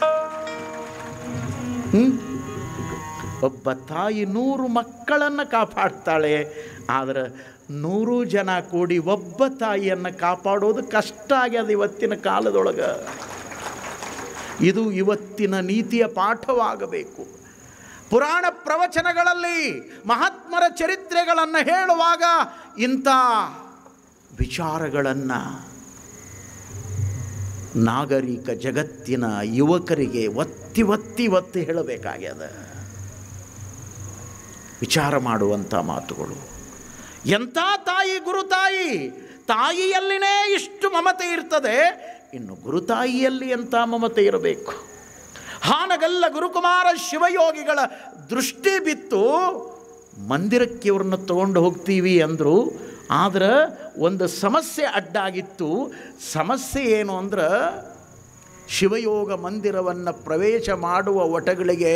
ಹ್ಮ್? ಒಬ್ಬ ತಾಯಿ ನೂರು ಮಕ್ಕಳನ್ನು ಕಾಪಾಡ್ತಾಳೆ ಆದರೆ ನೂರು ಜನ ಕೂಡಿ ಒಬ್ಬ ತಾಯಿಯನ್ನು ಕಾಪಾಡೋದು ಕಷ್ಟ ಆಗ್ಯದ ಇವತ್ತಿನ ಕಾಲದೊಳಗೆ ಇದು ಇವತ್ತಿನ ನೀತಿಯ ಪಾಠವಾಗಬೇಕು ಪುರಾಣ ಪ್ರವಚನಗಳಲ್ಲಿ ಮಹಾತ್ಮರ ಚರಿತ್ರೆಗಳನ್ನು ಹೇಳುವಾಗ ಇಂಥ ವಿಚಾರಗಳನ್ನು ನಾಗರಿಕ ಜಗತ್ತಿನ ಯುವಕರಿಗೆ ಒತ್ತಿ ಒತ್ತಿ ಒತ್ತಿ ಹೇಳಬೇಕಾಗ್ಯದ ವಿಚಾರ ಮಾಡುವಂಥ ಮಾತುಗಳು ಎಂಥ ತಾಯಿ ಗುರುತಾಯಿ ತಾಯಿಯಲ್ಲಿನೇ ಇಷ್ಟು ಮಮತೆ ಇರ್ತದೆ ಇನ್ನು ಗುರುತಾಯಿಯಲ್ಲಿ ಎಂಥ ಮಮತೆ ಇರಬೇಕು ಹಾನಗಲ್ಲ ಗುರುಕುಮಾರ ಶಿವಯೋಗಿಗಳ ದೃಷ್ಟಿ ಬಿತ್ತು ಮಂದಿರಕ್ಕೆ ಇವ್ರನ್ನ ತಗೊಂಡು ಹೋಗ್ತೀವಿ ಅಂದರು ಆದ್ರೆ ಒಂದು ಸಮಸ್ಯೆ ಅಡ್ಡಾಗಿತ್ತು ಸಮಸ್ಯೆ ಏನು ಅಂದ್ರೆ ಶಿವಯೋಗ ಮಂದಿರವನ್ನು ಪ್ರವೇಶ ಮಾಡುವ ಒಟಗಳಿಗೆ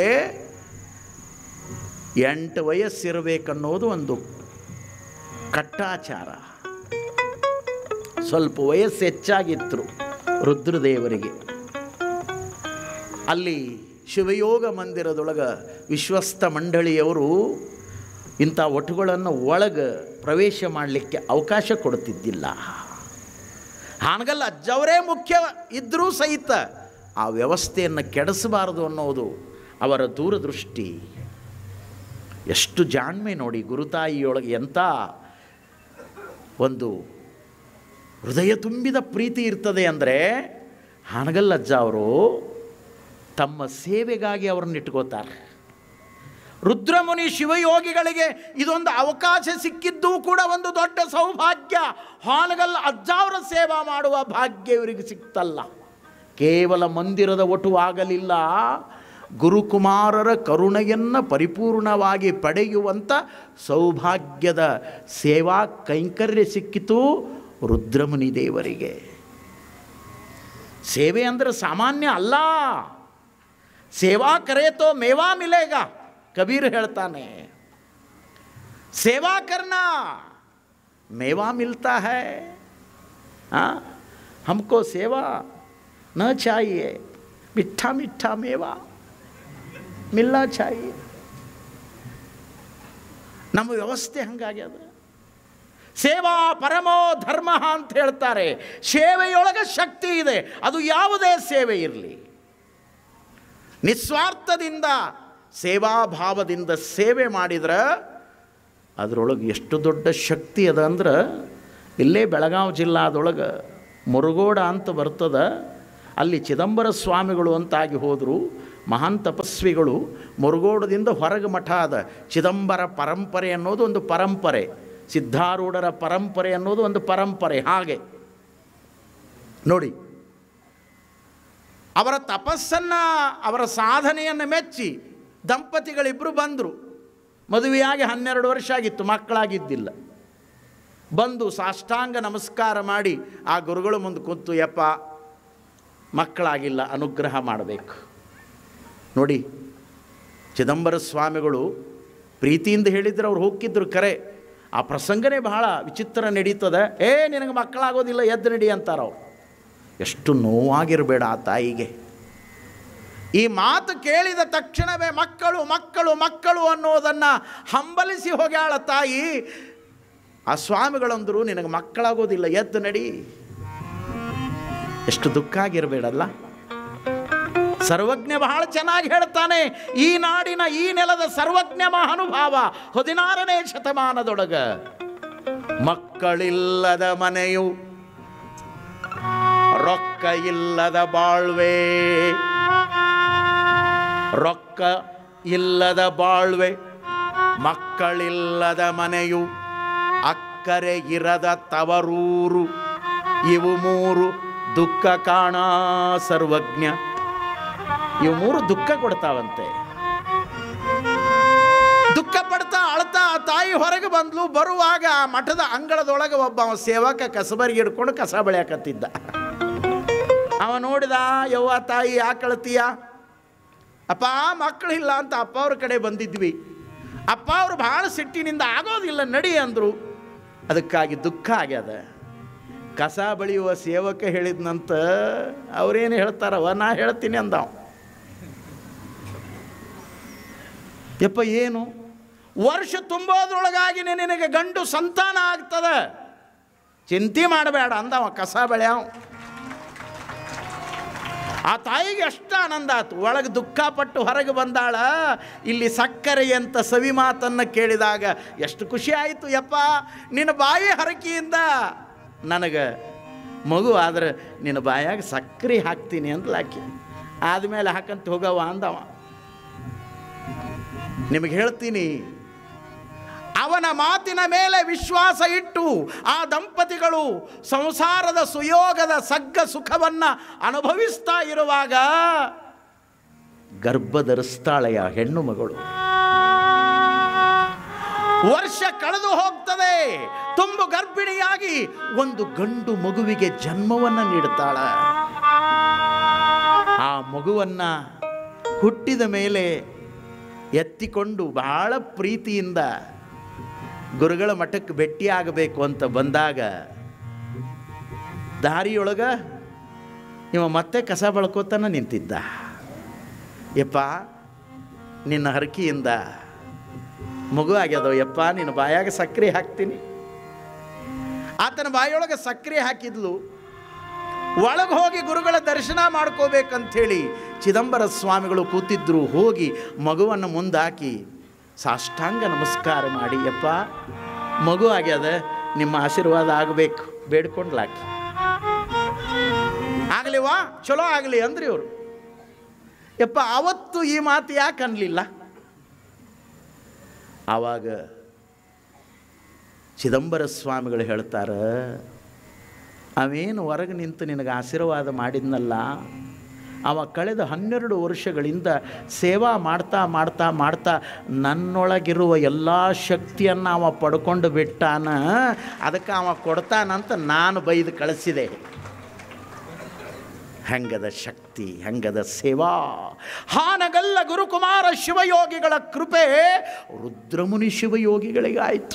ಎಂಟು ವಯಸ್ಸಿರಬೇಕನ್ನೋದು ಒಂದು ಕಟ್ಟಾಚಾರ ಸ್ವಲ್ಪ ವಯಸ್ಸು ಹೆಚ್ಚಾಗಿತ್ತು ರುದ್ರದೇವರಿಗೆ ಅಲ್ಲಿ ಶಿವಯೋಗ ಮಂದಿರದೊಳಗೆ ವಿಶ್ವಸ್ತ ಮಂಡಳಿಯವರು ಇಂಥ ಒಟುಗಳನ್ನು ಒಳಗೆ ಪ್ರವೇಶ ಮಾಡಲಿಕ್ಕೆ ಅವಕಾಶ ಕೊಡ್ತಿದ್ದಿಲ್ಲ ಹಾನಗಲ್ಲ ಅಜ್ಜವರೇ ಮುಖ್ಯ ಇದ್ದರೂ ಸಹಿತ ಆ ವ್ಯವಸ್ಥೆಯನ್ನು ಕೆಡಿಸಬಾರದು ಅನ್ನೋದು ಅವರ ದೂರದೃಷ್ಟಿ ಎಷ್ಟು ಜಾಣ್ಮೆ ನೋಡಿ ಗುರುತಾಯಿಯೊಳಗೆ ಎಂಥ ಒಂದು ಹೃದಯ ತುಂಬಿದ ಪ್ರೀತಿ ಇರ್ತದೆ ಅಂದರೆ ಹಾನಗಲ್ಲಜ್ಜ ಅವರು ತಮ್ಮ ಸೇವೆಗಾಗಿ ಅವ್ರನ್ನ ಇಟ್ಕೋತಾರೆ ರುದ್ರಮುನಿ ಶಿವಯೋಗಿಗಳಿಗೆ ಇದೊಂದು ಅವಕಾಶ ಸಿಕ್ಕಿದ್ದೂ ಕೂಡ ಒಂದು ದೊಡ್ಡ ಸೌಭಾಗ್ಯ ಹಾನಗಲ್ ಅಜ್ಜಾವರ ಸೇವಾ ಮಾಡುವ ಭಾಗ್ಯ ಇವರಿಗೆ ಸಿಕ್ತಲ್ಲ ಕೇವಲ ಮಂದಿರದ ಒಟು ಆಗಲಿಲ್ಲ ಗುರುಕುಮಾರರ ಕರುಣೆಯನ್ನು ಪರಿಪೂರ್ಣವಾಗಿ ಪಡೆಯುವಂಥ ಸೌಭಾಗ್ಯದ ಸೇವಾ ಕೈಂಕರ್ಯ ಸಿಕ್ಕಿತು ರುದ್ರಮುನಿ ದೇವರಿಗೆ ಸೇವೆ ಅಂದರೆ ಸಾಮಾನ್ಯ ಅಲ್ಲ ಸೇವಾ ಕರೇತೋ ಮೇವಾ ಮಿಲೇಗ ಕಬೀರ್ ಹೇಳ್ತಾನೆ ಸೇವಾ करना मेवा मिलता है हाँ हमको सेवा न चाहिए मीठा मीठा मेवा मिलना चाहिए ನಮ್ಮ ವ್ಯವಸ್ಥೆ ಹಂಗಾಗ್ಯದ ಸೇವಾ ಪರಮೋ ಧರ್ಮ ಅಂತ ಹೇಳ್ತಾರೆ ಸೇವೆಯೊಳಗೆ ಶಕ್ತಿ ಇದೆ ಅದು ಯಾವುದೇ ಸೇವೆ ಇರಲಿ ನಿಸ್ವಾರ್ಥದಿಂದ ಸೇವಾಭಾವದಿಂದ ಸೇವೆ ಮಾಡಿದ್ರೆ ಅದರೊಳಗೆ ಎಷ್ಟು ದೊಡ್ಡ ಶಕ್ತಿ ಅದ ಅಂದ್ರೆ ಇಲ್ಲೇ ಬೆಳಗಾವಿ ಜಿಲ್ಲಾದೊಳಗೆ ಮುರುಗೋಡ ಅಂತ ಬರ್ತದ ಅಲ್ಲಿ ಚಿದಂಬರ ಸ್ವಾಮಿಗಳು ಅಂತಾಗಿ ಹೋದರು ಮಹಾನ್ ತಪಸ್ವಿಗಳು ಮುರುಗೋಡದಿಂದ ಹೊರಗೆ ಮಠ ಅದ ಚಿದಂಬರ ಪರಂಪರೆ ಅನ್ನೋದು ಒಂದು ಪರಂಪರೆ ಸಿದ್ಧಾರೂಢರ ಪರಂಪರೆ ಅನ್ನೋದು ಒಂದು ಪರಂಪರೆ ಹಾಗೆ ನೋಡಿ ಅವರ ತಪಸ್ಸನ್ನು ಅವರ ಸಾಧನೆಯನ್ನು ಮೆಚ್ಚಿ ದಂಪತಿಗಳಿಬ್ಬರು ಬಂದರು ಮದುವೆಯಾಗಿ ಹನ್ನೆರಡು ವರ್ಷ ಆಗಿತ್ತು ಮಕ್ಕಳಾಗಿದ್ದಿಲ್ಲ ಬಂದು ಸಾಷ್ಟಾಂಗ ನಮಸ್ಕಾರ ಮಾಡಿ ಆ ಗುರುಗಳ ಮುಂದೆ ಕೂತು ಯಪ್ಪ ಮಕ್ಕಳಾಗಿಲ್ಲ ಅನುಗ್ರಹ ಮಾಡಬೇಕು ನೋಡಿ ಚಿದಂಬರ ಸ್ವಾಮಿಗಳು ಪ್ರೀತಿಯಿಂದ ಹೇಳಿದ್ರೆ ಅವ್ರು ಹೋಗಿದ್ರು ಕರೆ ಆ ಪ್ರಸಂಗನೇ ಬಹಳ ವಿಚಿತ್ರ ನಡೀತದೆ ಏ ನಿನಗೆ ಮಕ್ಕಳಾಗೋದಿಲ್ಲ ಎದ್ದು ನಡಿ ಅಂತಾರೆ ಅವ್ರು ಎಷ್ಟು ನೋವಾಗಿರಬೇಡ ಆ ತಾಯಿಗೆ ಈ ಮಾತು ಕೇಳಿದ ತಕ್ಷಣವೇ ಮಕ್ಕಳು ಮಕ್ಕಳು ಮಕ್ಕಳು ಅನ್ನೋದನ್ನು ಹಂಬಲಿಸಿ ಹೋಗ್ಯಾಳ ತಾಯಿ ಆ ಸ್ವಾಮಿಗಳಂದರು ನಿನಗೆ ಮಕ್ಕಳಾಗೋದಿಲ್ಲ ಎದ್ದು ನಡಿ ಎಷ್ಟು ದುಃಖ ಆಗಿರಬೇಡಲ್ಲ ಸರ್ವಜ್ಞ ಬಹಳ ಚೆನ್ನಾಗಿ ಹೇಳ್ತಾನೆ ಈ ನಾಡಿನ ಈ ನೆಲದ ಸರ್ವಜ್ಞ ಮಹಾನುಭಾವ ಹದಿನಾರನೇ ಶತಮಾನದೊಳಗ ಮಕ್ಕಳಿಲ್ಲದ ಮನೆಯು ರೊಕ್ಕ ಇಲ್ಲದ ಬಾಳ್ವೆ ರೊಕ್ಕ ಇಲ್ಲದ ಬಾಳ್ವೆ ಮಕ್ಕಳಿಲ್ಲದ ಮನೆಯು ಅಕ್ಕರೆ ಇರದ ತವರೂರು ಇವು ಮೂರು ದುಃಖ ಕಾಣ ಸರ್ವಜ್ಞ ಇವು ಮೂರು ದುಃಖ ಕೊಡ್ತಾವಂತೆ ದುಃಖ ಪಡ್ತಾ ಅಳ್ತಾ ಆ ತಾಯಿ ಹೊರಗೆ ಬಂದ್ಲು ಬರುವಾಗ ಆ ಮಠದ ಅಂಗಳದೊಳಗೆ ಒಬ್ಬ ಅವ ಸೇವಕ ಕಸಬರಿಗೆ ಹಿಡ್ಕೊಂಡು ಕಸ ಬೆಳೆಯಕತ್ತಿದ್ದ ಅವ ನೋಡಿದ ಯವ್ವ ತಾಯಿ ಯಾಕೆ ಅಳ್ತೀಯ ಅಪ್ಪ ಮಕ್ಕಳಿಲ್ಲ ಅಂತ ಅಪ್ಪ ಅವ್ರ ಕಡೆ ಬಂದಿದ್ವಿ ಅಪ್ಪ ಅವರು ಭಾಳ ಸಿಟ್ಟಿನಿಂದ ಆಗೋದಿಲ್ಲ ನಡಿ ಅಂದರು ಅದಕ್ಕಾಗಿ ದುಃಖ ಆಗ್ಯದ ಕಸ ಬಳಿಯುವ ಸೇವಕ ಹೇಳಿದ್ನಂತ ಅವ್ರೇನು ಹೇಳ್ತಾರವ ನಾ ಹೇಳ್ತೀನಿ ಅಂದವ ಯಪ್ಪ ಏನು ವರ್ಷ ತುಂಬೋದ್ರೊಳಗಾಗಿ ನಿನಗೆ ಗಂಡು ಸಂತಾನ ಆಗ್ತದ ಚಿಂತೆ ಮಾಡಬೇಡ ಅಂದವ ಕಸ ಬೆಳೆಯವ ಆ ತಾಯಿಗೆ ಅಷ್ಟ ಆನಂದ ಆತು ಒಳಗೆ ದುಃಖಪಟ್ಟು ಹೊರಗೆ ಬಂದಾಳ ಇಲ್ಲಿ ಸಕ್ಕರೆ ಅಂತ ಸವಿ ಮಾತನ್ನು ಕೇಳಿದಾಗ ಎಷ್ಟು ಖುಷಿ ಆಯಿತು ಯಪ್ಪ ನಿನ್ನ ಬಾಯಿ ಹರಕೆಯಿಂದ ನನಗೆ ಮಗು ಆದ್ರೆ ನಿನ್ನ ಬಾಯಾಗ ಸಕ್ಕರೆ ಹಾಕ್ತೀನಿ ಅಂತ ಹಾಕಿ ಆದಮೇಲೆ ಹಾಕಂತ ಹೋಗವ ಅಂದವ ನಿಮಗೆ ಹೇಳ್ತೀನಿ ಅವನ ಮಾತಿನ ಮೇಲೆ ವಿಶ್ವಾಸ ಇಟ್ಟು ಆ ದಂಪತಿಗಳು ಸಂಸಾರದ ಸುಯೋಗದ ಸಗ್ಗ ಸುಖವನ್ನು ಅನುಭವಿಸ್ತಾ ಇರುವಾಗ ಗರ್ಭ ಧರಿಸ್ತಾಳೆಯ ಹೆಣ್ಣು ಮಗಳು ವರ್ಷ ಕಳೆದು ಹೋಗ್ತದೆ ತುಂಬು ಗರ್ಭಿಣಿಯಾಗಿ ಒಂದು ಗಂಡು ಮಗುವಿಗೆ ಜನ್ಮವನ್ನು ನೀಡುತ್ತಾಳ ಆ ಮಗುವನ್ನ ಹುಟ್ಟಿದ ಮೇಲೆ ಎತ್ತಿಕೊಂಡು ಬಹಳ ಪ್ರೀತಿಯಿಂದ ಗುರುಗಳ ಮಠಕ್ಕೆ ಭೇಟಿಯಾಗಬೇಕು ಅಂತ ಬಂದಾಗ ದಾರಿಯೊಳಗ ಇವ ಮತ್ತೆ ಕಸ ಬಳ್ಕೋತಾನ ನಿಂತಿದ್ದ ಯಪ್ಪ ನಿನ್ನ ಹರಕೆಯಿಂದ ಮಗು ಆಗ್ಯದವ ಯಪ್ಪ ನಿನ್ನ ಬಾಯಾಗ ಸಕ್ಕರೆ ಹಾಕ್ತೀನಿ ಆತನ ಬಾಯೊಳಗೆ ಸಕ್ಕರೆ ಹಾಕಿದ್ಲು ಒಳಗೆ ಹೋಗಿ ಗುರುಗಳ ದರ್ಶನ ಮಾಡ್ಕೋಬೇಕಂಥೇಳಿ ಚಿದಂಬರ ಸ್ವಾಮಿಗಳು ಕೂತಿದ್ರು ಹೋಗಿ ಮಗುವನ್ನು ಮುಂದಾಕಿ ಸಾಷ್ಟಾಂಗ ನಮಸ್ಕಾರ ಮಾಡಿ ಯಪ್ಪ ಮಗು ಆಗ್ಯದ ನಿಮ್ಮ ಆಶೀರ್ವಾದ ಆಗಬೇಕು ಬೇಡ್ಕೊಂಡ್ಲಾಕಿ ಆಗಲಿವಾ ಚಲೋ ಆಗಲಿ ಅಂದ್ರಿ ಇವರು ಯಪ್ಪ ಅವತ್ತು ಈ ಮಾತು ಯಾಕೆ ಅನ್ಲಿಲ್ಲ ಆವಾಗ ಚಿದಂಬರ ಸ್ವಾಮಿಗಳು ಹೇಳ್ತಾರೆ ಅವೇನು ಹೊರಗೆ ನಿಂತು ನಿನಗೆ ಆಶೀರ್ವಾದ ಮಾಡಿದ್ನಲ್ಲ ಅವ ಕಳೆದ ಹನ್ನೆರಡು ವರ್ಷಗಳಿಂದ ಸೇವಾ ಮಾಡ್ತಾ ಮಾಡ್ತಾ ಮಾಡ್ತಾ ನನ್ನೊಳಗಿರುವ ಎಲ್ಲ ಶಕ್ತಿಯನ್ನು ಅವ ಪಡ್ಕೊಂಡು ಬಿಟ್ಟಾನ ಅದಕ್ಕೆ ಅವ ಕೊಡ್ತಾನಂತ ನಾನು ಬೈದು ಕಳಿಸಿದೆ ಹೆಂಗದ ಶಕ್ತಿ ಹೆಂಗದ ಸೇವಾ ಹಾನಗಲ್ಲ ಗುರುಕುಮಾರ ಶಿವಯೋಗಿಗಳ ಕೃಪೆ ರುದ್ರಮುನಿ ಶಿವಯೋಗಿಗಳಿಗಾಯಿತು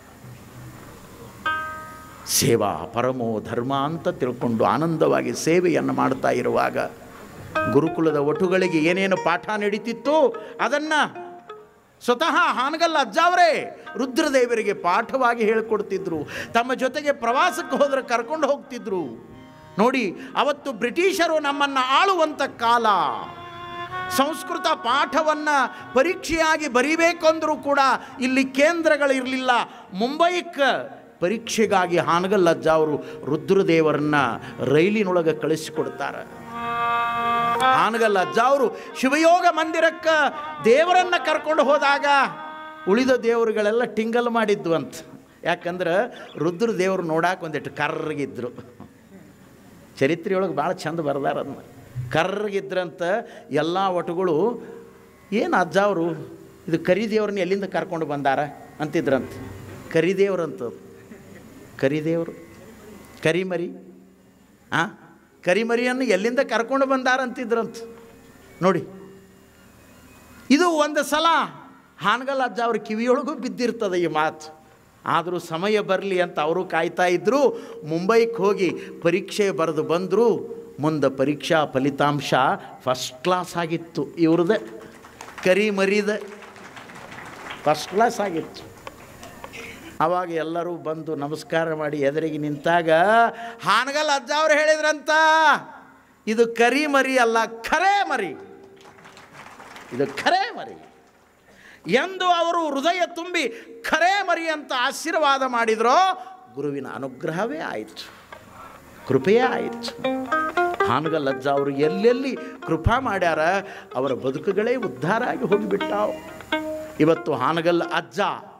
ಸೇವಾ ಪರಮೋ ಧರ್ಮ ಅಂತ ತಿಳ್ಕೊಂಡು ಆನಂದವಾಗಿ ಸೇವೆಯನ್ನು ಮಾಡ್ತಾ ಇರುವಾಗ ಗುರುಕುಲದ ಒಟುಗಳಿಗೆ ಏನೇನು ಪಾಠ ನಡೀತಿತ್ತು ಅದನ್ನು ಸ್ವತಃ ಹಾನಗಲ್ಲ ಅಜ್ಜಾವರೇ ರುದ್ರದೇವರಿಗೆ ಪಾಠವಾಗಿ ಹೇಳಿಕೊಡ್ತಿದ್ರು ತಮ್ಮ ಜೊತೆಗೆ ಪ್ರವಾಸಕ್ಕೆ ಹೋದರೆ ಕರ್ಕೊಂಡು ಹೋಗ್ತಿದ್ರು ನೋಡಿ ಅವತ್ತು ಬ್ರಿಟಿಷರು ನಮ್ಮನ್ನು ಆಳುವಂಥ ಕಾಲ ಸಂಸ್ಕೃತ ಪಾಠವನ್ನು ಪರೀಕ್ಷೆಯಾಗಿ ಬರೀಬೇಕಂದ್ರೂ ಕೂಡ ಇಲ್ಲಿ ಕೇಂದ್ರಗಳಿರಲಿಲ್ಲ ಮುಂಬೈಕ್ಕೆ ಪರೀಕ್ಷೆಗಾಗಿ ಹಾನಗಲ್ ಅಜ್ಜ ಅವರು ರುದ್ರದೇವರನ್ನ ರೈಲಿನೊಳಗೆ ಕಳಿಸಿಕೊಡ್ತಾರೆ ಹಾನಗಲ್ ಅಜ್ಜ ಅವರು ಶಿವಯೋಗ ಮಂದಿರಕ್ಕೆ ದೇವರನ್ನು ಕರ್ಕೊಂಡು ಹೋದಾಗ ಉಳಿದ ದೇವರುಗಳೆಲ್ಲ ಟಿಂಗಲ್ ಮಾಡಿದ್ವು ಅಂತ ಯಾಕಂದ್ರೆ ರುದ್ರ ದೇವರು ನೋಡಕ್ಕೆ ಒಂದಿಟ್ಟು ಕರ್ರಗಿದ್ರು ಚರಿತ್ರೆಯೊಳಗೆ ಭಾಳ ಚಂದ ಬರ್ದಾರ ಅದನ್ನ ಕರ್ರಗಿದ್ರಂತ ಎಲ್ಲ ಒಟುಗಳು ಏನು ಅಜ್ಜ ಅವರು ಇದು ಕರಿದೇವ್ರನ್ನ ಎಲ್ಲಿಂದ ಕರ್ಕೊಂಡು ಬಂದಾರ ಅಂತಿದ್ರಂತ ಕರಿದೇವ್ರಂತ ಕರಿದೇವರು ಕರಿಮರಿ ಆ ಕರಿಮರಿಯನ್ನು ಎಲ್ಲಿಂದ ಕರ್ಕೊಂಡು ಬಂದಾರ ಅಂತಿದ್ರಂತ ನೋಡಿ ಇದು ಒಂದು ಸಲ ಹಾನಗಲ್ ಅಜ್ಜ ಅವ್ರ ಕಿವಿಯೊಳಗೂ ಬಿದ್ದಿರ್ತದೆ ಈ ಮಾತು ಆದರೂ ಸಮಯ ಬರಲಿ ಅಂತ ಅವರು ಕಾಯ್ತಾ ಇದ್ದರು ಮುಂಬೈಗೆ ಹೋಗಿ ಪರೀಕ್ಷೆ ಬರೆದು ಬಂದರು ಮುಂದೆ ಪರೀಕ್ಷಾ ಫಲಿತಾಂಶ ಫಸ್ಟ್ ಕ್ಲಾಸ್ ಆಗಿತ್ತು ಇವ್ರದ್ದೇ ಕರಿ ಮರಿದ ಫಸ್ಟ್ ಕ್ಲಾಸ್ ಆಗಿತ್ತು ಆವಾಗ ಎಲ್ಲರೂ ಬಂದು ನಮಸ್ಕಾರ ಮಾಡಿ ಎದುರಿಗೆ ನಿಂತಾಗ ಹಾನಗಲ್ ಅಜ್ಜ ಅವ್ರು ಹೇಳಿದ್ರಂತ ಇದು ಕರಿ ಮರಿ ಅಲ್ಲ ಖರೆ ಮರಿ ಇದು ಖರೆ ಮರಿ ಎಂದು ಅವರು ಹೃದಯ ತುಂಬಿ ಖರೆ ಮರಿ ಅಂತ ಆಶೀರ್ವಾದ ಮಾಡಿದ್ರೋ ಗುರುವಿನ ಅನುಗ್ರಹವೇ ಆಯಿತು ಕೃಪೆಯೇ ಆಯಿತು ಹಾನಗಲ್ ಅಜ್ಜ ಅವರು ಎಲ್ಲೆಲ್ಲಿ ಕೃಪಾ ಮಾಡ್ಯಾರ ಅವರ ಬದುಕುಗಳೇ ಉದ್ಧಾರ ಆಗಿ ಹೋಗಿಬಿಟ್ಟಾವು ಇವತ್ತು ಹಾನಗಲ್ ಅಜ್ಜ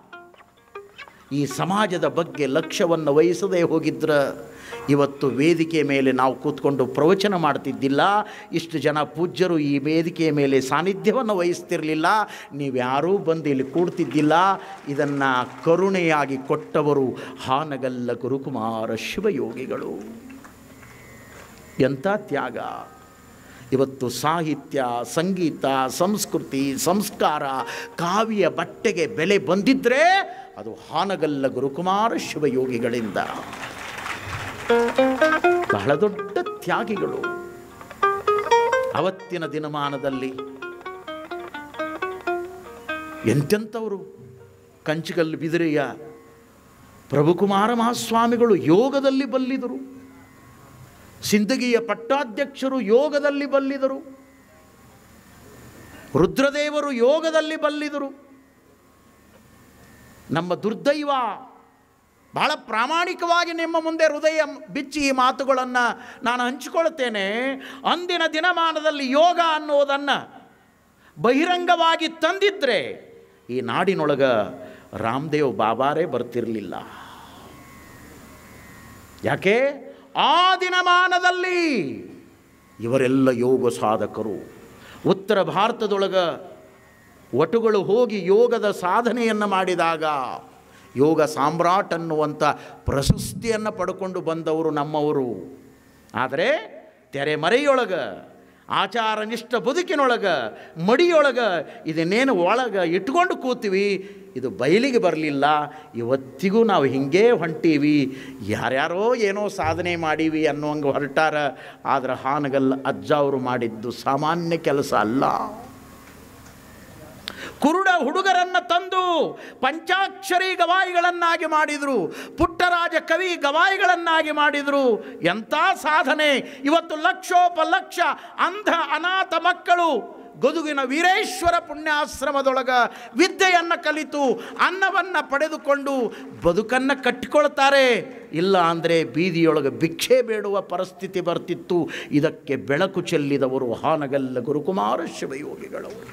ಈ ಸಮಾಜದ ಬಗ್ಗೆ ಲಕ್ಷ್ಯವನ್ನು ವಹಿಸದೇ ಹೋಗಿದ್ರ ಇವತ್ತು ವೇದಿಕೆ ಮೇಲೆ ನಾವು ಕೂತ್ಕೊಂಡು ಪ್ರವಚನ ಮಾಡ್ತಿದ್ದಿಲ್ಲ ಇಷ್ಟು ಜನ ಪೂಜ್ಯರು ಈ ವೇದಿಕೆಯ ಮೇಲೆ ಸಾನ್ನಿಧ್ಯವನ್ನು ವಹಿಸ್ತಿರಲಿಲ್ಲ ನೀವ್ಯಾರೂ ಬಂದು ಇಲ್ಲಿ ಕೂಡ್ತಿದ್ದಿಲ್ಲ ಇದನ್ನು ಕರುಣೆಯಾಗಿ ಕೊಟ್ಟವರು ಹಾನಗಲ್ಲ ಗುರುಕುಮಾರ ಶಿವಯೋಗಿಗಳು ಎಂಥ ತ್ಯಾಗ ಇವತ್ತು ಸಾಹಿತ್ಯ ಸಂಗೀತ ಸಂಸ್ಕೃತಿ ಸಂಸ್ಕಾರ ಕಾವ್ಯ ಬಟ್ಟೆಗೆ ಬೆಲೆ ಬಂದಿದ್ದರೆ ಅದು ಹಾನಗಲ್ಲ ಗುರುಕುಮಾರ ಶಿವಯೋಗಿಗಳಿಂದ ಬಹಳ ದೊಡ್ಡ ತ್ಯಾಗಿಗಳು ಅವತ್ತಿನ ದಿನಮಾನದಲ್ಲಿ ಎಂತೆಂಥವರು ಕಂಚಿಗಲ್ಲು ಬಿದಿರೆಯ ಪ್ರಭುಕುಮಾರ ಮಹಾಸ್ವಾಮಿಗಳು ಯೋಗದಲ್ಲಿ ಬಲ್ಲಿದರು ಸಿಂದಗಿಯ ಪಟ್ಟಾಧ್ಯಕ್ಷರು ಯೋಗದಲ್ಲಿ ಬಲ್ಲಿದರು ರುದ್ರದೇವರು ಯೋಗದಲ್ಲಿ ಬಲ್ಲಿದರು ನಮ್ಮ ದುರ್ದೈವ ಬಹಳ ಪ್ರಾಮಾಣಿಕವಾಗಿ ನಿಮ್ಮ ಮುಂದೆ ಹೃದಯ ಬಿಚ್ಚಿ ಈ ಮಾತುಗಳನ್ನು ನಾನು ಹಂಚಿಕೊಳ್ತೇನೆ ಅಂದಿನ ದಿನಮಾನದಲ್ಲಿ ಯೋಗ ಅನ್ನೋದನ್ನು ಬಹಿರಂಗವಾಗಿ ತಂದಿದ್ದರೆ ಈ ನಾಡಿನೊಳಗ ರಾಮದೇವ್ ಬಾಬಾರೇ ಬರ್ತಿರಲಿಲ್ಲ ಯಾಕೆ ಆ ದಿನಮಾನದಲ್ಲಿ ಇವರೆಲ್ಲ ಯೋಗ ಸಾಧಕರು ಉತ್ತರ ಭಾರತದೊಳಗ ವಟುಗಳು ಹೋಗಿ ಯೋಗದ ಸಾಧನೆಯನ್ನು ಮಾಡಿದಾಗ ಯೋಗ ಸಾಮ್ರಾಟ್ ಅನ್ನುವಂಥ ಪ್ರಶಸ್ತಿಯನ್ನು ಪಡ್ಕೊಂಡು ಬಂದವರು ನಮ್ಮವರು ಆದರೆ ತೆರೆಮರೆಯೊಳಗ ಆಚಾರನಿಷ್ಠ ಬದುಕಿನೊಳಗ ಮಡಿಯೊಳಗ ಇದನ್ನೇನು ಒಳಗ ಇಟ್ಕೊಂಡು ಕೂತೀವಿ ಇದು ಬಯಲಿಗೆ ಬರಲಿಲ್ಲ ಇವತ್ತಿಗೂ ನಾವು ಹಿಂಗೇ ಹೊಂಟೀವಿ ಯಾರ್ಯಾರೋ ಏನೋ ಸಾಧನೆ ಮಾಡೀವಿ ಅನ್ನುವಂಗೆ ಹೊರಟಾರ ಆದ್ರೆ ಹಾನಗಲ್ ಅಜ್ಜ ಅವರು ಮಾಡಿದ್ದು ಸಾಮಾನ್ಯ ಕೆಲಸ ಅಲ್ಲ ಕುರುಡ ಹುಡುಗರನ್ನ ತಂದು ಪಂಚಾಕ್ಷರಿ ಗವಾಯಿಗಳನ್ನಾಗಿ ಮಾಡಿದರು ಪುಟ್ಟರಾಜ ಕವಿ ಗವಾಯಿಗಳನ್ನಾಗಿ ಮಾಡಿದರು ಎಂಥ ಸಾಧನೆ ಇವತ್ತು ಲಕ್ಷೋಪಲಕ್ಷ ಅಂಧ ಅನಾಥ ಮಕ್ಕಳು ಗದುಗಿನ ವೀರೇಶ್ವರ ಪುಣ್ಯಾಶ್ರಮದೊಳಗ ವಿದ್ಯೆಯನ್ನು ಕಲಿತು ಅನ್ನವನ್ನು ಪಡೆದುಕೊಂಡು ಬದುಕನ್ನು ಕಟ್ಟಿಕೊಳ್ತಾರೆ ಇಲ್ಲ ಅಂದರೆ ಬೀದಿಯೊಳಗೆ ಭಿಕ್ಷೆ ಬೇಡುವ ಪರಿಸ್ಥಿತಿ ಬರ್ತಿತ್ತು ಇದಕ್ಕೆ ಬೆಳಕು ಚೆಲ್ಲಿದವರು ಹಾನಗಲ್ಲ ಗುರುಕುಮಾರ ಶಿವಯೋಗಿಗಳವರು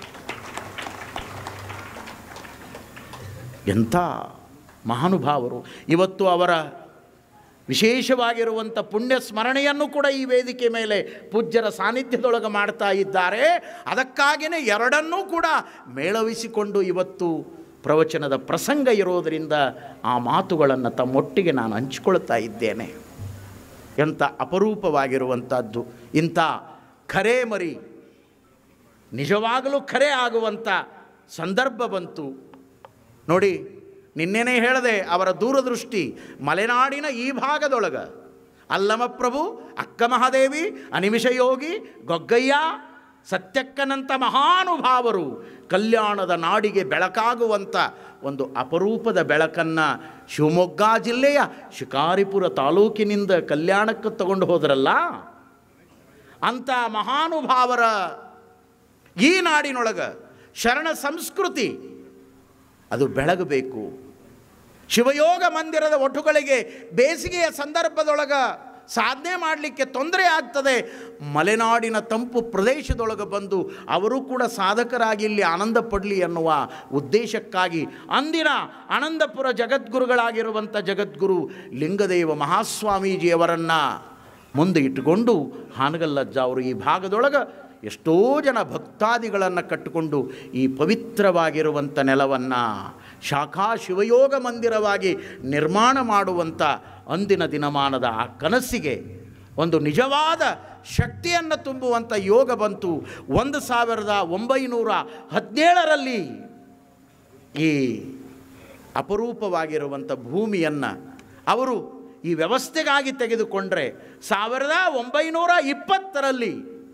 ಎಂಥ ಮಹಾನುಭಾವರು ಇವತ್ತು ಅವರ ವಿಶೇಷವಾಗಿರುವಂಥ ಪುಣ್ಯ ಸ್ಮರಣೆಯನ್ನು ಕೂಡ ಈ ವೇದಿಕೆ ಮೇಲೆ ಪೂಜ್ಯರ ಸಾನ್ನಿಧ್ಯದೊಳಗೆ ಮಾಡ್ತಾ ಇದ್ದಾರೆ ಅದಕ್ಕಾಗಿಯೇ ಎರಡನ್ನೂ ಕೂಡ ಮೇಳವಿಸಿಕೊಂಡು ಇವತ್ತು ಪ್ರವಚನದ ಪ್ರಸಂಗ ಇರೋದರಿಂದ ಆ ಮಾತುಗಳನ್ನು ತಮ್ಮೊಟ್ಟಿಗೆ ನಾನು ಹಂಚಿಕೊಳ್ತಾ ಇದ್ದೇನೆ ಎಂಥ ಅಪರೂಪವಾಗಿರುವಂಥದ್ದು ಇಂಥ ಖರೆ ಮರಿ ನಿಜವಾಗಲೂ ಖರೆ ಆಗುವಂಥ ಸಂದರ್ಭ ಬಂತು ನೋಡಿ ನಿನ್ನೆನೇ ಹೇಳಿದೆ ಅವರ ದೂರದೃಷ್ಟಿ ಮಲೆನಾಡಿನ ಈ ಭಾಗದೊಳಗ ಅಲ್ಲಮಪ್ರಭು ಅಕ್ಕ ಮಹಾದೇವಿ ಅನಿಮಿಷಯೋಗಿ ಗೊಗ್ಗಯ್ಯ ಸತ್ಯಕ್ಕನಂಥ ಮಹಾನುಭಾವರು ಕಲ್ಯಾಣದ ನಾಡಿಗೆ ಬೆಳಕಾಗುವಂಥ ಒಂದು ಅಪರೂಪದ ಬೆಳಕನ್ನು ಶಿವಮೊಗ್ಗ ಜಿಲ್ಲೆಯ ಶಿಕಾರಿಪುರ ತಾಲೂಕಿನಿಂದ ಕಲ್ಯಾಣಕ್ಕೆ ತಗೊಂಡು ಹೋದ್ರಲ್ಲ ಅಂಥ ಮಹಾನುಭಾವರ ಈ ನಾಡಿನೊಳಗ ಶರಣ ಸಂಸ್ಕೃತಿ ಅದು ಬೆಳಗಬೇಕು ಶಿವಯೋಗ ಮಂದಿರದ ಒಟುಗಳಿಗೆ ಬೇಸಿಗೆಯ ಸಂದರ್ಭದೊಳಗ ಸಾಧನೆ ಮಾಡಲಿಕ್ಕೆ ತೊಂದರೆ ಆಗ್ತದೆ ಮಲೆನಾಡಿನ ತಂಪು ಪ್ರದೇಶದೊಳಗೆ ಬಂದು ಅವರು ಕೂಡ ಸಾಧಕರಾಗಿ ಇಲ್ಲಿ ಆನಂದ ಪಡಲಿ ಅನ್ನುವ ಉದ್ದೇಶಕ್ಕಾಗಿ ಅಂದಿನ ಆನಂದಪುರ ಜಗದ್ಗುರುಗಳಾಗಿರುವಂಥ ಜಗದ್ಗುರು ಲಿಂಗದೇವ ಮಹಾಸ್ವಾಮೀಜಿಯವರನ್ನು ಮುಂದೆ ಇಟ್ಟುಕೊಂಡು ಹಾನಗಲ್ಲಜ್ಜ ಅವರು ಈ ಭಾಗದೊಳಗೆ ಎಷ್ಟೋ ಜನ ಭಕ್ತಾದಿಗಳನ್ನು ಕಟ್ಟಿಕೊಂಡು ಈ ಪವಿತ್ರವಾಗಿರುವಂಥ ನೆಲವನ್ನು ಶಾಖಾ ಶಿವಯೋಗ ಮಂದಿರವಾಗಿ ನಿರ್ಮಾಣ ಮಾಡುವಂಥ ಅಂದಿನ ದಿನಮಾನದ ಆ ಕನಸಿಗೆ ಒಂದು ನಿಜವಾದ ಶಕ್ತಿಯನ್ನು ತುಂಬುವಂಥ ಯೋಗ ಬಂತು ಒಂದು ಸಾವಿರದ ಒಂಬೈನೂರ ಹದಿನೇಳರಲ್ಲಿ ಈ ಅಪರೂಪವಾಗಿರುವಂಥ ಭೂಮಿಯನ್ನು ಅವರು ಈ ವ್ಯವಸ್ಥೆಗಾಗಿ ತೆಗೆದುಕೊಂಡ್ರೆ ಸಾವಿರದ ಒಂಬೈನೂರ ಇಪ್ಪತ್ತರಲ್ಲಿ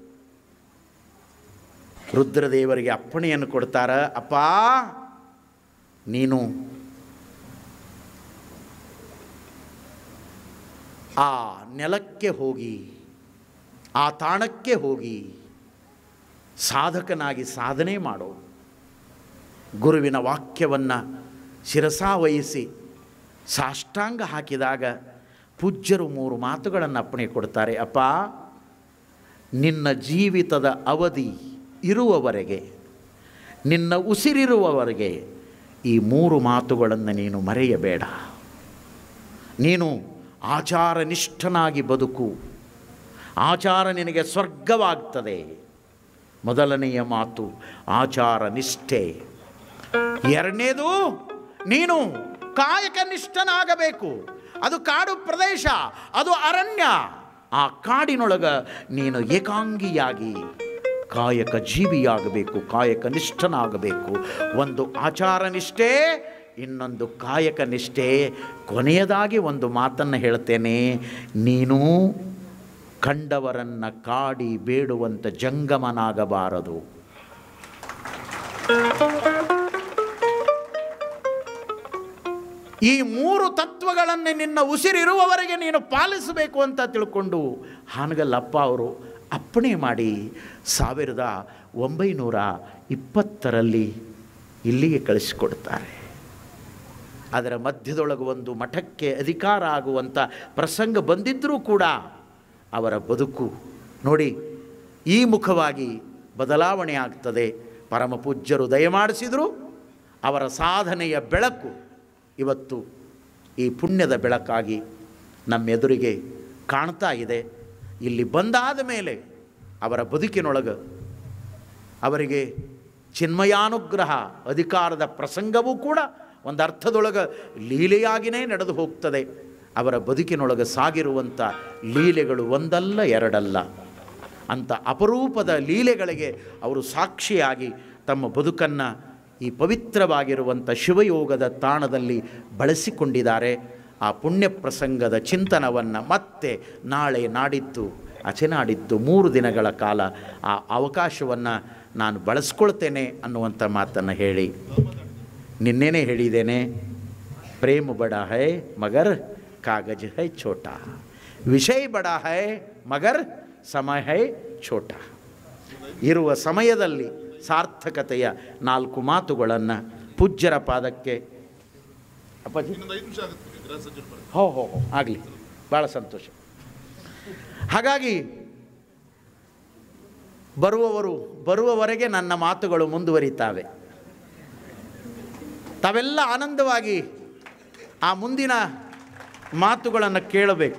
ರುದ್ರದೇವರಿಗೆ ಅಪ್ಪಣೆಯನ್ನು ಕೊಡ್ತಾರ ಅಪ್ಪ ನೀನು ಆ ನೆಲಕ್ಕೆ ಹೋಗಿ ಆ ತಾಣಕ್ಕೆ ಹೋಗಿ ಸಾಧಕನಾಗಿ ಸಾಧನೆ ಮಾಡು ಗುರುವಿನ ವಾಕ್ಯವನ್ನು ಶಿರಸಾವಹಿಸಿ ಸಾಷ್ಟಾಂಗ ಹಾಕಿದಾಗ ಪೂಜ್ಯರು ಮೂರು ಮಾತುಗಳನ್ನು ಅಪ್ಪಣೆ ಕೊಡ್ತಾರೆ ಅಪ್ಪ ನಿನ್ನ ಜೀವಿತದ ಅವಧಿ ಇರುವವರೆಗೆ ನಿನ್ನ ಉಸಿರಿರುವವರೆಗೆ ಈ ಮೂರು ಮಾತುಗಳನ್ನು ನೀನು ಮರೆಯಬೇಡ ನೀನು ಆಚಾರನಿಷ್ಠನಾಗಿ ಬದುಕು ಆಚಾರ ನಿನಗೆ ಸ್ವರ್ಗವಾಗ್ತದೆ ಮೊದಲನೆಯ ಮಾತು ಆಚಾರ ನಿಷ್ಠೆ ಎರಡನೇದು ನೀನು ಕಾಯಕನಿಷ್ಠನಾಗಬೇಕು ಅದು ಕಾಡು ಪ್ರದೇಶ ಅದು ಅರಣ್ಯ ಆ ಕಾಡಿನೊಳಗ ನೀನು ಏಕಾಂಗಿಯಾಗಿ ಕಾಯಕ ಜೀವಿಯಾಗಬೇಕು ಕಾಯಕ ನಿಷ್ಠನಾಗಬೇಕು ಒಂದು ಆಚಾರ ನಿಷ್ಠೆ ಇನ್ನೊಂದು ಕಾಯಕ ನಿಷ್ಠೆ ಕೊನೆಯದಾಗಿ ಒಂದು ಮಾತನ್ನು ಹೇಳ್ತೇನೆ ನೀನು ಕಂಡವರನ್ನು ಕಾಡಿ ಬೇಡುವಂಥ ಜಂಗಮನಾಗಬಾರದು ಈ ಮೂರು ತತ್ವಗಳನ್ನು ನಿನ್ನ ಉಸಿರಿರುವವರೆಗೆ ನೀನು ಪಾಲಿಸಬೇಕು ಅಂತ ತಿಳ್ಕೊಂಡು ಹಾನಗಲ್ಲಪ್ಪ ಅವರು ಅಪ್ಪಣೆ ಮಾಡಿ ಸಾವಿರದ ಒಂಬೈನೂರ ಇಪ್ಪತ್ತರಲ್ಲಿ ಇಲ್ಲಿಗೆ ಕಳಿಸಿಕೊಡ್ತಾರೆ ಅದರ ಮಧ್ಯದೊಳಗೆ ಒಂದು ಮಠಕ್ಕೆ ಅಧಿಕಾರ ಆಗುವಂಥ ಪ್ರಸಂಗ ಬಂದಿದ್ದರೂ ಕೂಡ ಅವರ ಬದುಕು ನೋಡಿ ಈ ಮುಖವಾಗಿ ಬದಲಾವಣೆ ಆಗ್ತದೆ ಪರಮಪೂಜ್ಯರು ದಯಮಾಡಿಸಿದರು ಅವರ ಸಾಧನೆಯ ಬೆಳಕು ಇವತ್ತು ಈ ಪುಣ್ಯದ ಬೆಳಕಾಗಿ ನಮ್ಮೆದುರಿಗೆ ಕಾಣ್ತಾ ಇದೆ ಇಲ್ಲಿ ಬಂದಾದ ಮೇಲೆ ಅವರ ಬದುಕಿನೊಳಗೆ ಅವರಿಗೆ ಚಿನ್ಮಯಾನುಗ್ರಹ ಅಧಿಕಾರದ ಪ್ರಸಂಗವೂ ಕೂಡ ಒಂದು ಅರ್ಥದೊಳಗೆ ಲೀಲೆಯಾಗಿಯೇ ನಡೆದು ಹೋಗ್ತದೆ ಅವರ ಬದುಕಿನೊಳಗೆ ಸಾಗಿರುವಂಥ ಲೀಲೆಗಳು ಒಂದಲ್ಲ ಎರಡಲ್ಲ ಅಂಥ ಅಪರೂಪದ ಲೀಲೆಗಳಿಗೆ ಅವರು ಸಾಕ್ಷಿಯಾಗಿ ತಮ್ಮ ಬದುಕನ್ನು ಈ ಪವಿತ್ರವಾಗಿರುವಂಥ ಶಿವಯೋಗದ ತಾಣದಲ್ಲಿ ಬಳಸಿಕೊಂಡಿದ್ದಾರೆ ಆ ಪುಣ್ಯ ಪ್ರಸಂಗದ ಚಿಂತನವನ್ನು ಮತ್ತೆ ನಾಳೆ ನಾಡಿದ್ದು ಅಚೆನಾಡಿದ್ದು ಮೂರು ದಿನಗಳ ಕಾಲ ಆ ಅವಕಾಶವನ್ನು ನಾನು ಬಳಸ್ಕೊಳ್ತೇನೆ ಅನ್ನುವಂಥ ಮಾತನ್ನು ಹೇಳಿ ನಿನ್ನೆನೇ ಹೇಳಿದ್ದೇನೆ ಪ್ರೇಮ ಬಡ ಹೈ ಮಗರ್ ಕಾಗಜ್ ಹೈ ಛೋಟ ವಿಷಯ ಬಡ ಹೈ ಮಗರ್ ಸಮಯ ಹೈ ಛೋಟ ಇರುವ ಸಮಯದಲ್ಲಿ ಸಾರ್ಥಕತೆಯ ನಾಲ್ಕು ಮಾತುಗಳನ್ನು ಪೂಜ್ಯರ ಪಾದಕ್ಕೆ ಅಪ್ಪಾಜಿ ಹೋ ಹೋ ಹೋ ಆಗಲಿ ಭಾಳ ಸಂತೋಷ ಹಾಗಾಗಿ ಬರುವವರು ಬರುವವರೆಗೆ ನನ್ನ ಮಾತುಗಳು ಮುಂದುವರಿತಾವೆ ತಾವೆಲ್ಲ ಆನಂದವಾಗಿ ಆ ಮುಂದಿನ ಮಾತುಗಳನ್ನು ಕೇಳಬೇಕು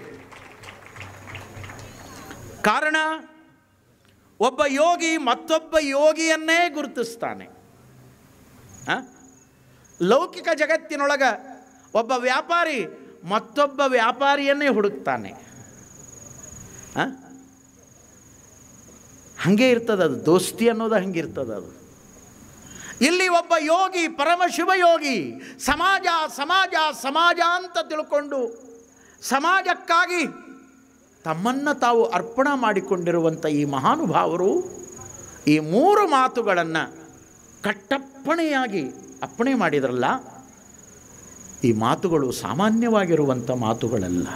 ಕಾರಣ ಒಬ್ಬ ಯೋಗಿ ಮತ್ತೊಬ್ಬ ಯೋಗಿಯನ್ನೇ ಗುರುತಿಸ್ತಾನೆ ಆ? ಲೌಕಿಕ ಜಗತ್ತಿನೊಳಗ ಒಬ್ಬ ವ್ಯಾಪಾರಿ ಮತ್ತೊಬ್ಬ ವ್ಯಾಪಾರಿಯನ್ನೇ ಹುಡುಕ್ತಾನೆ ಆ? ಹಂಗೆ ಇರ್ತದೆ ಅದು ದೋಸ್ತಿ ಅನ್ನೋದು ಹಂಗಿರ್ತದೆ ಅದು ಇಲ್ಲಿ ಒಬ್ಬ ಯೋಗಿ ಪರಮಶಿವ ಯೋಗಿ ಸಮಾಜ ಸಮಾಜ ಸಮಾಜ ಅಂತ ತಿಳ್ಕೊಂಡು ಸಮಾಜಕ್ಕಾಗಿ ತಮ್ಮನ್ನು ತಾವು ಅರ್ಪಣೆ ಮಾಡಿಕೊಂಡಿರುವಂಥ ಈ ಮಹಾನುಭಾವರು ಈ ಮೂರು ಮಾತುಗಳನ್ನು ಕಟ್ಟಪ್ಪಣೆಯಾಗಿ ಅಪ್ಪಣೆ ಮಾಡಿದ್ರಲ್ಲ ಈ ಮಾತುಗಳು ಸಾಮಾನ್ಯವಾಗಿರುವಂಥ ಮಾತುಗಳಲ್ಲ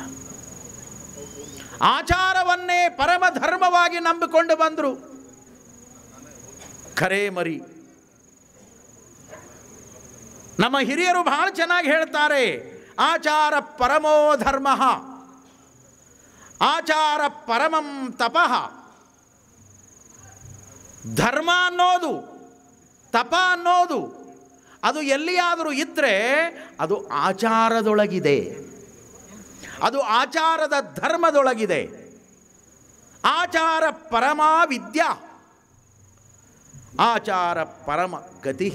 ಆಚಾರವನ್ನೇ ಪರಮ ಧರ್ಮವಾಗಿ ನಂಬಿಕೊಂಡು ಬಂದರು ಖರೇ ಮರಿ ನಮ್ಮ ಹಿರಿಯರು ಬಹಳ ಚೆನ್ನಾಗಿ ಹೇಳ್ತಾರೆ ಆಚಾರ ಪರಮೋ ಧರ್ಮ ಆಚಾರ ಪರಮಂ ತಪಃ ಧರ್ಮ ಅನ್ನೋದು ತಪ ಅನ್ನೋದು ಅದು ಎಲ್ಲಿಯಾದರೂ ಇದ್ದರೆ ಅದು ಆಚಾರದೊಳಗಿದೆ ಅದು ಆಚಾರದ ಧರ್ಮದೊಳಗಿದೆ ಆಚಾರ ಪರಮ ವಿದ್ಯಾ ಆಚಾರ ಪರಮ ಗತಿ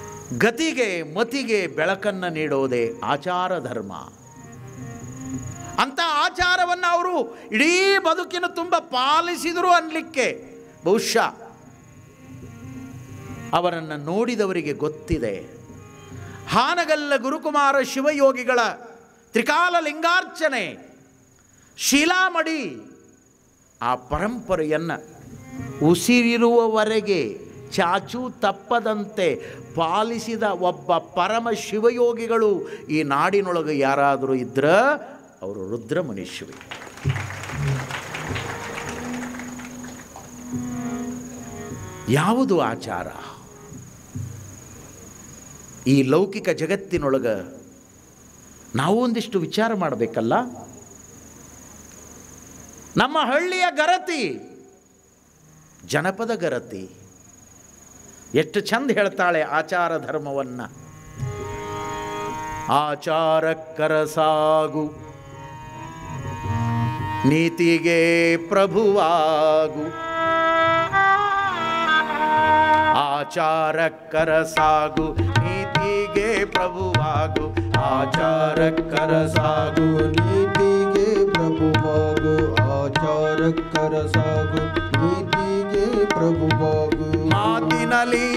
ಗತಿಗೆ ಮತಿಗೆ ಬೆಳಕನ್ನು ನೀಡೋದೇ ಆಚಾರ ಧರ್ಮ ಅಂಥ ಆಚಾರವನ್ನು ಅವರು ಇಡೀ ಬದುಕಿನ ತುಂಬ ಪಾಲಿಸಿದರು ಅನ್ನಲಿಕ್ಕೆ ಬಹುಶಃ ಅವರನ್ನು ನೋಡಿದವರಿಗೆ ಗೊತ್ತಿದೆ ಹಾನಗಲ್ಲ ಗುರುಕುಮಾರ ಶಿವಯೋಗಿಗಳ ತ್ರಿಕಾಲ ಲಿಂಗಾರ್ಚನೆ ಶಿಲಾಮಡಿ ಆ ಪರಂಪರೆಯನ್ನು ಉಸಿರಿರುವವರೆಗೆ ಚಾಚು ತಪ್ಪದಂತೆ ಪಾಲಿಸಿದ ಒಬ್ಬ ಪರಮ ಶಿವಯೋಗಿಗಳು ಈ ನಾಡಿನೊಳಗೆ ಯಾರಾದರೂ ಇದ್ರ ಅವರು ರುದ್ರಮುನಿ ಶಿವಿ ಯಾವುದು ಆಚಾರ ಈ ಲೌಕಿಕ ಜಗತ್ತಿನೊಳಗೆ ನಾವು ಒಂದಿಷ್ಟು ವಿಚಾರ ಮಾಡಬೇಕಲ್ಲ ನಮ್ಮ ಹಳ್ಳಿಯ ಗರತಿ ಜನಪದ ಗರತಿ ಎಷ್ಟು ಚಂದ ಹೇಳ್ತಾಳೆ ಆಚಾರ ಧರ್ಮವನ್ನ ಆಚಾರಕ್ಕರ ಸಾಗು ನೀತಿಗೆ ಪ್ರಭುವಾಗು ಆಚಾರಕ್ಕರ ಸಾಗು ನೀತಿಗೆ ಪ್ರಭುವಾಗು ಆಚಾರಕ್ಕರ ಸಾಗು ನೀತಿಗೆ ಪ್ರಭುವಾಗು ಆಚಾರಕ್ಕರ ಸಾಗು ನೀತಿಗೆ ಪ್ರಭುವಾಗು ಮಾತಿನಲ್ಲಿ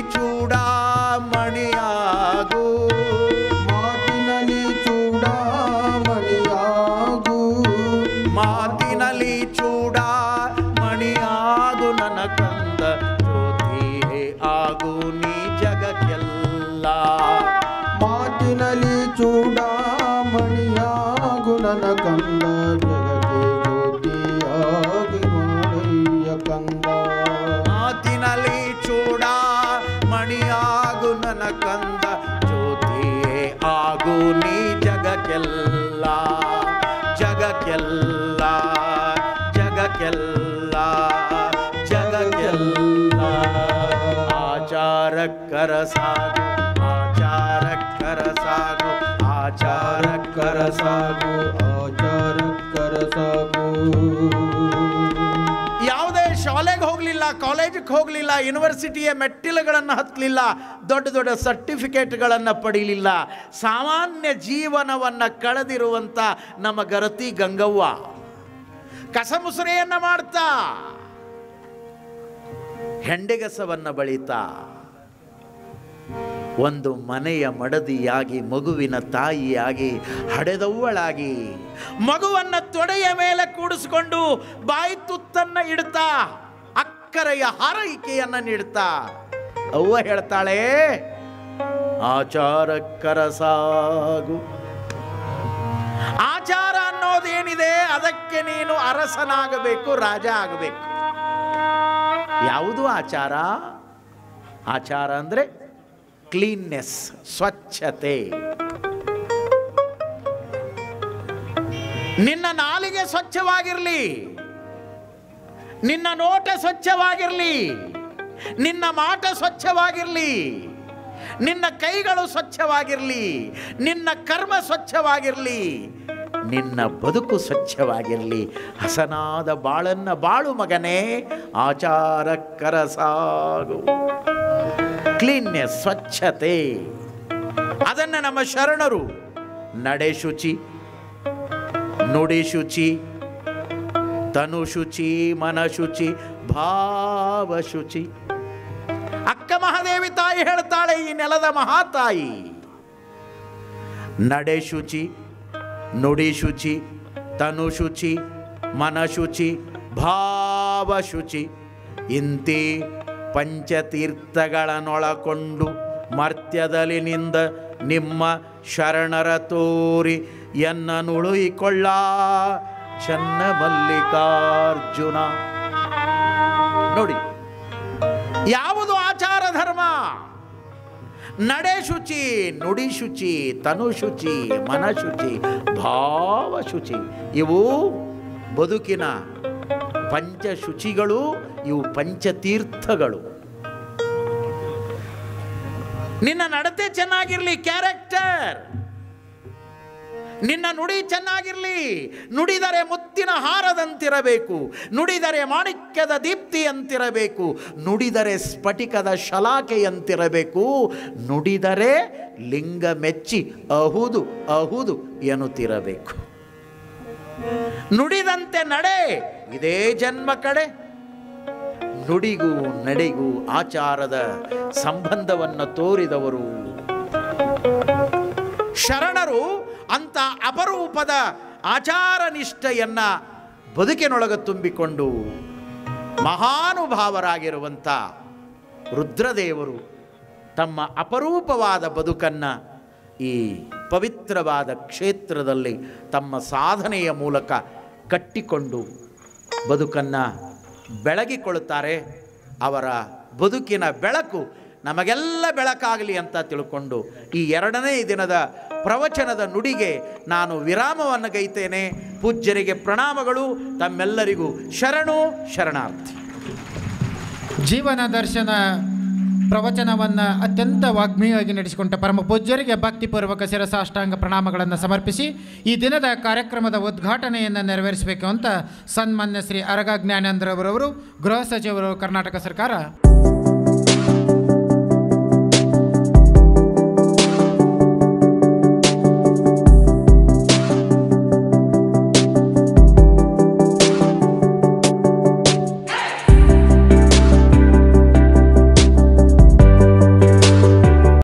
ಚೂಡಾಮಣಿಯಾಗು ಮಾತಿನಲ್ಲಿ ಚೂಡಾಮಣಿಯಾಗು ಮಾತಿನಲ್ಲಿ ಚೂಡಾಮಣಿಯಾಗು ನನ್ನ ಕಂದ ಜ್ಯೋತಿಯೇ ಆಗು ನೀ ಜಗಕ್ಕೆಲ್ಲ ಮಾತಿನಲ್ಲಿ ಚೂಡಾಮಣಿಯಾಗು ನನ್ನ ಕಂದ ಜಗಕ್ಕೆ ಜ್ಯೋತಿಯಾಗಿ ನೋಡಯ್ಯ ಕಂದ ಮಾತಿನಲ್ಲಿ ಚೂಡಾಮಣಿಯಾಗು ನನ್ನ ಕಂದ ಜ್ಯೋತಿಯೇ ಆಗು ನೀ ಜಗಕ್ಕೆಲ್ಲ ಜಗಕ್ಕೆಲ್ಲ ಜಗಕ್ಕೆಲ್ಲ ಜಗಕ್ಕೆಲ್ಲ ಆಚಾರಕ್ಕರ ಸಾಗು ಆಚಾರಕ್ಕರ ಸಾಗು ಆಚಾರಕ್ಕರ ಸಾಗು ಆಚಾರಕ್ಕರ ಸಾಗು ಯಾವುದೇ ಶಾಲೆಗೆ ಹೋಗಲಿಲ್ಲ ಕಾಲೇಜಿಗೆ ಹೋಗಲಿಲ್ಲ ಯೂನಿವರ್ಸಿಟಿಯ ಮೆಟ್ಟಿಲುಗಳನ್ನು ಹತ್ತಲಿಲ್ಲ ದೊಡ್ಡ ದೊಡ್ಡ ಸರ್ಟಿಫಿಕೇಟ್ಗಳನ್ನು ಪಡೀಲಿಲ್ಲ ಸಾಮಾನ್ಯ ಜೀವನವನ್ನು ಕಳೆದಿರುವಂಥ ನಮ್ಮ ಗರತಿ ಗಂಗವ್ವ ಕಸಮುಸರೆಯನ್ನು ಮಾಡ್ತಾ ಹೆಂಡೆಗಸವನ್ನು ಬಳಿತಾ ಒಂದು ಮನೆಯ ಮಡದಿಯಾಗಿ ಮಗುವಿನ ತಾಯಿಯಾಗಿ ಹಡೆದವ್ವಳಾಗಿ ಮಗುವನ್ನ ತೊಡೆಯ ಮೇಲೆ ಕೂಡಿಸ್ಕೊಂಡು ಬಾಯಿ ತುತ್ತನ್ನ ಇಡ್ತಾ ಅಕ್ಕರೆಯ ಹಾರೈಕೆಯನ್ನ ನೀಡ್ತಾ ಅವ್ವ ಹೇಳ್ತಾಳೆ ಆಚಾರಕ್ಕರ ಸಾಗು ಆಚಾರ ಅನ್ನೋದೇನಿದೆ ಅದಕ್ಕೆ ನೀನು ಅರಸನಾಗಬೇಕು ರಾಜ ಆಗಬೇಕು ಯಾವುದು ಆಚಾರ ಆಚಾರ ಅಂದ್ರೆ ಕ್ಲೀನ್ನೆಸ್ ಸ್ವಚ್ಛತೆ ನಿನ್ನ ನಾಲಿಗೆ ಸ್ವಚ್ಛವಾಗಿರಲಿ ನಿನ್ನ ನೋಟ ಸ್ವಚ್ಛವಾಗಿರಲಿ ನಿನ್ನ ಮಾಟ ಸ್ವಚ್ಛವಾಗಿರಲಿ ನಿನ್ನ ಕೈಗಳು ಸ್ವಚ್ಛವಾಗಿರಲಿ ನಿನ್ನ ಕರ್ಮ ಸ್ವಚ್ಛವಾಗಿರಲಿ ನಿನ್ನ ಬದುಕು ಸ್ವಚ್ಛವಾಗಿರಲಿ ಹಸನಾದ ಬಾಳನ್ನ ಬಾಳು ಮಗನೇ ಆಚಾರಕ್ಕರ ಸಾಗು ಕ್ಲೀನ್ನೆಸ್ ಸ್ವಚ್ಛತೆ ಅದನ್ನು ನಮ್ಮ ಶರಣರು ನಡೆ ಶುಚಿ ನುಡಿ ಶುಚಿ ತನು ಶುಚಿ ಮನ ಶುಚಿ ಭಾವ ಶುಚಿ ಅಕ್ಕ ಮಹಾದೇವಿ ತಾಯಿ ಹೇಳ್ತಾಳೆ ಈ ನೆಲದ ಮಹಾತಾಯಿ ನಡೆ ಶುಚಿ ನುಡಿ ಶುಚಿ ತನು ಶುಚಿ ಮನ ಶುಚಿ ಭಾವ ಶುಚಿ ಇಂತಿ ಪಂಚತೀರ್ಥಗಳನ್ನೊಳಕೊಂಡು ಮರ್ತ್ಯದಲ್ಲಿ ನಿಂದ ನಿಮ್ಮ ಶರಣರ ತೋರಿ ಎನ್ನನುಳುಯಿಕೊಳ್ಳ ಚನ್ನ ಮಲ್ಲಿಕಾರ್ಜುನ ನೋಡಿ ಯಾವುದು ಆಚಾರ ಧರ್ಮ ನಡೆ ಶುಚಿ ನುಡಿ ಶುಚಿ ತನು ಶುಚಿ ಮನ ಶುಚಿ ಭಾವ ಶುಚಿ ಇವು ಬದುಕಿನ ಪಂಚಶುಚಿಗಳು ಇವು ಪಂಚತೀರ್ಥಗಳು ನಿನ್ನ ನಡತೆ ಚೆನ್ನಾಗಿರ್ಲಿ ಕ್ಯಾರೆಕ್ಟರ್ ನಿನ್ನ ನುಡಿ ಚೆನ್ನಾಗಿರಲಿ ನುಡಿದರೆ ಮುತ್ತಿನ ಹಾರದಂತಿರಬೇಕು ನುಡಿದರೆ ಮಾಣಿಕ್ಯದ ದೀಪ್ತಿಯಂತಿರಬೇಕು ನುಡಿದರೆ ಸ್ಫಟಿಕದ ಶಲಾಕೆಯಂತಿರಬೇಕು ನುಡಿದರೆ ಲಿಂಗ ಮೆಚ್ಚಿ ಅಹುದು ಅಹುದು ಎನ್ನುತ್ತಿರಬೇಕು ನುಡಿದಂತೆ ನಡೆ ಇದೇ ಜನ್ಮ ಕಡೆ ನುಡಿಗೂ ನಡೆಗೂ ಆಚಾರದ ಸಂಬಂಧವನ್ನು ತೋರಿದವರು ಶರಣರು ಅಂತ ಅಪರೂಪದ ಆಚಾರ ನಿಷ್ಠೆಯನ್ನ ಬದುಕಿನೊಳಗೆ ತುಂಬಿಕೊಂಡು ಮಹಾನುಭಾವರಾಗಿರುವಂಥ ರುದ್ರದೇವರು ತಮ್ಮ ಅಪರೂಪವಾದ ಬದುಕನ್ನು ಈ ಪವಿತ್ರವಾದ ಕ್ಷೇತ್ರದಲ್ಲಿ ತಮ್ಮ ಸಾಧನೆಯ ಮೂಲಕ ಕಟ್ಟಿಕೊಂಡು ಬದುಕನ್ನು ಬೆಳಗಿಕೊಳ್ಳುತ್ತಾರೆ ಅವರ ಬದುಕಿನ ಬೆಳಕು ನಮಗೆಲ್ಲ ಬೆಳಕಾಗಲಿ ಅಂತ ತಿಳ್ಕೊಂಡು ಈ ಎರಡನೇ ದಿನದ ಪ್ರವಚನದ ನುಡಿಗೆ ನಾನು ವಿರಾಮವನ್ನು ಗೈತೇನೆ ಪೂಜ್ಯರಿಗೆ ಪ್ರಣಾಮಗಳು ತಮ್ಮೆಲ್ಲರಿಗೂ ಶರಣು ಶರಣಾರ್ಥಿ ಜೀವನ ದರ್ಶನ ಪ್ರವಚನವನ್ನು ಅತ್ಯಂತ ವಾಗ್ಮೀಯವಾಗಿ ನಡೆಸಿಕೊಂಡ ಪರಮ ಪೂಜ್ಯರಿಗೆ ಭಕ್ತಿಪೂರ್ವಕ ಶಿರಸಾಷ್ಟಾಂಗ ಪ್ರಣಾಮಗಳನ್ನು ಸಮರ್ಪಿಸಿ ಈ ದಿನದ ಕಾರ್ಯಕ್ರಮದ ಉದ್ಘಾಟನೆಯನ್ನು ನೆರವೇರಿಸಬೇಕು ಅಂತ ಸನ್ಮಾನ್ಯ ಶ್ರೀ ಅರಗ ಜ್ಞಾನೇಂದ್ರ ಅವರವರು ಗೃಹ ಸಚಿವರು ಕರ್ನಾಟಕ ಸರ್ಕಾರ